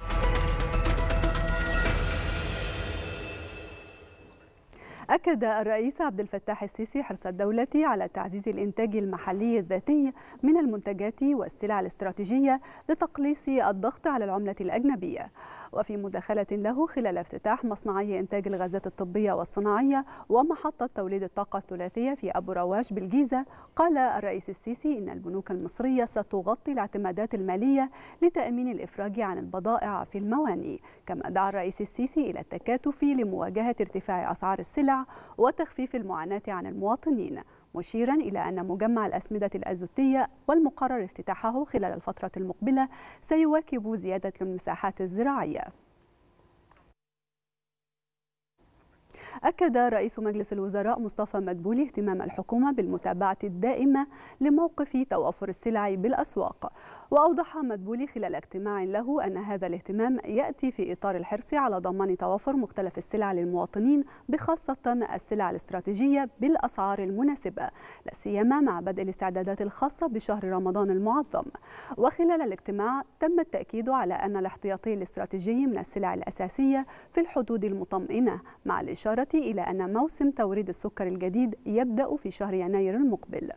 أكد الرئيس عبد الفتاح السيسي حرص الدولة على تعزيز الإنتاج المحلي الذاتي من المنتجات والسلع الاستراتيجية لتقليص الضغط على العملة الأجنبية وفي مداخلة له خلال افتتاح مصنعي إنتاج الغازات الطبية والصناعية ومحطة توليد الطاقة الثلاثية في أبو رواش بالجيزة قال الرئيس السيسي إن البنوك المصرية ستغطي الاعتمادات المالية لتأمين الإفراج عن البضائع في المواني كما دعا الرئيس السيسي إلى التكاتف لمواجهة ارتفاع أسعار السلع وتخفيف المعاناة عن المواطنين مشيرا إلى أن مجمع الأسمدة الأزوتية والمقرر افتتاحه خلال الفترة المقبلة سيواكب زيادة المساحات الزراعية أكد رئيس مجلس الوزراء مصطفى مدبولي اهتمام الحكومة بالمتابعة الدائمة لموقف توافر السلع بالأسواق وأوضح مدبولي خلال اجتماع له أن هذا الاهتمام يأتي في إطار الحرص على ضمان توافر مختلف السلع للمواطنين بخاصة السلع الاستراتيجية بالأسعار المناسبة لا سيما مع بدء الاستعدادات الخاصة بشهر رمضان المعظم وخلال الاجتماع تم التأكيد على أن الاحتياطي الاستراتيجي من السلع الأساسية في الحدود المطمئنة مع الإشارة إلى أن موسم توريد السكر الجديد يبدأ في شهر يناير المقبل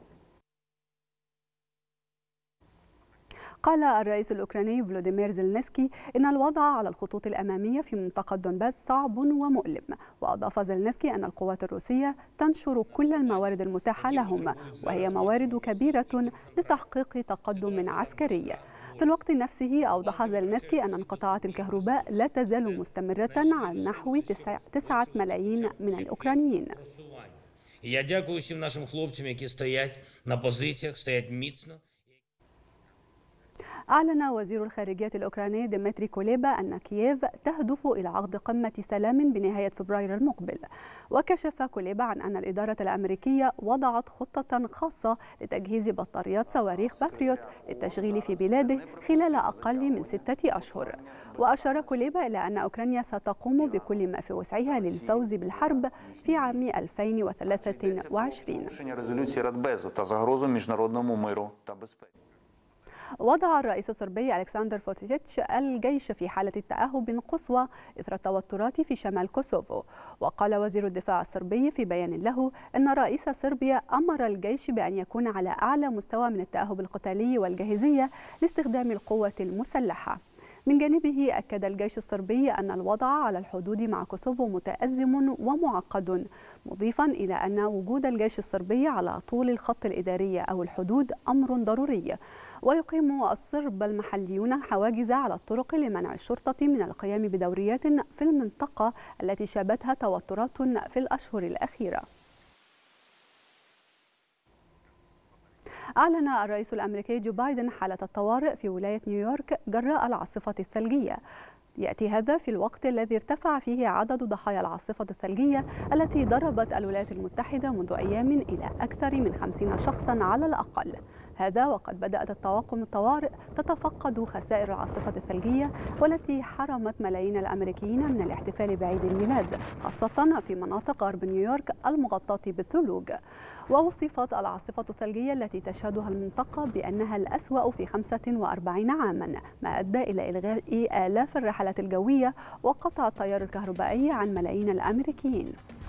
قال الرئيس الأوكراني فلوديمير زيلنسكي إن الوضع على الخطوط الأمامية في منطقة دونباس صعب ومؤلم وأضاف زيلنسكي أن القوات الروسية تنشر كل الموارد المتاحة لهم وهي موارد كبيرة لتحقيق تقدم عسكري في الوقت نفسه أوضح زيلنسكي أن انقطاعات الكهرباء لا تزال مستمرة عن نحو تسع- تسعة ملايين من الأوكرانيين І я дякую всім нашим хлопцям, які стоять на позиціях, стоять міцно. أعلن وزير الخارجية الأوكراني ديمتري كوليبا أن كييف تهدف إلى عقد قمة سلام بنهاية فبراير المقبل وكشف كوليبا عن أن الإدارة الأمريكية وضعت خطة خاصة لتجهيز بطاريات صواريخ باتريوت للتشغيل في بلاده خلال أقل من ستة أشهر وأشار كوليبا إلى أن أوكرانيا ستقوم بكل ما في وسعها للفوز بالحرب في عام 2023 Рішення резолюції Радбезу та загрозу міжнародному миру та безпеці. وضع الرئيس الصربي ألكسندر فوتيتش الجيش في حالة تأهب قصوى إثر التوترات في شمال كوسوفو وقال وزير الدفاع الصربي في بيان له أن رئيس صربيا أمر الجيش بأن يكون على أعلى مستوى من التأهب القتالي والجاهزية لاستخدام القوة المسلحة من جانبه أكد الجيش الصربي أن الوضع على الحدود مع كوسوفو متأزم ومعقد مضيفا إلى أن وجود الجيش الصربي على طول الخط الإداري أو الحدود أمر ضروري ويقيم الصرب المحليون حواجز على الطرق لمنع الشرطة من القيام بدوريات في المنطقة التي شابتها توترات في الأشهر الأخيرة أعلن الرئيس الأمريكي جو بايدن حالة الطوارئ في ولاية نيويورك جراء العاصفة الثلجية يأتي هذا في الوقت الذي ارتفع فيه عدد ضحايا العاصفة الثلجية التي ضربت الولايات المتحدة منذ أيام إلى أكثر من خمسين شخصا على الأقل هذا وقد بدأت الطواقم الطوارئ تتفقد خسائر العاصفة الثلجية والتي حرمت ملايين الأمريكيين من الاحتفال بعيد الميلاد خاصة في مناطق غرب نيويورك المغطاة بالثلوج ووصفت العاصفة الثلجية التي تشهدها المنطقة بأنها الأسوأ في 45 عاما ما أدى إلى إلغاء آلاف الرحلات الجوية وقطع التيار الكهربائي عن ملايين الأمريكيين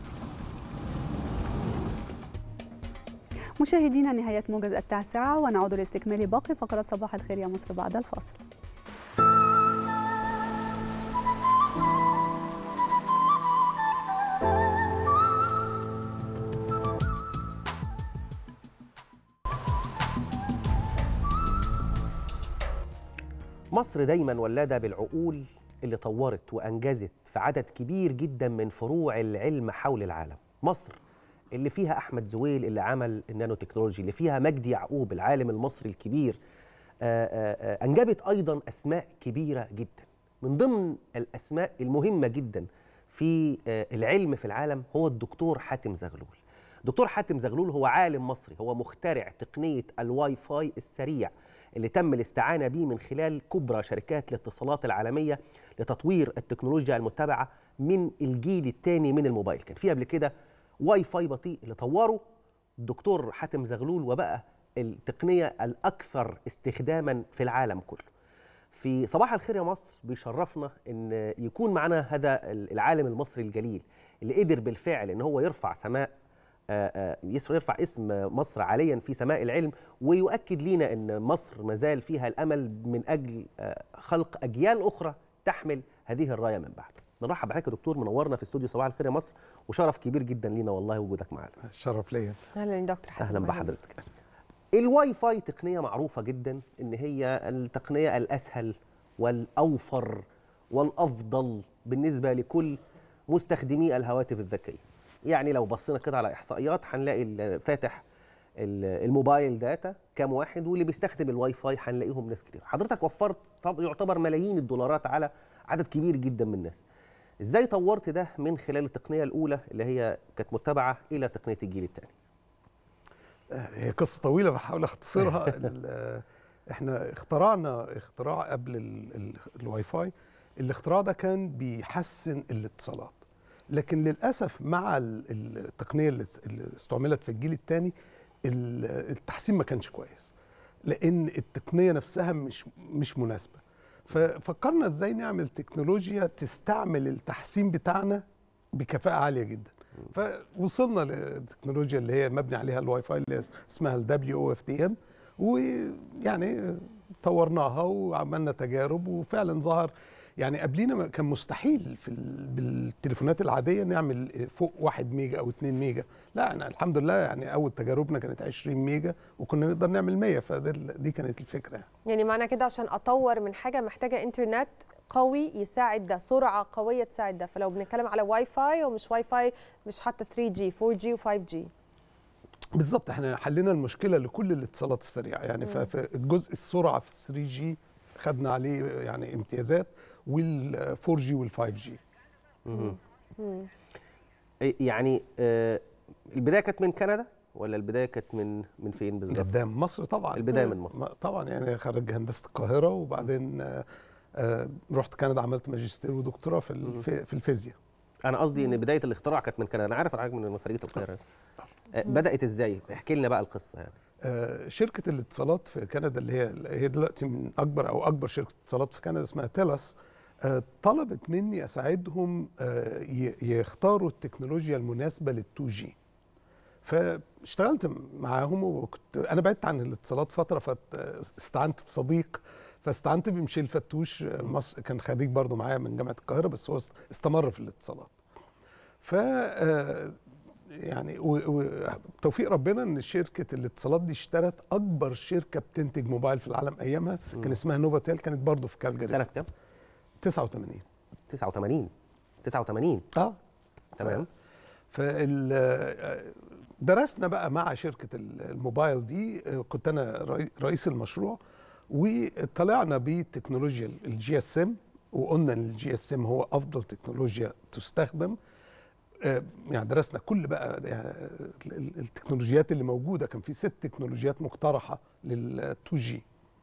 مشاهدينا نهاية موجز التاسعة ونعود لاستكمال باقي فقرات صباح الخير يا مصر بعد الفاصل مصر دايما ولادة بالعقول اللي طورت وأنجزت في عدد كبير جدا من فروع العلم حول العالم مصر اللي فيها أحمد زويل اللي عمل النانو تكنولوجي اللي فيها مجدي يعقوب العالم المصري الكبير آآ آآ أنجبت أيضا أسماء كبيرة جدا من ضمن الاسماء المهمه جدا في آه، العلم في العالم هو الدكتور حاتم زغلول دكتور حاتم زغلول هو عالم مصري هو مخترع تقنيه الواي فاي السريع اللي تم الاستعانه به من خلال كبرى شركات الاتصالات العالميه لتطوير التكنولوجيا المتبعه من الجيل الثاني من الموبايل كان في قبل كده واي فاي بطيء اللي طوره الدكتور حاتم زغلول وبقى التقنيه الاكثر استخداما في العالم كله في صباح الخير يا مصر بيشرفنا ان يكون معنا هذا العالم المصري الجليل اللي قدر بالفعل ان هو يرفع سماء آه، آه، يس- يرفع اسم مصر عاليا في سماء العلم ويؤكد لينا ان مصر ما زال فيها الامل من اجل آه، خلق اجيال اخرى تحمل هذه الرايه من بعد. نرحب بحضرتك يا دكتور منورنا في استوديو صباح الخير يا مصر وشرف كبير جدا لينا والله وجودك معانا. شرف ليا اهلا يا دكتور حاتم اهلا بحضرتك الواي فاي تقنيه معروفه جدا ان هي التقنيه الاسهل والاوفر والافضل بالنسبه لكل مستخدمي الهواتف الذكيه يعني لو بصينا كده على احصائيات هنلاقي ال- فاتح ال- الموبايل داتا كام واحد واللي بيستخدم الواي فاي هنلاقيهم ناس كتير حضرتك وفرت طب يعتبر ملايين الدولارات على عدد كبير جدا من الناس ازاي طورت ده من خلال التقنيه الاولى اللي هي كانت متبعه الى تقنيه الجيل الثاني هي قصه طويله بحاول اختصرها ال- احنا اخترعنا اختراع قبل ال- ال- الواي فاي الاختراع ده كان بيحسن الاتصالات لكن للاسف مع ال- التقنيه اللي اس- اللي استعملت في الجيل الثاني التحسين ما كانش كويس لان التقنيه نفسها مش مش مناسبه ففكرنا ازاي نعمل تكنولوجيا تستعمل التحسين بتاعنا بكفاءه عاليه جدا فوصلنا للتكنولوجيا اللي هي مبني عليها الواي فاي اللي اسمها الدبليو او اف دي ام ويعني طورناها وعملنا تجارب وفعلا ظهر يعني قبلينا ما- كان مستحيل في ال- بالتليفونات العاديه نعمل فوق 1 ميجا او 2 ميجا لا انا الحمد لله يعني اول تجاربنا كانت 20 ميجا وكنا نقدر نعمل 100 فدي كانت الفكره يعني. يعني معنى كده عشان اطور من حاجه محتاجه انترنت قوي يساعد ده سرعه قويه تساعد ده فلو بنتكلم على واي فاي ومش واي فاي مش حتى 3 جي 4 جي و5 جي بالظبط احنا حلينا المشكله لكل الاتصالات السريعه يعني مم. ففي الجزء السرعه في 3 جي خدنا عليه يعني امتيازات وال 4 جي وال 5 جي إيه يعني آه، البدايه كانت من كندا ولا البدايه كانت من من فين بالظبط؟ البدايه من مصر طبعا البدايه من مصر م- طبعا يعني خريج هندسه القاهره وبعدين آه، آه، رحت كندا عملت ماجستير ودكتوراه في الف- في الفيزياء انا قصدي ان بدايه الاختراع كانت من كندا انا عارف حضرتك من خريجه القاهره آه، بدات ازاي؟ احكي لنا بقى القصه يعني آه، شركه الاتصالات في كندا اللي هي هي دلوقتي من اكبر او اكبر شركه اتصالات في كندا اسمها تيلاس آه، طلبت مني اساعدهم آه، ي- يختاروا التكنولوجيا المناسبه لل 2 جي فاشتغلت معاهم وكنت انا بعدت عن الاتصالات فتره فاستعنت بصديق فاستعنت بمشيل فتوش آه، مصر كان خريج برضو معايا من جامعه القاهره بس هو است- استمر في الاتصالات ف آه، يعني وتوفيق ربنا ان شركه الاتصالات دي اشترت اكبر شركه بتنتج موبايل في العالم ايامها كان اسمها نوفاتيل كانت برضو في كالجاري سنه كام 89 89 89 اه تمام فال درسنا بقى مع شركه الموبايل دي كنت انا رئي- رئيس المشروع وطلعنا بتكنولوجيا الجي اس ام وقلنا ان الجي اس ام هو افضل تكنولوجيا تستخدم آه، يعني درسنا كل بقى يعني ال- ال- التكنولوجيات اللي موجوده كان في ست تكنولوجيات مقترحه لل 2 جي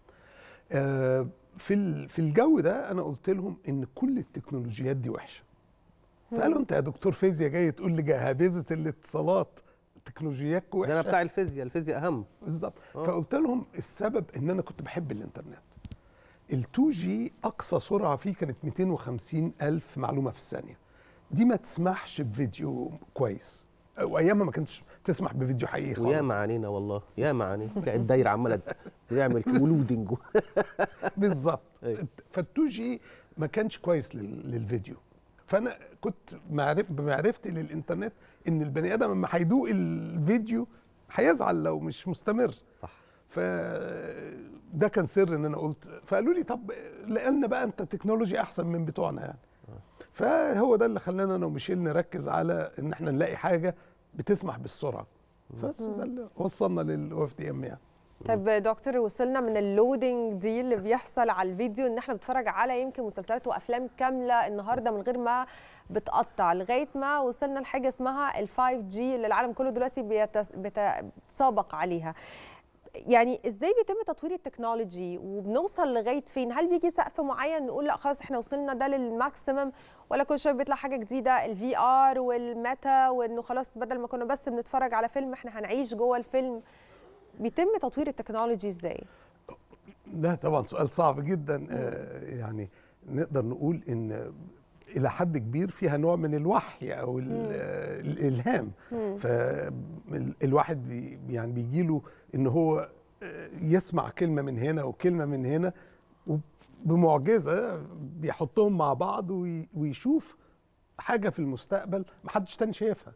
في ال- في الجو ده انا قلت لهم ان كل التكنولوجيات دي وحشه فقالوا انت يا دكتور فيزياء جاي تقول لي جهابذه الاتصالات تكنولوجياك وحشه ده انا بتاع الفيزياء الفيزياء اهم بالظبط آه. فقلت لهم السبب ان انا كنت بحب الانترنت ال 2 جي اقصى سرعه فيه كانت 250 الف معلومه في الثانيه دي ما تسمحش بفيديو كويس وايامها ما كانتش تسمح بفيديو حقيقي خالص ويا معانينا والله يا معاني تلاقي الدايره عماله بيعمل ولودنج بالظبط فال 2 جي ما كانش كويس لل- للفيديو فانا كنت معرف بمعرفتي للانترنت ان البني ادم لما هيدوق الفيديو هيزعل لو مش مستمر صح فده كان سر ان انا قلت فقالوا لي طب لقينا بقى انت تكنولوجي احسن من بتوعنا يعني فهو ده اللي خلانا انا وميشيل نركز على ان احنا نلاقي حاجه بتسمح بالسرعه بس ده اللي وصلنا للاو اف دي ام يعني طيب دكتور وصلنا من اللودنج دي اللي بيحصل على الفيديو ان احنا بنتفرج على يمكن مسلسلات وافلام كامله النهارده من غير ما بتقطع لغايه ما وصلنا لحاجه اسمها ال 5 جي اللي العالم كله دلوقتي بيتس- بيتسابق عليها يعني ازاي بيتم تطوير التكنولوجي وبنوصل لغايه فين هل بيجي سقف معين نقول لا خلاص احنا وصلنا ده للماكسيمم ولا كل شويه بيطلع حاجه جديده الفي ار والميتا وانه خلاص بدل ما كنا بس بنتفرج على فيلم احنا هنعيش جوه الفيلم بيتم تطوير التكنولوجي ازاي لا طبعا سؤال صعب جدا آه، يعني نقدر نقول ان الى حد كبير فيها نوع من الوحي او ال- مم. آه، الالهام مم. فالواحد بي يعني بيجي له ان هو آه، يسمع كلمه من هنا وكلمه من هنا وبمعجزه بيحطهم مع بعض وي- ويشوف حاجه في المستقبل محدش تاني شايفها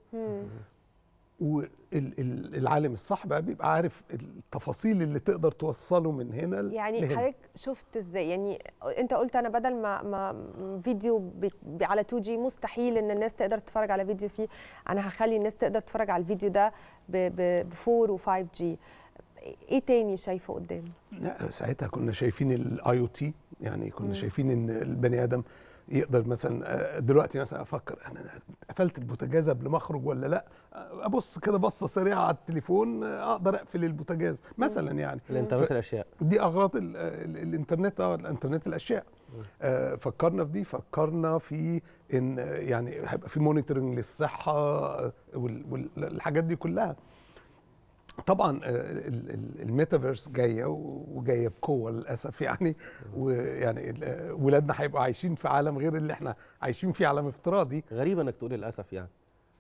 والعالم الصح بقى بيبقى عارف التفاصيل اللي تقدر توصله من هنا ل- يعني لهنا. حضرتك شفت ازاي يعني انت قلت انا بدل ما ما فيديو ب- ب- على 2 جي مستحيل ان الناس تقدر تتفرج على فيديو فيه انا هخلي الناس تقدر تتفرج على الفيديو ده ب 4 و5 جي ايه تاني شايفه قدام لا ساعتها كنا شايفين الاي او تي يعني كنا مم. شايفين ان البني ادم يقدر مثلا آه، دلوقتي مثلا افكر انا قفلت البوتاجاز قبل ما اخرج ولا لا آه، ابص كده بصه سريعه على التليفون آه، اقدر اقفل البوتاجاز مثلا يعني الانترنت ف- الاشياء دي اغراض ال- ال- الانترنت اه الانترنت الاشياء آه، فكرنا في دي فكرنا في ان آه، يعني هيبقى في مونيتورنج للصحه آه، وال- والحاجات دي كلها طبعا آه، ال- ال- الميتافيرس جايه و- وجايه بقوه للاسف يعني ويعني ال- آه، ولادنا هيبقوا عايشين في عالم غير اللي احنا عايشين فيه عالم افتراضي غريب انك تقول للاسف يعني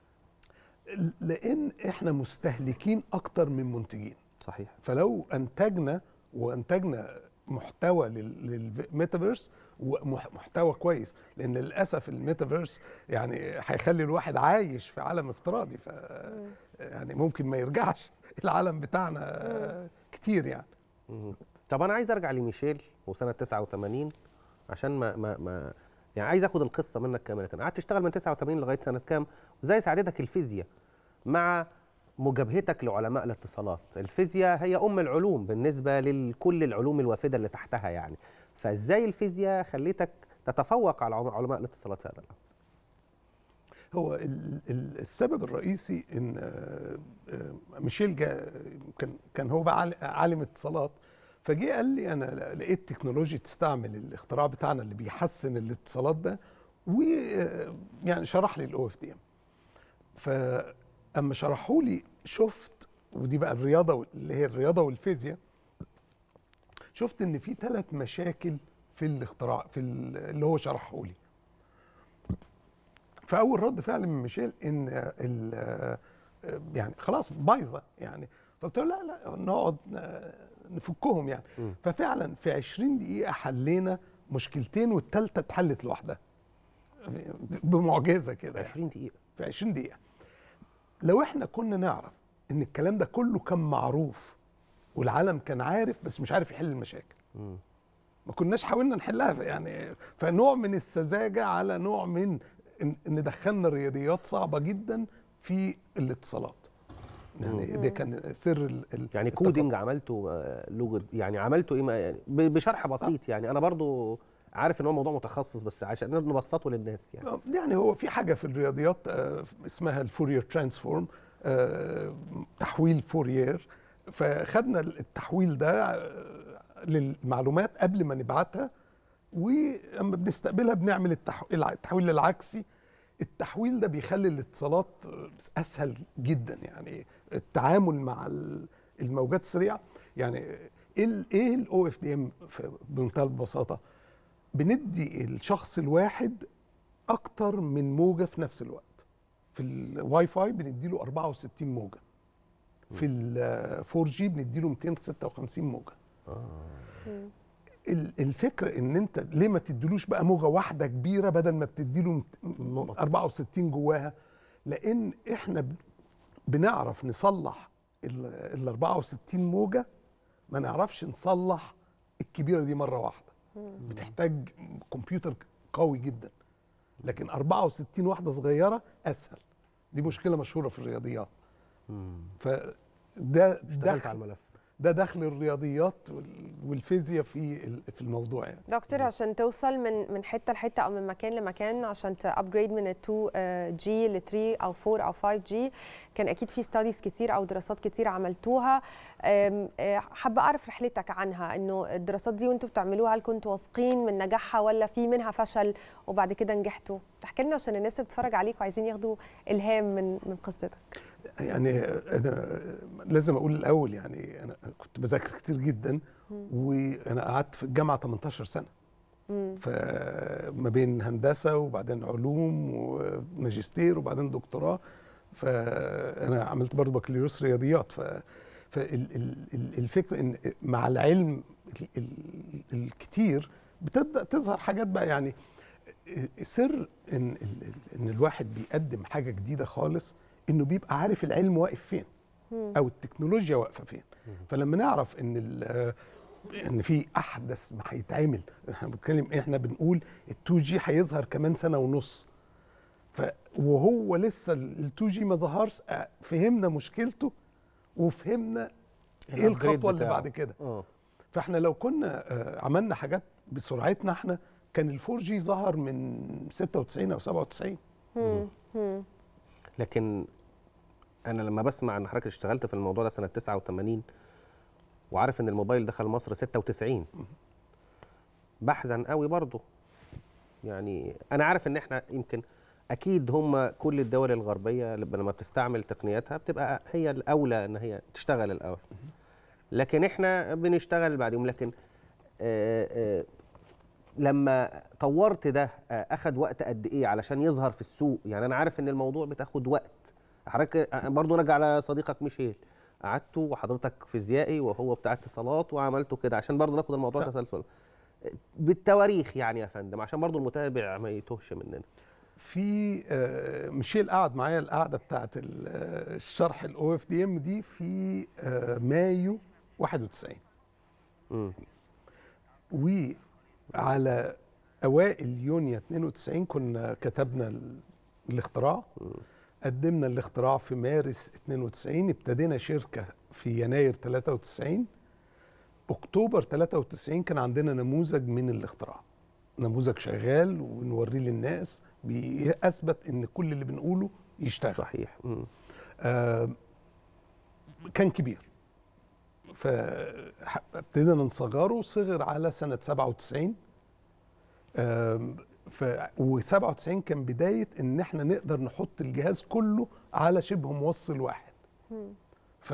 لان احنا مستهلكين اكتر من منتجين صحيح فلو انتجنا وانتجنا محتوى لل- للميتافيرس ومحتوى كويس لان للاسف الميتافيرس يعني هيخلي الواحد عايش في عالم افتراضي ف يعني ممكن ما يرجعش العالم بتاعنا كتير يعني مهم. طب انا عايز ارجع لميشيل وسنه 89 عشان ما ما, ما يعني عايز اخد القصه منك كامله قعدت تشتغل من 89 لغايه سنه كام وازاي ساعدتك الفيزياء مع مجابهتك لعلماء الاتصالات الفيزياء هي ام العلوم بالنسبه لكل العلوم الوافده اللي تحتها يعني فازاي الفيزياء خليتك تتفوق على عم- علماء الاتصالات في هذا الامر هو ال- ال- السبب الرئيسي ان آه، آه، ميشيل جا كان كان هو بقى عال- عالم اتصالات فجه قال لي انا لقيت تكنولوجيا تستعمل الاختراع بتاعنا اللي بيحسن الاتصالات ده ويعني شرح لي الاو اف دي ام فاما شرحوا لي شفت ودي بقى الرياضه وال- اللي هي الرياضه والفيزياء شفت ان في ثلاث مشاكل في الاختراع في ال- اللي هو شرحه لي فاول رد فعل من ميشيل ان ال- يعني خلاص بايظه يعني فقلت له لا لا نقعد نفكهم يعني مم. ففعلا في 20 دقيقه حلينا مشكلتين والثالثه اتحلت لوحدها بمعجزه كده 20 دقيقه في 20 دقيقه لو احنا كنا نعرف ان الكلام ده كله كان معروف والعالم كان عارف بس مش عارف يحل المشاكل مم. ما كناش حاولنا نحلها يعني فنوع من السذاجه على نوع من ان إن دخلنا الرياضيات صعبه جدا في الاتصالات يعني مم. ده كان سر ال ال يعني كودينج عملته آه، لغه يعني عملته ايه ما- يعني ب- بشرح بسيط يعني انا برضو عارف ان هو موضوع متخصص بس عشان نبسطه للناس يعني آه، يعني هو في حاجه في الرياضيات آه، اسمها الفورير ترانسفورم آه، تحويل فورير فخدنا التحويل ده آه، للمعلومات قبل ما نبعتها واما بنستقبلها بنعمل التح- الع- التحويل العكسي التحويل ده بيخلي الاتصالات اسهل جدا يعني التعامل مع ال- الموجات السريعه يعني ايه ال- ايه الاو اف دي ام بمنتهى البساطه بندي الشخص الواحد اكتر من موجه في نفس الوقت في الواي فاي بندي له 64 موجه في ال 4 جي بندي له 256 موجه ال- الفكره ان انت ليه ما تديلوش بقى موجه واحده كبيره بدل ما بتدي له 64 جواها لان احنا ب- بنعرف نصلح ال 64 موجه ما نعرفش نصلح الكبيره دي مره واحده بتحتاج كمبيوتر قوي جدا لكن 64 واحده صغيره اسهل دي مشكله مشهوره في الرياضيات فده اشتغلت دخل- على الملف ده دخل الرياضيات وال- والفيزياء في ال- في الموضوع يعني دكتور عشان توصل من من حته لحته او من مكان لمكان عشان تابجريد من ال 2 جي ل 3 او 4 او 5 جي كان اكيد في ستاديز كتير او دراسات كتير عملتوها أم، آه، حابه اعرف رحلتك عنها انه الدراسات دي وانتوا بتعملوها هل كنتوا واثقين من نجاحها ولا في منها فشل وبعد كده نجحتوا تحكي لنا عشان الناس اللي بتتفرج عليك وعايزين ياخدوا الهام من من قصتك يعني انا لازم اقول الاول يعني انا كنت بذاكر كتير جدا وانا قعدت في الجامعه 18 سنه فما بين هندسه وبعدين علوم وماجستير وبعدين دكتوراه فانا عملت برضه بكالوريوس رياضيات ف فالفكره ان مع العلم ال- ال- الكتير بتبدا تظهر حاجات بقى يعني سر ان ال- ان الواحد بيقدم حاجه جديده خالص انه بيبقى عارف العلم واقف فين او التكنولوجيا واقفه فين فلما نعرف ان ال- ان في احدث ما هيتعمل احنا بنتكلم احنا بنقول ال2 جي هيظهر كمان سنه ونص ف وهو لسه ال2 جي ما ظهرش آه، فهمنا مشكلته وفهمنا ايه الأبجريد الخطوه اللي بتاعه. بعد كده اه فاحنا لو كنا آه، عملنا حاجات بسرعتنا احنا كان الفور جي ظهر من 96 او 97 لكن انا لما بسمع ان حضرتك اشتغلت في الموضوع ده سنه 89 وعارف ان الموبايل دخل مصر 96 بحزن قوي برضه يعني انا عارف ان احنا يمكن اكيد هم كل الدول الغربيه لما بتستعمل تقنياتها بتبقى هي الاولى ان هي تشتغل الاول لكن احنا بنشتغل بعدهم لكن آه آه لما طورت ده آه، اخد وقت قد ايه علشان يظهر في السوق يعني انا عارف ان الموضوع بتاخد وقت حضرتك آه، برضو راجع على صديقك ميشيل قعدتوا وحضرتك فيزيائي وهو بتاع اتصالات وعملتوا كده عشان برضو ناخد الموضوع تسلسل بالتواريخ يعني يا فندم عشان برضو المتابع ما يتوهش مننا في آه، ميشيل قعد معايا القعده بتاعت ال- آه، الشرح الاو اف دي ام دي في آه، مايو 91 وعلى اوائل يونيو 92 كنا كتبنا ال- الاختراع قدمنا الاختراع في مارس 92 ابتدينا شركه في يناير 93 اكتوبر 93 كان عندنا نموذج من الاختراع نموذج شغال ونوريه للناس بيثبت ان كل اللي بنقوله يشتغل صحيح آه كان كبير فابتدينا نصغره صغر على سنه 97 آم، ف و97 كان بدايه ان احنا نقدر نحط الجهاز كله على شبه موصل واحد ف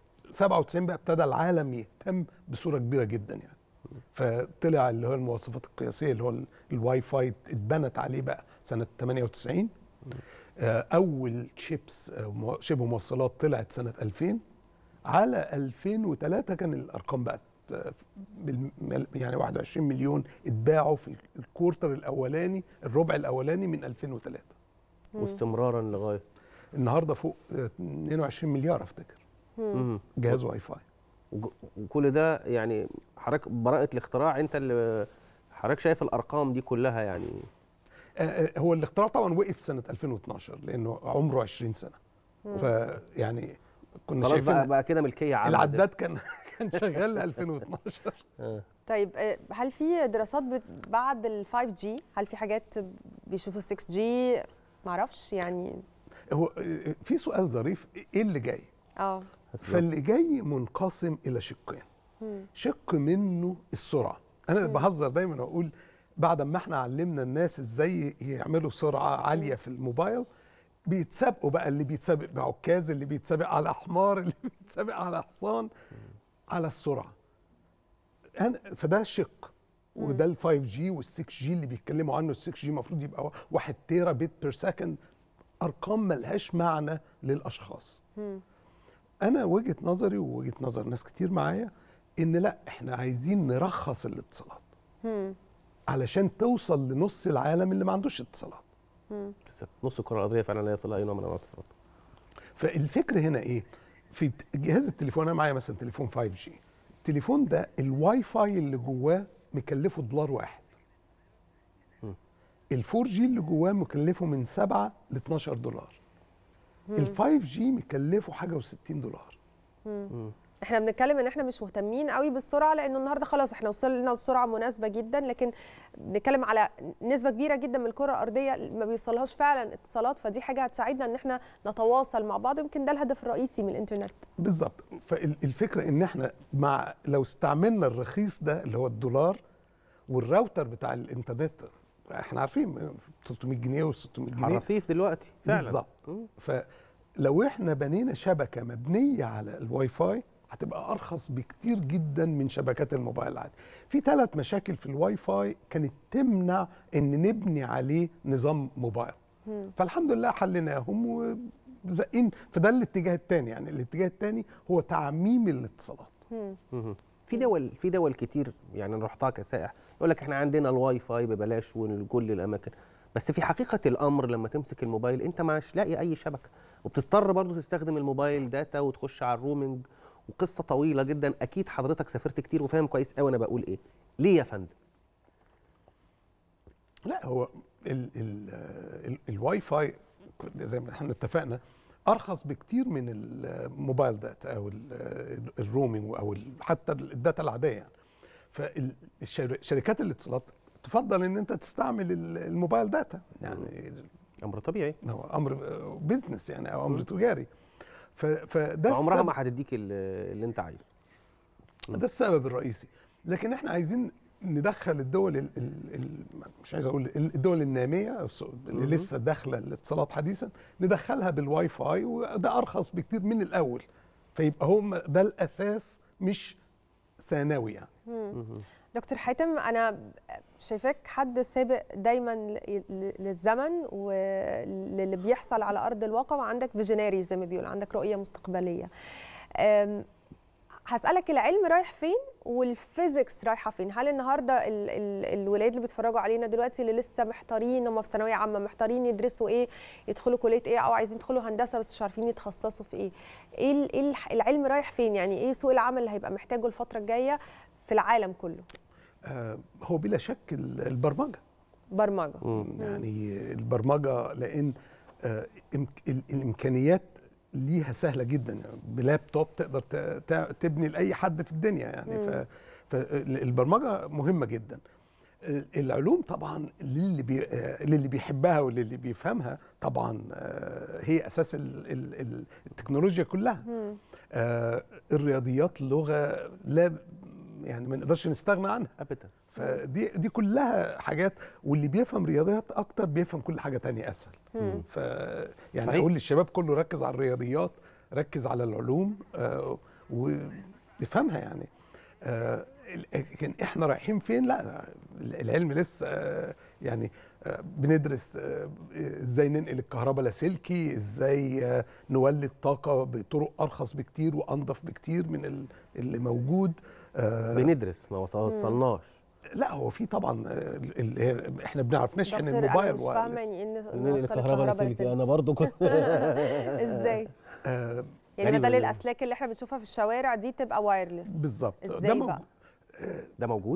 97 بقى ابتدى العالم يهتم بصوره كبيره جدا يعني فطلع اللي هو المواصفات القياسيه اللي هو ال- الواي فاي اتبنت عليه بقى سنه 98 آه، اول شيبس آه، مو- شبه موصلات طلعت سنه 2000 على 2003 كان الارقام بقت آه، بالم- يعني 21 مليون اتباعوا في الكورتر الاولاني الربع الاولاني من 2003 واستمرارا لغايه النهارده فوق آه، 22 مليار افتكر مم. جهاز واي فاي وج- وكل ده يعني حضرتك براءة الاختراع انت اللي حضرتك شايف الارقام دي كلها يعني آه، آه، هو الاختراع طبعا وقف سنه 2012 لانه عمره 20 سنه مم. فيعني كنا خلاص شايفين بقى بقى كده ملكيه عامه العداد كان كان شغال ل 2012 آه. طيب آه، هل في دراسات بت- بعد ال 5 جي هل في حاجات بيشوفوا 6 جي معرفش يعني هو آه، في سؤال ظريف ايه اللي جاي اه فاللي جاي منقسم الى شقين مم. شق منه السرعه انا بهزر دايما واقول بعد ما احنا علمنا الناس ازاي يعملوا سرعه عاليه في الموبايل بيتسابقوا بقى اللي بيتسابق بعكاز اللي بيتسابق على حمار اللي بيتسابق على حصان على السرعه أنا فده شق وده ال 5 جي وال 6 جي اللي بيتكلموا عنه ال 6 جي المفروض يبقى 1 تيرا بت بير سكند ارقام ملهاش معنى للاشخاص انا وجهه نظري ووجهه نظر ناس كتير معايا ان لا احنا عايزين نرخص الاتصالات مم. علشان توصل لنص العالم اللي ما عندوش اتصالات مم. نص الكره الارضيه فعلا لا يصلها اي نوع من انواع الاتصالات فالفكر هنا ايه في جهاز التليفون انا معايا مثلا تليفون 5 جي التليفون ده الواي فاي اللي جواه مكلفه دولار واحد ال 4 جي اللي جواه مكلفه من 7 ل 12 دولار ال 5 جي مكلفه حاجه و60 دولار مم. احنا بنتكلم ان احنا مش مهتمين قوي بالسرعه لانه النهارده خلاص احنا وصلنا لسرعه مناسبه جدا لكن بنتكلم على نسبه كبيره جدا من الكره الارضيه ما بيوصلهاش فعلا اتصالات فدي حاجه هتساعدنا ان احنا نتواصل مع بعض يمكن ده الهدف الرئيسي من الانترنت بالظبط فالفكره ان احنا مع لو استعملنا الرخيص ده اللي هو الدولار والراوتر بتاع الانترنت احنا عارفين 300 جنيه و600 جنيه الرصيف دلوقتي فعلا بالظبط فلو احنا بنينا شبكه مبنيه على الواي فاي هتبقى ارخص بكتير جدا من شبكات الموبايل العادي في ثلاث مشاكل في الواي فاي كانت تمنع ان نبني عليه نظام موبايل فالحمد لله حليناهم وزقين فده الاتجاه الثاني يعني الاتجاه الثاني هو تعميم الاتصالات مهم. في دول في دول كتير يعني انا رحتها كسائح يقول لك احنا عندنا الواي فاي ببلاش ولكل الاماكن بس في حقيقه الامر لما تمسك الموبايل انت مش لاقي اي شبكه وبتضطر برضه تستخدم الموبايل داتا وتخش على الرومنج وقصه طويله جدا اكيد حضرتك سافرت كتير وفاهم كويس قوي انا بقول ايه ليه يا فندم لا هو ال ال ال الواي فاي زي ما احنا اتفقنا ارخص بكتير من الموبايل داتا او ال- الرومينج او ال- حتى الداتا العاديه يعني فشركات الاتصالات تفضل ان انت تستعمل ال- الموبايل داتا يعني امر طبيعي هو امر بزنس يعني او امر تجاري ف- فده عمرها السبب- ما هتديك ال- اللي انت عايزه ده السبب الرئيسي لكن احنا عايزين ندخل الدول ال ال ال مش عايز اقول ال- الدول الناميه أو الس- اللي مهم. لسه داخله الاتصالات حديثا ندخلها بالواي فاي وده ارخص بكتير من الاول فيبقى هم ده الاساس مش ثانوي يعني مم. دكتور حاتم انا شايفاك حد سابق دايما ل- ل- للزمن وللي بيحصل على ارض الواقع وعندك فيجناري زي ما بيقول عندك رؤيه مستقبليه أم، هسألك العلم رايح فين والفيزيكس رايحة فين هل النهاردة ال ال الولاد اللي بيتفرجوا علينا دلوقتي اللي لسه محتارين هم في ثانوية عامة محتارين يدرسوا ايه يدخلوا كلية ايه او عايزين يدخلوا هندسة بس مش عارفين يتخصصوا في ايه ايه ال- إيه الح- العلم رايح فين يعني ايه سوق العمل اللي هيبقى محتاجه الفترة الجاية في العالم كله آه هو بلا شك ال- البرمجه برمجة يعني البرمجه لان آه إمك- ال- الامكانيات ليها سهله جدا يعني بلابتوب تقدر ت- ت- تبني لاي حد في الدنيا يعني ف فالبرمجه مهمه جدا ال- العلوم طبعا للي بي آه، للي بيحبها وللي بيفهمها طبعا آه، هي اساس ال- ال- ال- التكنولوجيا كلها آه، الرياضيات لغه لا يعني ما نقدرش نستغنى عنها ابدا فدي دي كلها حاجات واللي بيفهم رياضيات اكتر بيفهم كل حاجه تانية اسهل مم. ف يعني صحيح. اقول للشباب كله ركز على الرياضيات ركز على العلوم آه ويفهمها يعني آه لكن احنا رايحين فين لا العلم لسه آه يعني آه بندرس آه، ازاي ننقل الكهرباء لاسلكي ازاي آه، نولد طاقه بطرق ارخص بكتير وانظف بكتير من ال- اللي موجود آه، بندرس ما توصلناش لا هو في طبعا آه، اللي هي احنا بنعرف نشحن دكتور انا الموبايل مش و- فاهمة يعني ان ننقل نوصل الكهرباء الكهرباء لاسلكي لسلكي انا برضو كنت ازاي آه، يعني بدل الاسلاك اللي احنا بنشوفها في الشوارع دي تبقى وايرلس بالظبط ازاي ده بقى ده موجود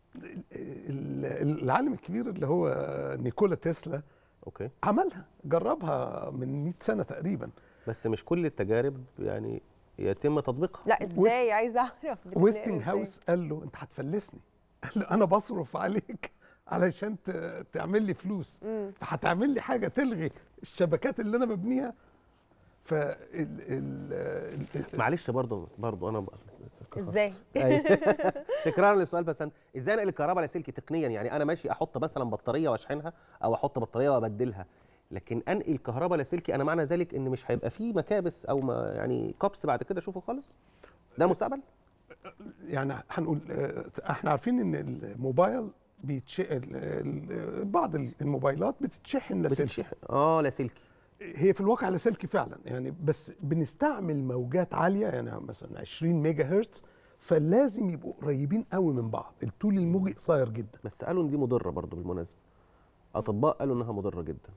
ال- العالم الكبير اللي هو نيكولا تسلا اوكي عملها جربها من 100 سنه تقريبا بس مش كل التجارب يعني يتم تطبيقها لا ازاي عايزه اعرف بتتنقل ويستنج إزاي؟ هاوس قال له انت هتفلسني قال له انا بصرف عليك علشان ت- تعمل لي فلوس مم. فهتعمل لي حاجه تلغي الشبكات اللي انا ببنيها ف ال ال ال- معلش برضو برضو انا بقى ازاي أيوة. تكرارا للسؤال بس أنا ازاي انقل الكهرباء لاسلكي تقنيا يعني انا ماشي احط مثلا بطاريه واشحنها او احط بطاريه وابدلها لكن انقل الكهرباء لاسلكي انا معنى ذلك ان مش هيبقى فيه مكابس او ما يعني كابس بعد كده اشوفه خالص ده مستقبل يعني هنقول آه، احنا عارفين ان الموبايل بيتش ال- ال- بعض الموبايلات بتتشحن لاسلكي بتتشحن اه لاسلكي هي في الواقع لاسلكي فعلا يعني بس بنستعمل موجات عاليه يعني مثلا 20 ميجا هرتز فلازم يبقوا قريبين قوي من بعض الطول الموجي قصير جدا بس قالوا ان دي مضره برضو بالمناسبه اطباء قالوا انها مضره جدا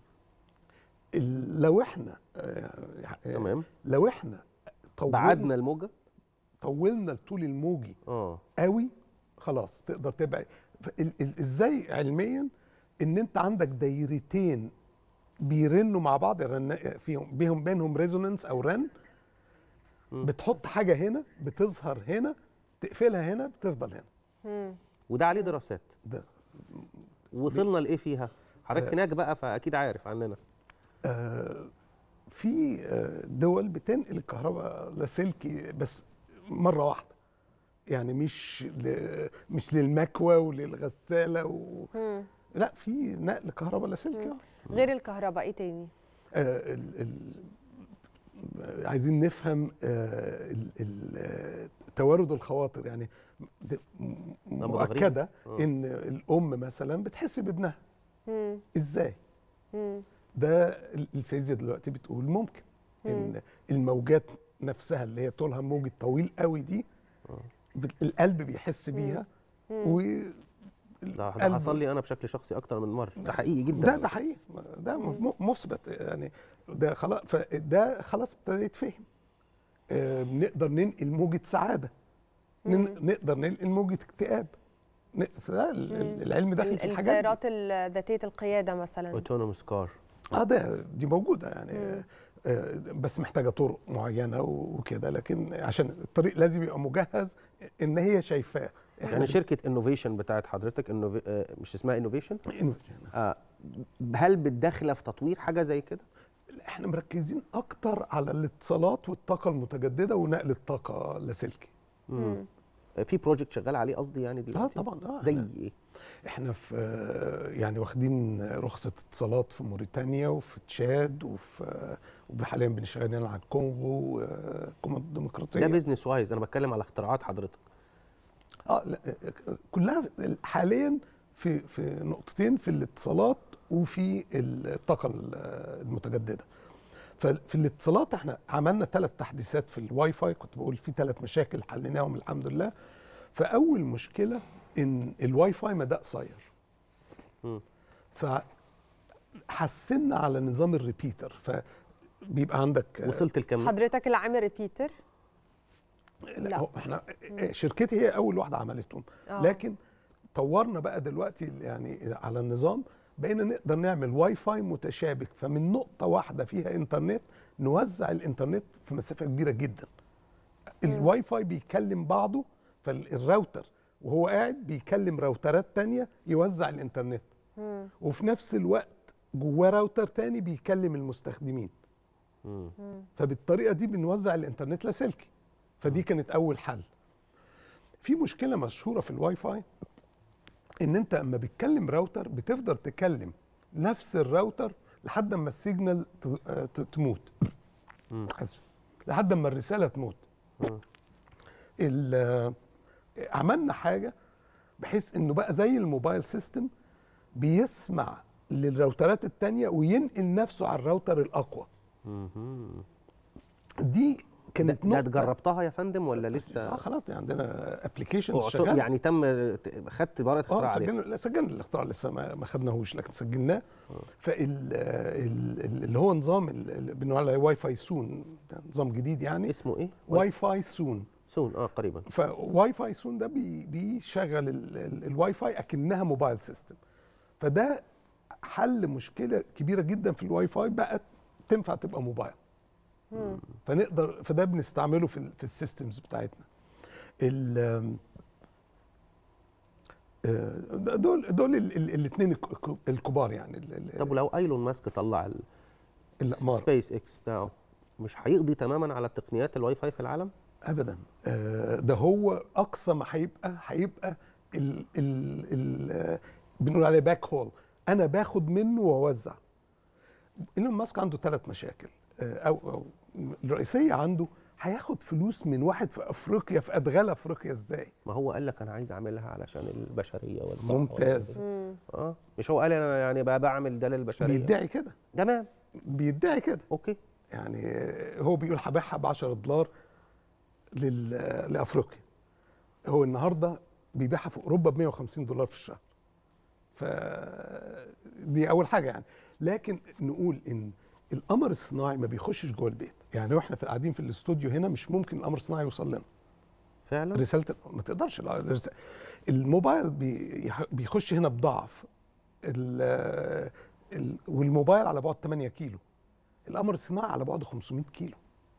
ال- لو احنا آه، آه، تمام لو احنا طولنا بعدنا الموجه طولنا الطول الموجي اه قوي خلاص تقدر تبعد ف- ال- ال- ازاي علميا ان انت عندك دايرتين بيرنوا مع بعض رن فيهم بيهم بينهم ريزونانس او رن بتحط حاجه هنا بتظهر هنا تقفلها هنا بتفضل هنا وده عليه دراسات ده وصلنا لايه فيها حضرتك آه. هناك بقى فاكيد عارف عننا آه، في آه، دول بتنقل الكهرباء لاسلكي بس مره واحده يعني مش ل... مش للمكوى وللغساله و... مم. لا في نقل كهرباء لاسلكي آه. غير الكهرباء ايه تاني آه، ال... ال... عايزين نفهم آه، ال... ال... آه، توارد الخواطر يعني د- م- مؤكده آه. ان الام مثلا بتحس بابنها مم. ازاي مم. ده ال- الفيزياء دلوقتي بتقول ممكن ان الموجات نفسها اللي هي طولها موج طويل قوي دي بت- القلب بيحس بيها و ده, ده القلب- حصل لي انا بشكل شخصي اكتر من مره ده حقيقي جدا ده ده حقيقي ده م- مثبت يعني ده خلاص فده خلاص ابتدى يتفهم آه، نقدر ننقل موجة سعادة نن- نقدر ننقل موجة اكتئاب ن- فده ال- ال- العلم داخل ال- في الحاجات دي. السيارات ال- ذاتيه القياده مثلا اوتونوموس كار اه ده دي موجوده يعني آه، بس محتاجه طرق معينه وكده لكن عشان الطريق لازم يبقى مجهز ان هي شايفاه يعني شركه انوفيشن بتاعت حضرتك إنوفي... آه، مش اسمها انوفيشن آه هل بتداخله في تطوير حاجه زي كده احنا مركزين اكتر على الاتصالات والطاقه المتجدده ونقل الطاقه لاسلكي مم. في بروجكت شغال عليه قصدي يعني دلوقتي اه طبعا اه زي إحنا- ايه احنا في آه، يعني واخدين رخصه اتصالات في موريتانيا وفي تشاد وفي آه، وحاليا بنشتغل على الكونغو والكونغو الديمقراطيه ده بيزنس وايز انا بتكلم على اختراعات حضرتك اه لا آه، كلها حاليا في في نقطتين في الاتصالات وفي الطاقه ال- المتجدده ففي الاتصالات احنا عملنا ثلاث تحديثات في الواي فاي كنت بقول في ثلاث مشاكل حليناهم الحمد لله فاول مشكله ان الواي فاي مدى قصير مم. فحسنا على نظام الريبيتر فبيبقى عندك وصلت الكم حضرتك اللي عامل ريبيتر لا هو احنا شركتي هي اول واحده عملتهم آه. لكن طورنا بقى دلوقتي يعني على النظام بقينا نقدر نعمل واي فاي متشابك فمن نقطه واحده فيها انترنت نوزع الانترنت في مسافه كبيره جدا الواي فاي بيكلم بعضه فالراوتر وهو قاعد بيكلم راوترات تانية يوزع الانترنت وفي نفس الوقت جواه راوتر تاني بيكلم المستخدمين فبالطريقه دي بنوزع الانترنت لاسلكي فدي كانت اول حل في مشكله مشهوره في الواي فاي ان انت اما بتكلم راوتر بتفضل تكلم نفس الراوتر لحد ما السيجنال ت- آه، ت- تموت آسف. لحد ما الرساله تموت ال- آه، عملنا حاجه بحيث انه بقى زي الموبايل سيستم بيسمع للراوترات التانية وينقل نفسه على الراوتر الاقوى مهم. دي كانت ده, ده نقطة- جربتها يا فندم ولا لسه اه خلاص دي عندنا ابلكيشن أعط- شغال يعني تم خدت براءه اختراع اه عليه سجلنا لا سجلنا الاختراع لسه ما ما خدناهوش لكن سجلناه فال ال- ال- اللي هو نظام ال- اللي بنقول عليه واي فاي سون ده نظام جديد يعني اسمه ايه؟ واي فاي سون سون اه قريبا فواي فاي سون ده بي- بيشغل ال- ال- الواي فاي اكنها موبايل سيستم فده حل مشكله كبيره جدا في الواي فاي بقت تنفع تبقى موبايل فنقدر فده بنستعمله في ال- في السيستمز بتاعتنا ال آه، دول دول الاثنين الكبار يعني ال- ال- طب ولو ايلون ماسك طلع ال- الأقمار. سبيس اكس بتاعه مش هيقضي تماما على تقنيات الواي فاي في العالم؟ ابدا آه، ده هو اقصى ما هيبقى هيبقى ال ال ال آه، بنقول عليه باك هول انا باخد منه واوزع ايلون ماسك عنده ثلاث مشاكل آه، او او الرئيسيه عنده هياخد فلوس من واحد في افريقيا في ادغال افريقيا ازاي ما هو قال لك انا عايز اعملها علشان البشريه والصحه ممتاز. والحاجات دي. اه مش هو قال انا يعني بقى بعمل ده للبشريه بيدعي كده تمام بيدعي كده اوكي يعني آه، هو بيقول هبيعها ب 10 دولار لل- آه، لافريقيا هو النهارده بيبيعها في اوروبا ب 150 دولار في الشهر ف دي اول حاجه يعني لكن نقول ان القمر الصناعي ما بيخشش جوه البيت يعني واحنا في قاعدين في الاستوديو هنا مش ممكن القمر الصناعي يوصل لنا فعلا رساله ما تقدرش لا، الرس- الموبايل بي- بيخش هنا بضعف ال- ال- والموبايل على بعد 8 كيلو القمر الصناعي على بعد 500 كيلو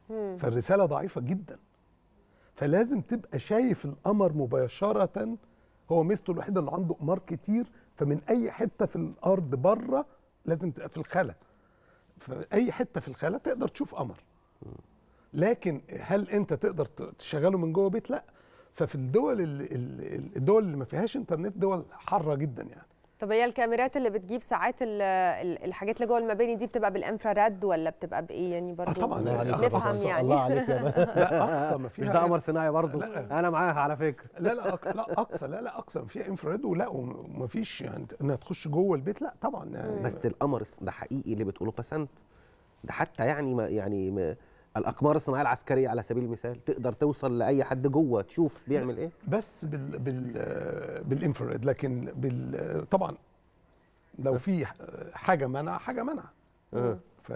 مم. فالرساله ضعيفه جدا فلازم تبقى شايف القمر مباشره هو ميزته الوحيده انه عنده قمار كتير فمن اي حته في الارض بره لازم تبقى في الخلا في اي حته في الخلا تقدر تشوف قمر لكن هل انت تقدر ت- تشغله من جوه بيت لا ففي الدول اللي الدول اللي ما فيهاش انترنت دول حاره جدا يعني طب هي الكاميرات اللي بتجيب ساعات ال- ال- الحاجات اللي جوه المباني دي بتبقى بالانفراريد ولا بتبقى بايه يعني برضو طبعاً. الله عليك يا نفهم باشا. يعني الله عليك يا باشا لا اقصى ما فيها مش ده قمر صناعي برضه لا. انا معاها على فكره لا لا أق... لا اقصى لا لا اقصى فيها انفراد ولا وما فيش يعني انها تخش جوه البيت لا طبعا يعني بس القمر ده حقيقي اللي بتقوله بسنت ده حتى يعني ما يعني ما الاقمار الصناعيه العسكريه على سبيل المثال تقدر توصل لاي حد جوه تشوف بيعمل ايه بس بال بال بالانفراد لكن بال طبعا لو في حاجه منع حاجه منع أه. ف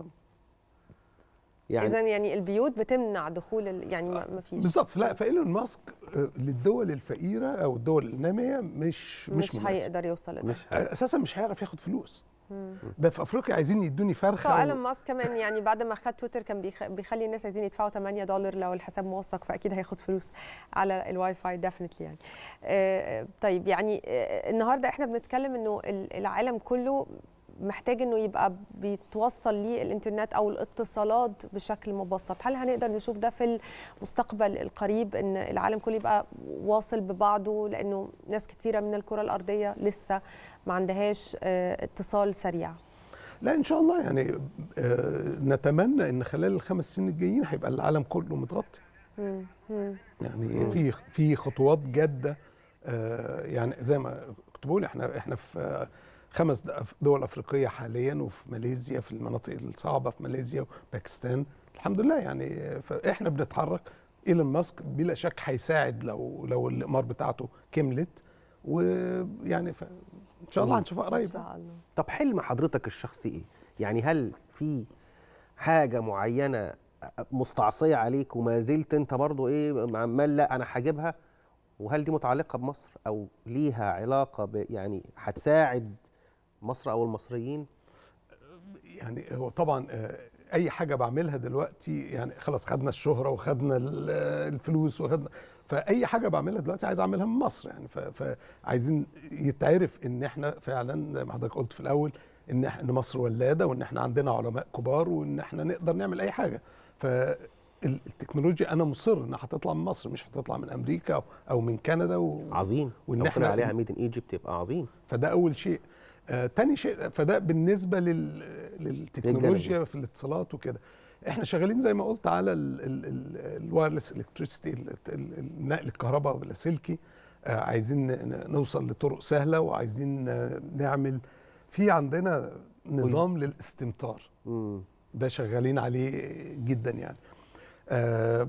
يعني اذا يعني البيوت بتمنع دخول ال- يعني ما ما فيش بالظبط لا فايلون ماسك آه، للدول الفقيره او الدول الناميه مش مش, مش مناسب. هيقدر يوصل لده آه، اساسا مش هيعرف ياخد فلوس مم. ده في افريقيا عايزين يدوني فرخه سو و- ايلون ماسك كمان يعني بعد ما خد تويتر كان بيخ... بيخلي الناس عايزين يدفعوا 8 دولار لو الحساب موثق فاكيد هياخد فلوس على الواي فاي ديفنتلي يعني آه طيب يعني آه النهارده احنا بنتكلم انه ال- العالم كله محتاج انه يبقى بيتوصل ليه الانترنت او الاتصالات بشكل مبسط هل هنقدر نشوف ده في المستقبل القريب ان العالم كله يبقى واصل ببعضه لانه ناس كتيره من الكره الارضيه لسه ما عندهاش آه اتصال سريع لا ان شاء الله يعني آه، نتمنى ان خلال الخمس سنين الجايين هيبقى العالم كله متغطي مم. مم. يعني في في خطوات جاده آه، يعني زي ما كنت بقول احنا احنا في آه، خمس د- دول افريقيه حاليا وفي ماليزيا في المناطق الصعبه في ماليزيا وباكستان الحمد لله يعني آه، فاحنا بنتحرك ايلون ماسك بلا شك هيساعد لو لو الاقمار بتاعته كملت ويعني ف- ان شاء الله مم. هنشوفها قريب الله طب حلم حضرتك الشخصي ايه يعني هل في حاجه معينه مستعصيه عليك وما زلت انت برضو ايه عمال لا انا هجيبها وهل دي متعلقه بمصر او ليها علاقه ب يعني هتساعد مصر او المصريين يعني هو طبعا آه، اي حاجه بعملها دلوقتي يعني خلاص خدنا الشهره وخدنا ال- آه، الفلوس وخدنا فاي حاجه بعملها دلوقتي عايز اعملها من مصر يعني ف- فعايزين يتعرف ان احنا فعلا زي ما حضرتك قلت في الاول ان احنا إن مصر ولاده وان احنا عندنا علماء كبار وان احنا نقدر نعمل اي حاجه فالتكنولوجيا انا مصر انها هتطلع من مصر مش هتطلع من امريكا أو- او من كندا و... عظيم وان لو طلع احنا عليها ميد ان ايجيبت يبقى عظيم فده اول شيء آه تاني شيء فده بالنسبه لل... للتكنولوجيا في الاتصالات وكده احنا شغالين زي ما قلت على الوايرلس الكتريستي النقل الكهرباء باللاسلكي آه عايزين ن- نوصل لطرق سهله وعايزين آه، نعمل في عندنا نظام للاستمطار ده شغالين عليه جدا يعني آه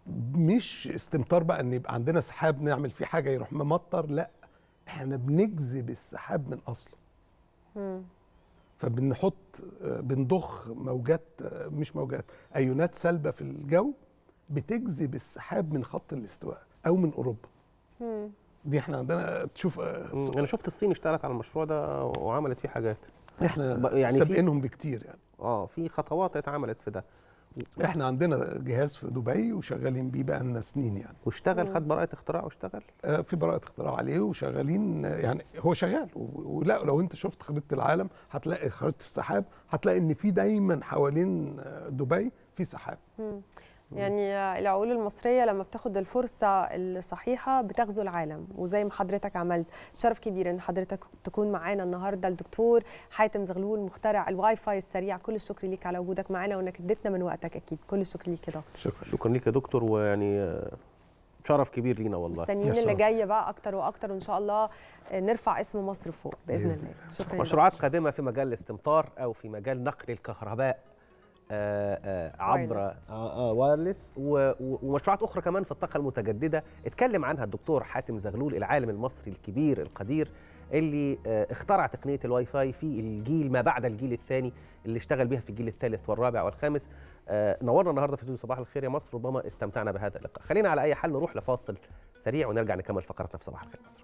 مش استمطار بقى ان يبقى عندنا سحاب نعمل فيه حاجه يروح ممطر لا احنا بنجذب السحاب من اصله مم. فبنحط آه، بنضخ موجات آه، مش موجات ايونات سالبه في الجو بتجذب السحاب من خط الاستواء او من اوروبا مم. دي احنا عندنا تشوف آه، مم. انا شفت الصين اشتغلت على المشروع ده وعملت فيه حاجات احنا ب- يعني في- سابقينهم بكتير يعني اه في خطوات اتعملت في ده احنا عندنا جهاز في دبي وشغالين بيه بقى لنا سنين يعني واشتغل خد براءه اختراع واشتغل آه، في براءة اختراع عليه وشغالين آه، يعني هو شغال و- ولا لو انت شفت خريطة العالم هتلاقي خريطة السحاب هتلاقي ان في دايما حوالين آه، دبي في سحاب مم. يعني العقول المصرية لما بتاخد الفرصة الصحيحة بتغزو العالم وزي ما حضرتك عملت شرف كبير ان حضرتك تكون معانا النهاردة الدكتور حاتم زغلول مخترع الواي فاي السريع كل الشكر ليك على وجودك معانا وانك اديتنا من وقتك اكيد كل الشكر ليك يا دكتور شكرا شكرا ليك يا دكتور ويعني آه، شرف كبير لينا والله مستنيين اللي جاي بقى اكتر واكتر وان شاء الله نرفع اسم مصر فوق باذن بإذن الله شكرا يا مشروعات قادمه في مجال الاستمطار او في مجال نقل الكهرباء آه، آه، عبر وايرلس. آه، آه، وايرلس و- و- ومشروعات اخرى كمان في الطاقه المتجدده اتكلم عنها الدكتور حاتم زغلول العالم المصري الكبير القدير اللي آه، اخترع تقنيه الواي فاي في الجيل ما بعد الجيل الثاني اللي اشتغل بها في الجيل الثالث والرابع والخامس آه، نورنا النهارده في استوديو صباح الخير يا مصر ربما استمتعنا بهذا اللقاء خلينا على اي حال نروح لفاصل سريع ونرجع نكمل فقراتنا في صباح الخير مصر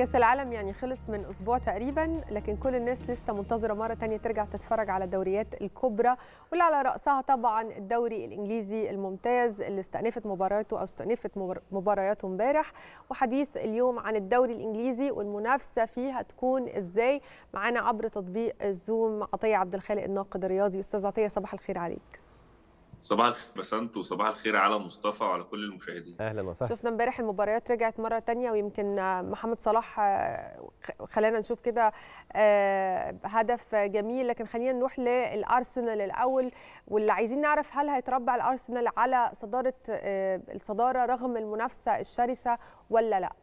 كاس العالم يعني خلص من اسبوع تقريبا لكن كل الناس لسه منتظره مره تانية ترجع تتفرج على الدوريات الكبرى واللي على راسها طبعا الدوري الانجليزي الممتاز اللي استأنفت مبارياته او استأنفت مبار- مبارياته امبارح وحديث اليوم عن الدوري الانجليزي والمنافسه فيه هتكون ازاي معانا عبر تطبيق الزوم عطيه عبد الخالق الناقد الرياضي استاذ عطيه صباح الخير عليك صباح الخير بسنت وصباح الخير على مصطفى وعلى كل المشاهدين اهلا وسهلا شفنا امبارح المباريات رجعت مره تانية ويمكن آه، محمد صلاح آه، خ- خلانا نشوف كده آه، هدف جميل لكن خلينا نروح للارسنال الاول واللي عايزين نعرف هل هيتربع الارسنال على صداره آه، الصداره رغم المنافسه الشرسه ولا لا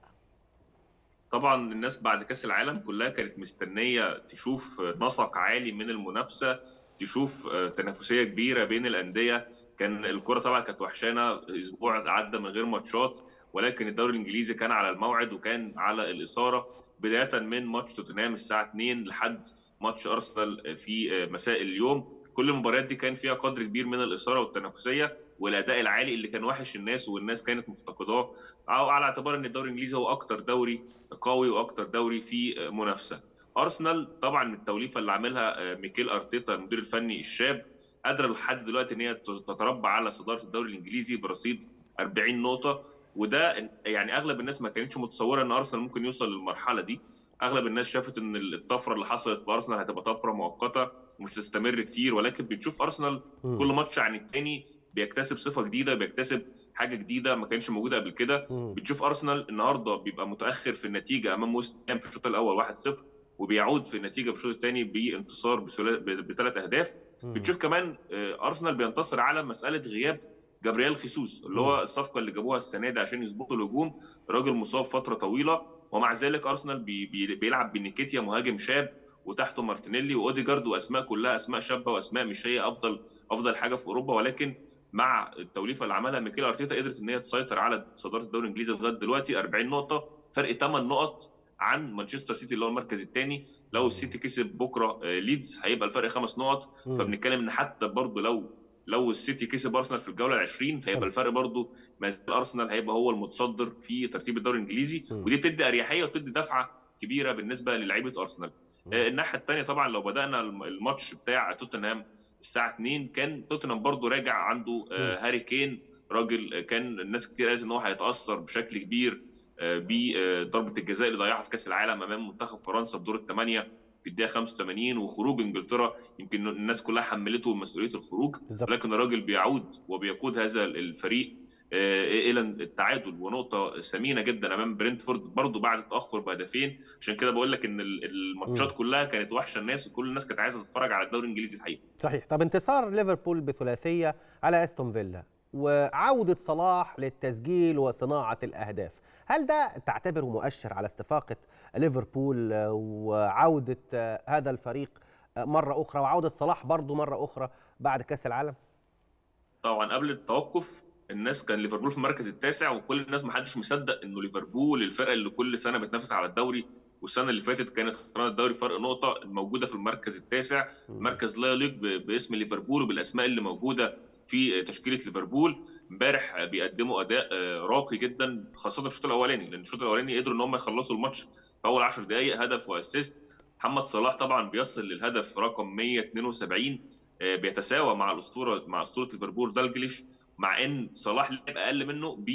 طبعا الناس بعد كاس العالم كلها كانت مستنيه تشوف نسق عالي من المنافسه تشوف تنافسيه كبيره بين الانديه كان الكره طبعا كانت وحشانه اسبوع عدى من غير ماتشات ولكن الدوري الانجليزي كان على الموعد وكان على الاثاره بدايه من ماتش توتنهام الساعه 2 لحد ماتش ارسنال في مساء اليوم كل المباريات دي كان فيها قدر كبير من الاثاره والتنافسيه والاداء العالي اللي كان وحش الناس والناس كانت مفتقداه أو على اعتبار ان الدوري الانجليزي هو اكتر دوري قوي واكتر دوري فيه منافسه ارسنال طبعا من التوليفه اللي عاملها ميكيل ارتيتا المدير الفني الشاب قادره لحد دلوقتي ان هي تتربع على صداره الدوري الانجليزي برصيد 40 نقطه وده يعني اغلب الناس ما كانتش متصوره ان ارسنال ممكن يوصل للمرحله دي اغلب الناس شافت ان الطفره اللي حصلت في ارسنال هتبقى طفره مؤقته ومش تستمر كتير ولكن بنشوف ارسنال مم. كل ماتش عن التاني بيكتسب صفه جديده بيكتسب حاجه جديده ما كانش موجوده قبل كده مم. بتشوف ارسنال النهارده بيبقى متاخر في النتيجه امام وست هام في الشوط الاول 1-0 وبيعود في النتيجه في الشوط الثاني بانتصار بثلاث اهداف مم. بتشوف كمان آه، ارسنال بينتصر على مساله غياب جابرييل خيسوس اللي هو الصفقه اللي جابوها السنه دي عشان يظبطوا الهجوم راجل مصاب فتره طويله ومع ذلك ارسنال بي بي بيلعب بنيكيتيا مهاجم شاب وتحته مارتينيلي واوديجارد واسماء كلها اسماء شابه واسماء مش هي افضل افضل حاجه في اوروبا ولكن مع التوليفه اللي عملها ميكيل ارتيتا قدرت ان هي تسيطر على صداره الدوري الانجليزي لغايه دلوقتي 40 نقطه فرق 8 نقط عن مانشستر سيتي اللي هو المركز الثاني لو السيتي كسب بكره آه، ليدز هيبقى الفرق خمس نقط مم. فبنتكلم ان حتى برضه لو لو السيتي كسب ارسنال في الجوله ال 20 فهيبقى الفرق برضه ما زال ارسنال هيبقى هو المتصدر في ترتيب الدوري الانجليزي مم. ودي بتدي اريحيه وبتدي دفعه كبيره بالنسبه للعيبه ارسنال آه، الناحيه الثانيه طبعا لو بدانا الم- الماتش بتاع توتنهام الساعه 2 كان توتنهام برضه راجع عنده آه، هاري كين راجل آه، كان الناس كتير قالت ان هو هيتاثر بشكل كبير آه، بضربه الجزاء اللي ضيعها في كاس العالم امام منتخب فرنسا في دور الثمانيه في الدقيقه 85 وخروج انجلترا يمكن الناس كلها حملته مسؤوليه الخروج بالظبط. ولكن الراجل بيعود وبيقود هذا الفريق آه، الى التعادل ونقطه ثمينه جدا امام برنتفورد برضه بعد التاخر بهدفين عشان كده بقول لك ان ال- الماتشات مم. كلها كانت وحشه الناس وكل الناس كانت عايزه تتفرج على الدوري الانجليزي الحقيقه صحيح طب انتصار ليفربول بثلاثيه على استون فيلا وعوده صلاح للتسجيل وصناعه الاهداف هل ده تعتبره مؤشر على استفاقه ليفربول آه، وعوده آه، هذا الفريق آه، مره اخرى وعوده صلاح برضه مره اخرى بعد كاس العالم طبعا قبل التوقف الناس كان ليفربول في المركز التاسع وكل الناس ما حدش مصدق انه ليفربول الفرقه اللي كل سنه بتنافس على الدوري والسنه اللي فاتت كانت خسرانه الدوري فرق نقطه موجوده في المركز التاسع مركز لا يليق ب- باسم ليفربول وبالاسماء اللي موجوده في تشكيله ليفربول امبارح بيقدموا اداء آه، راقي جدا خاصه في الشوط الاولاني لان الشوط الاولاني قدروا ان هم يخلصوا الماتش في اول 10 دقائق هدف واسيست محمد صلاح طبعا بيصل للهدف رقم 172 آه، بيتساوى مع الاسطوره مع اسطوره ليفربول دالجليش مع ان صلاح لعب اقل منه ب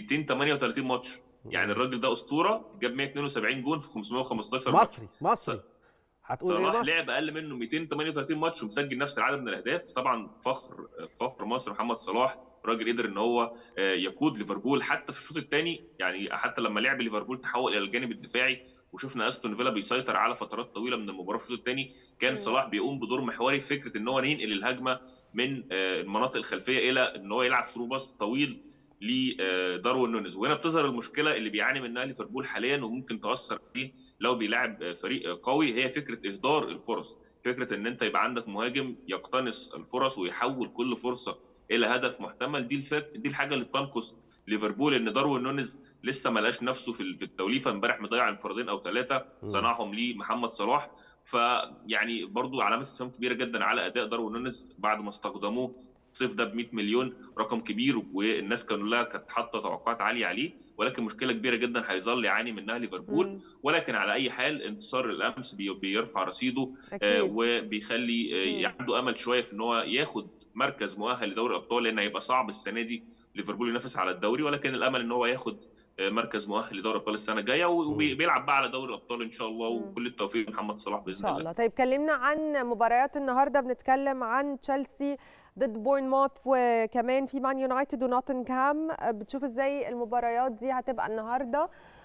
238 ماتش يعني الراجل ده اسطوره جاب 172 جون في 515 ماتش مصري مصري هتقول ايه صلاح مصري؟ لعب اقل منه 238 ماتش ومسجل نفس العدد من الاهداف طبعا فخر فخر مصر محمد صلاح راجل قدر ان هو آه، يقود ليفربول حتى في الشوط الثاني يعني حتى لما لعب ليفربول تحول الى الجانب الدفاعي وشفنا استون فيلا بيسيطر على فترات طويله من المباراه في الشوط الثاني كان مم. صلاح بيقوم بدور محوري في فكره ان هو ينقل الهجمه من آه، المناطق الخلفيه الى ان هو يلعب ثرو باص طويل لداروين نونيز وهنا بتظهر المشكله اللي بيعاني منها ليفربول حاليا وممكن تاثر عليه لو بيلعب فريق قوي هي فكره اهدار الفرص فكره ان انت يبقى عندك مهاجم يقتنص الفرص ويحول كل فرصه الى هدف محتمل دي الفك... دي الحاجه اللي بتنقص ليفربول ان داروين نونيز لسه ما لقاش نفسه في في التوليفه امبارح مضيع انفرادين او ثلاثه مم. صنعهم لمحمد صلاح فيعني برضو علامه استفهام كبيره جدا على اداء داروين نونيز بعد ما استخدموه الصيف ده ب 100 مليون رقم كبير والناس كانوا لها كانت حاطه توقعات عاليه عليه ولكن مشكله كبيره جدا هيظل يعاني منها ليفربول ولكن على اي حال انتصار الامس بي- بيرفع رصيده أكيد. آه، وبيخلي آه، عنده امل شويه في ان هو ياخد مركز مؤهل لدوري الابطال لان هيبقى صعب السنه دي ليفربول ينافس على الدوري ولكن الامل ان هو ياخد آه، مركز مؤهل لدوري الابطال السنه الجايه وبيلعب بقى على دوري الابطال ان شاء الله وكل التوفيق لمحمد صلاح ان باذن شاء الله الله طيب كلمنا عن مباريات النهارده بنتكلم عن تشيلسي ضد بورنموث وكمان في مان يونايتد ونوتنغهام بتشوف ازاي المباريات دي هتبقى النهارده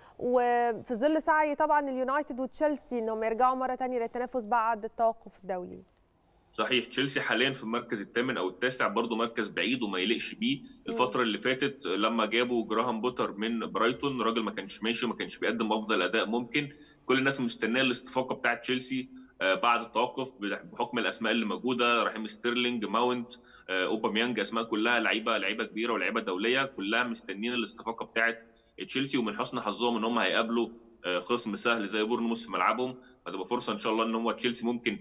وفي ظل سعي طبعا اليونايتد وتشيلسي انهم يرجعوا مره تانية للتنافس بعد التوقف الدولي صحيح تشيلسي حاليا في المركز الثامن او التاسع برضه مركز بعيد وما يليقش بيه الفتره اللي فاتت لما جابوا جراهام بوتر من برايتون راجل ما كانش ماشي ما كانش بيقدم افضل اداء ممكن كل الناس مستنيه الاستفاقه بتاعه تشيلسي آه، بعد التوقف بحكم الاسماء اللي موجوده رحيم ستيرلينج ماونت آه، اوباميانج اسماء كلها لعيبه لعيبه كبيره ولعيبه دوليه كلها مستنيين الاستفاقه بتاعه تشيلسي ومن حسن حظهم ان هم هيقابلوا آه، خصم سهل زي بورنموث في ملعبهم هتبقى فرصه ان شاء الله ان هو تشيلسي ممكن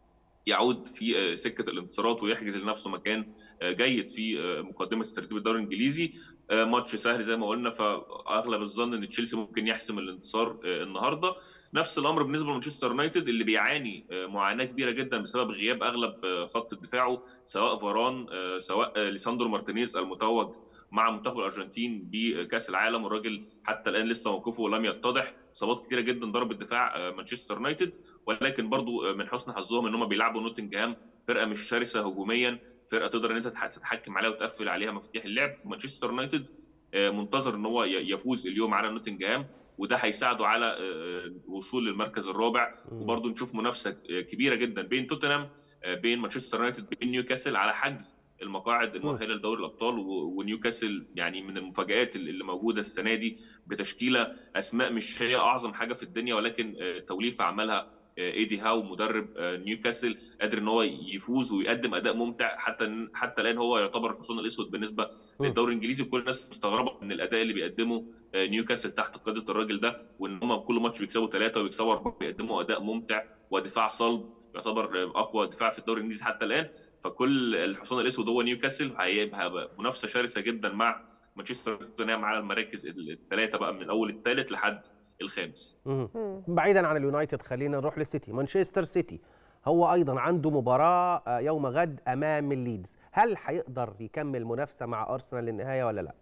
يعود في آه، سكه الانتصارات ويحجز لنفسه مكان آه، جيد في آه، مقدمه ترتيب الدوري الانجليزي آه، ماتش سهل زي ما قلنا فاغلب الظن ان تشيلسي ممكن يحسم الانتصار آه، النهارده نفس الامر بالنسبه لمانشستر يونايتد اللي بيعاني آه، معاناه كبيره جدا بسبب غياب اغلب آه، خط دفاعه سواء فاران آه، سواء آه، ليساندرو مارتينيز المتوج مع منتخب الارجنتين بكاس العالم والراجل حتى الان لسه موقفه لم يتضح اصابات كتيره جدا ضربت دفاع آه، مانشستر يونايتد ولكن برضو آه، من حسن حظهم ان هم بيلعبوا نوتنجهام فرقه مش شرسه هجوميا فرقه تقدر ان انت تح- تتحكم عليها وتقفل عليها مفاتيح اللعب في مانشستر يونايتد آه، منتظر ان هو ي- يفوز اليوم على نوتنجهام وده هيساعده على آه، الوصول للمركز الرابع وبرضه نشوف منافسه آه، كبيره جدا بين توتنهام آه، بين مانشستر يونايتد بين نيوكاسل على حجز المقاعد المؤهله لدوري الابطال و- ونيوكاسل يعني من المفاجات اللي اللي موجوده السنه دي بتشكيله اسماء مش هي اعظم حاجه في الدنيا ولكن آه، توليفه عملها آه، ايدي هاو مدرب آه، نيوكاسل قادر ان هو يفوز ويقدم اداء ممتع حتى حتى الان هو يعتبر الحصان الاسود بالنسبه للدوري الانجليزي وكل الناس مستغربه من الاداء اللي بيقدمه آه، نيوكاسل تحت قياده الراجل ده وان هم كل ماتش بيكسبوا ثلاثه وبيكسبوا اربعه بيقدموا اداء ممتع ودفاع صلب يعتبر آه، اقوى دفاع في الدوري الانجليزي حتى الان فكل الحصان الاسود هو نيوكاسل هيبقى منافسه شرسه جدا مع مانشستر توتنهام على المراكز الثلاثه بقى من اول الثالث لحد الخامس مم. بعيدا عن اليونايتد خلينا نروح للسيتي مانشستر سيتي هو ايضا عنده مباراه آه، يوم غد امام الليدز هل هيقدر يكمل منافسه مع ارسنال للنهايه ولا لا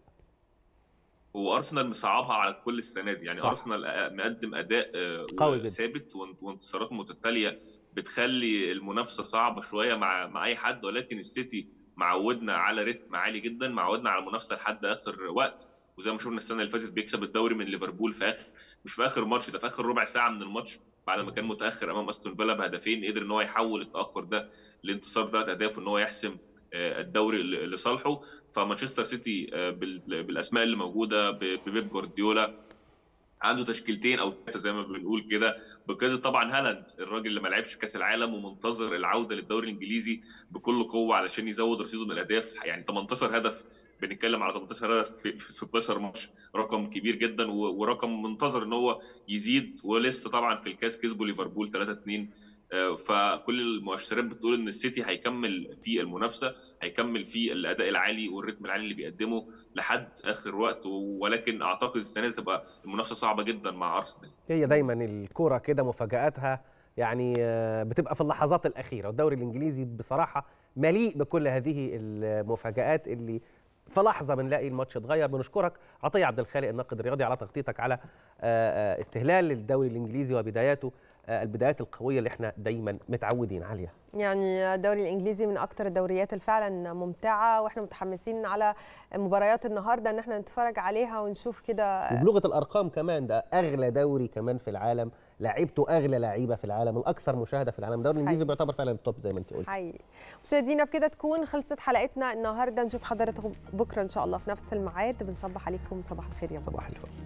وارسنال مصعبها على كل السنه دي يعني صح. ارسنال آه، مقدم اداء آه، قوي جدا. ثابت وان- وانتصارات متتاليه بتخلي المنافسه صعبه شويه مع مع اي حد ولكن السيتي معودنا على رتم عالي جدا معودنا على المنافسه لحد اخر وقت وزي ما شفنا السنه اللي فاتت بيكسب الدوري من ليفربول في اخر مش في اخر ماتش ده في اخر ربع ساعه من الماتش بعد ما كان متاخر امام استون فيلا بهدفين قدر ان هو يحول التاخر ده لانتصار ثلاث اهداف وان هو يحسم آه، الدوري ل- لصالحه فمانشستر سيتي آه، بال- بالاسماء اللي موجوده ب- ببيب جوارديولا عنده تشكيلتين او ثلاثه زي ما بنقول كده بقياده طبعا هالاند الراجل اللي ما لعبش كاس العالم ومنتظر العوده للدوري الانجليزي بكل قوه علشان يزود رصيده من الاهداف يعني 18 هدف بنتكلم على 18 هدف في في 16 ماتش رقم كبير جدا و- ورقم منتظر ان هو يزيد ولسه طبعا في الكاس كسبوا ليفربول 3 2 فكل المؤشرات بتقول ان السيتي هيكمل في المنافسه هيكمل في الاداء العالي والريتم العالي اللي بيقدمه لحد اخر وقت ولكن اعتقد السنه دي تبقى المنافسه صعبه جدا مع ارسنال هي دايما الكرة كده مفاجآتها يعني آه، بتبقى في اللحظات الأخيرة والدوري الإنجليزي بصراحة مليء بكل هذه المفاجآت اللي في لحظة بنلاقي الماتش اتغير بنشكرك عطية عبد الخالق الناقد الرياضي على تغطيتك على آه، آه، استهلال الدوري الإنجليزي وبداياته آه، البدايات القوية اللي احنا دايما متعودين عليها يعني الدوري الانجليزي من اكتر الدوريات اللي فعلا ممتعه واحنا متحمسين على مباريات النهارده ان احنا نتفرج عليها ونشوف كده وبلغة الأرقام كمان ده أغلى دوري كمان في العالم لعيبته أغلى لعيبة في العالم الأكثر مشاهدة في العالم الدوري الإنجليزي بيعتبر فعلا التوب زي ما أنت قلت حقيقي مشاهدينا بكده تكون خلصت حلقتنا النهارده نشوف حضراتكم بكره ان شاء الله في نفس الميعاد بنصبح عليكم صباح الخير يا مصر صباح الفل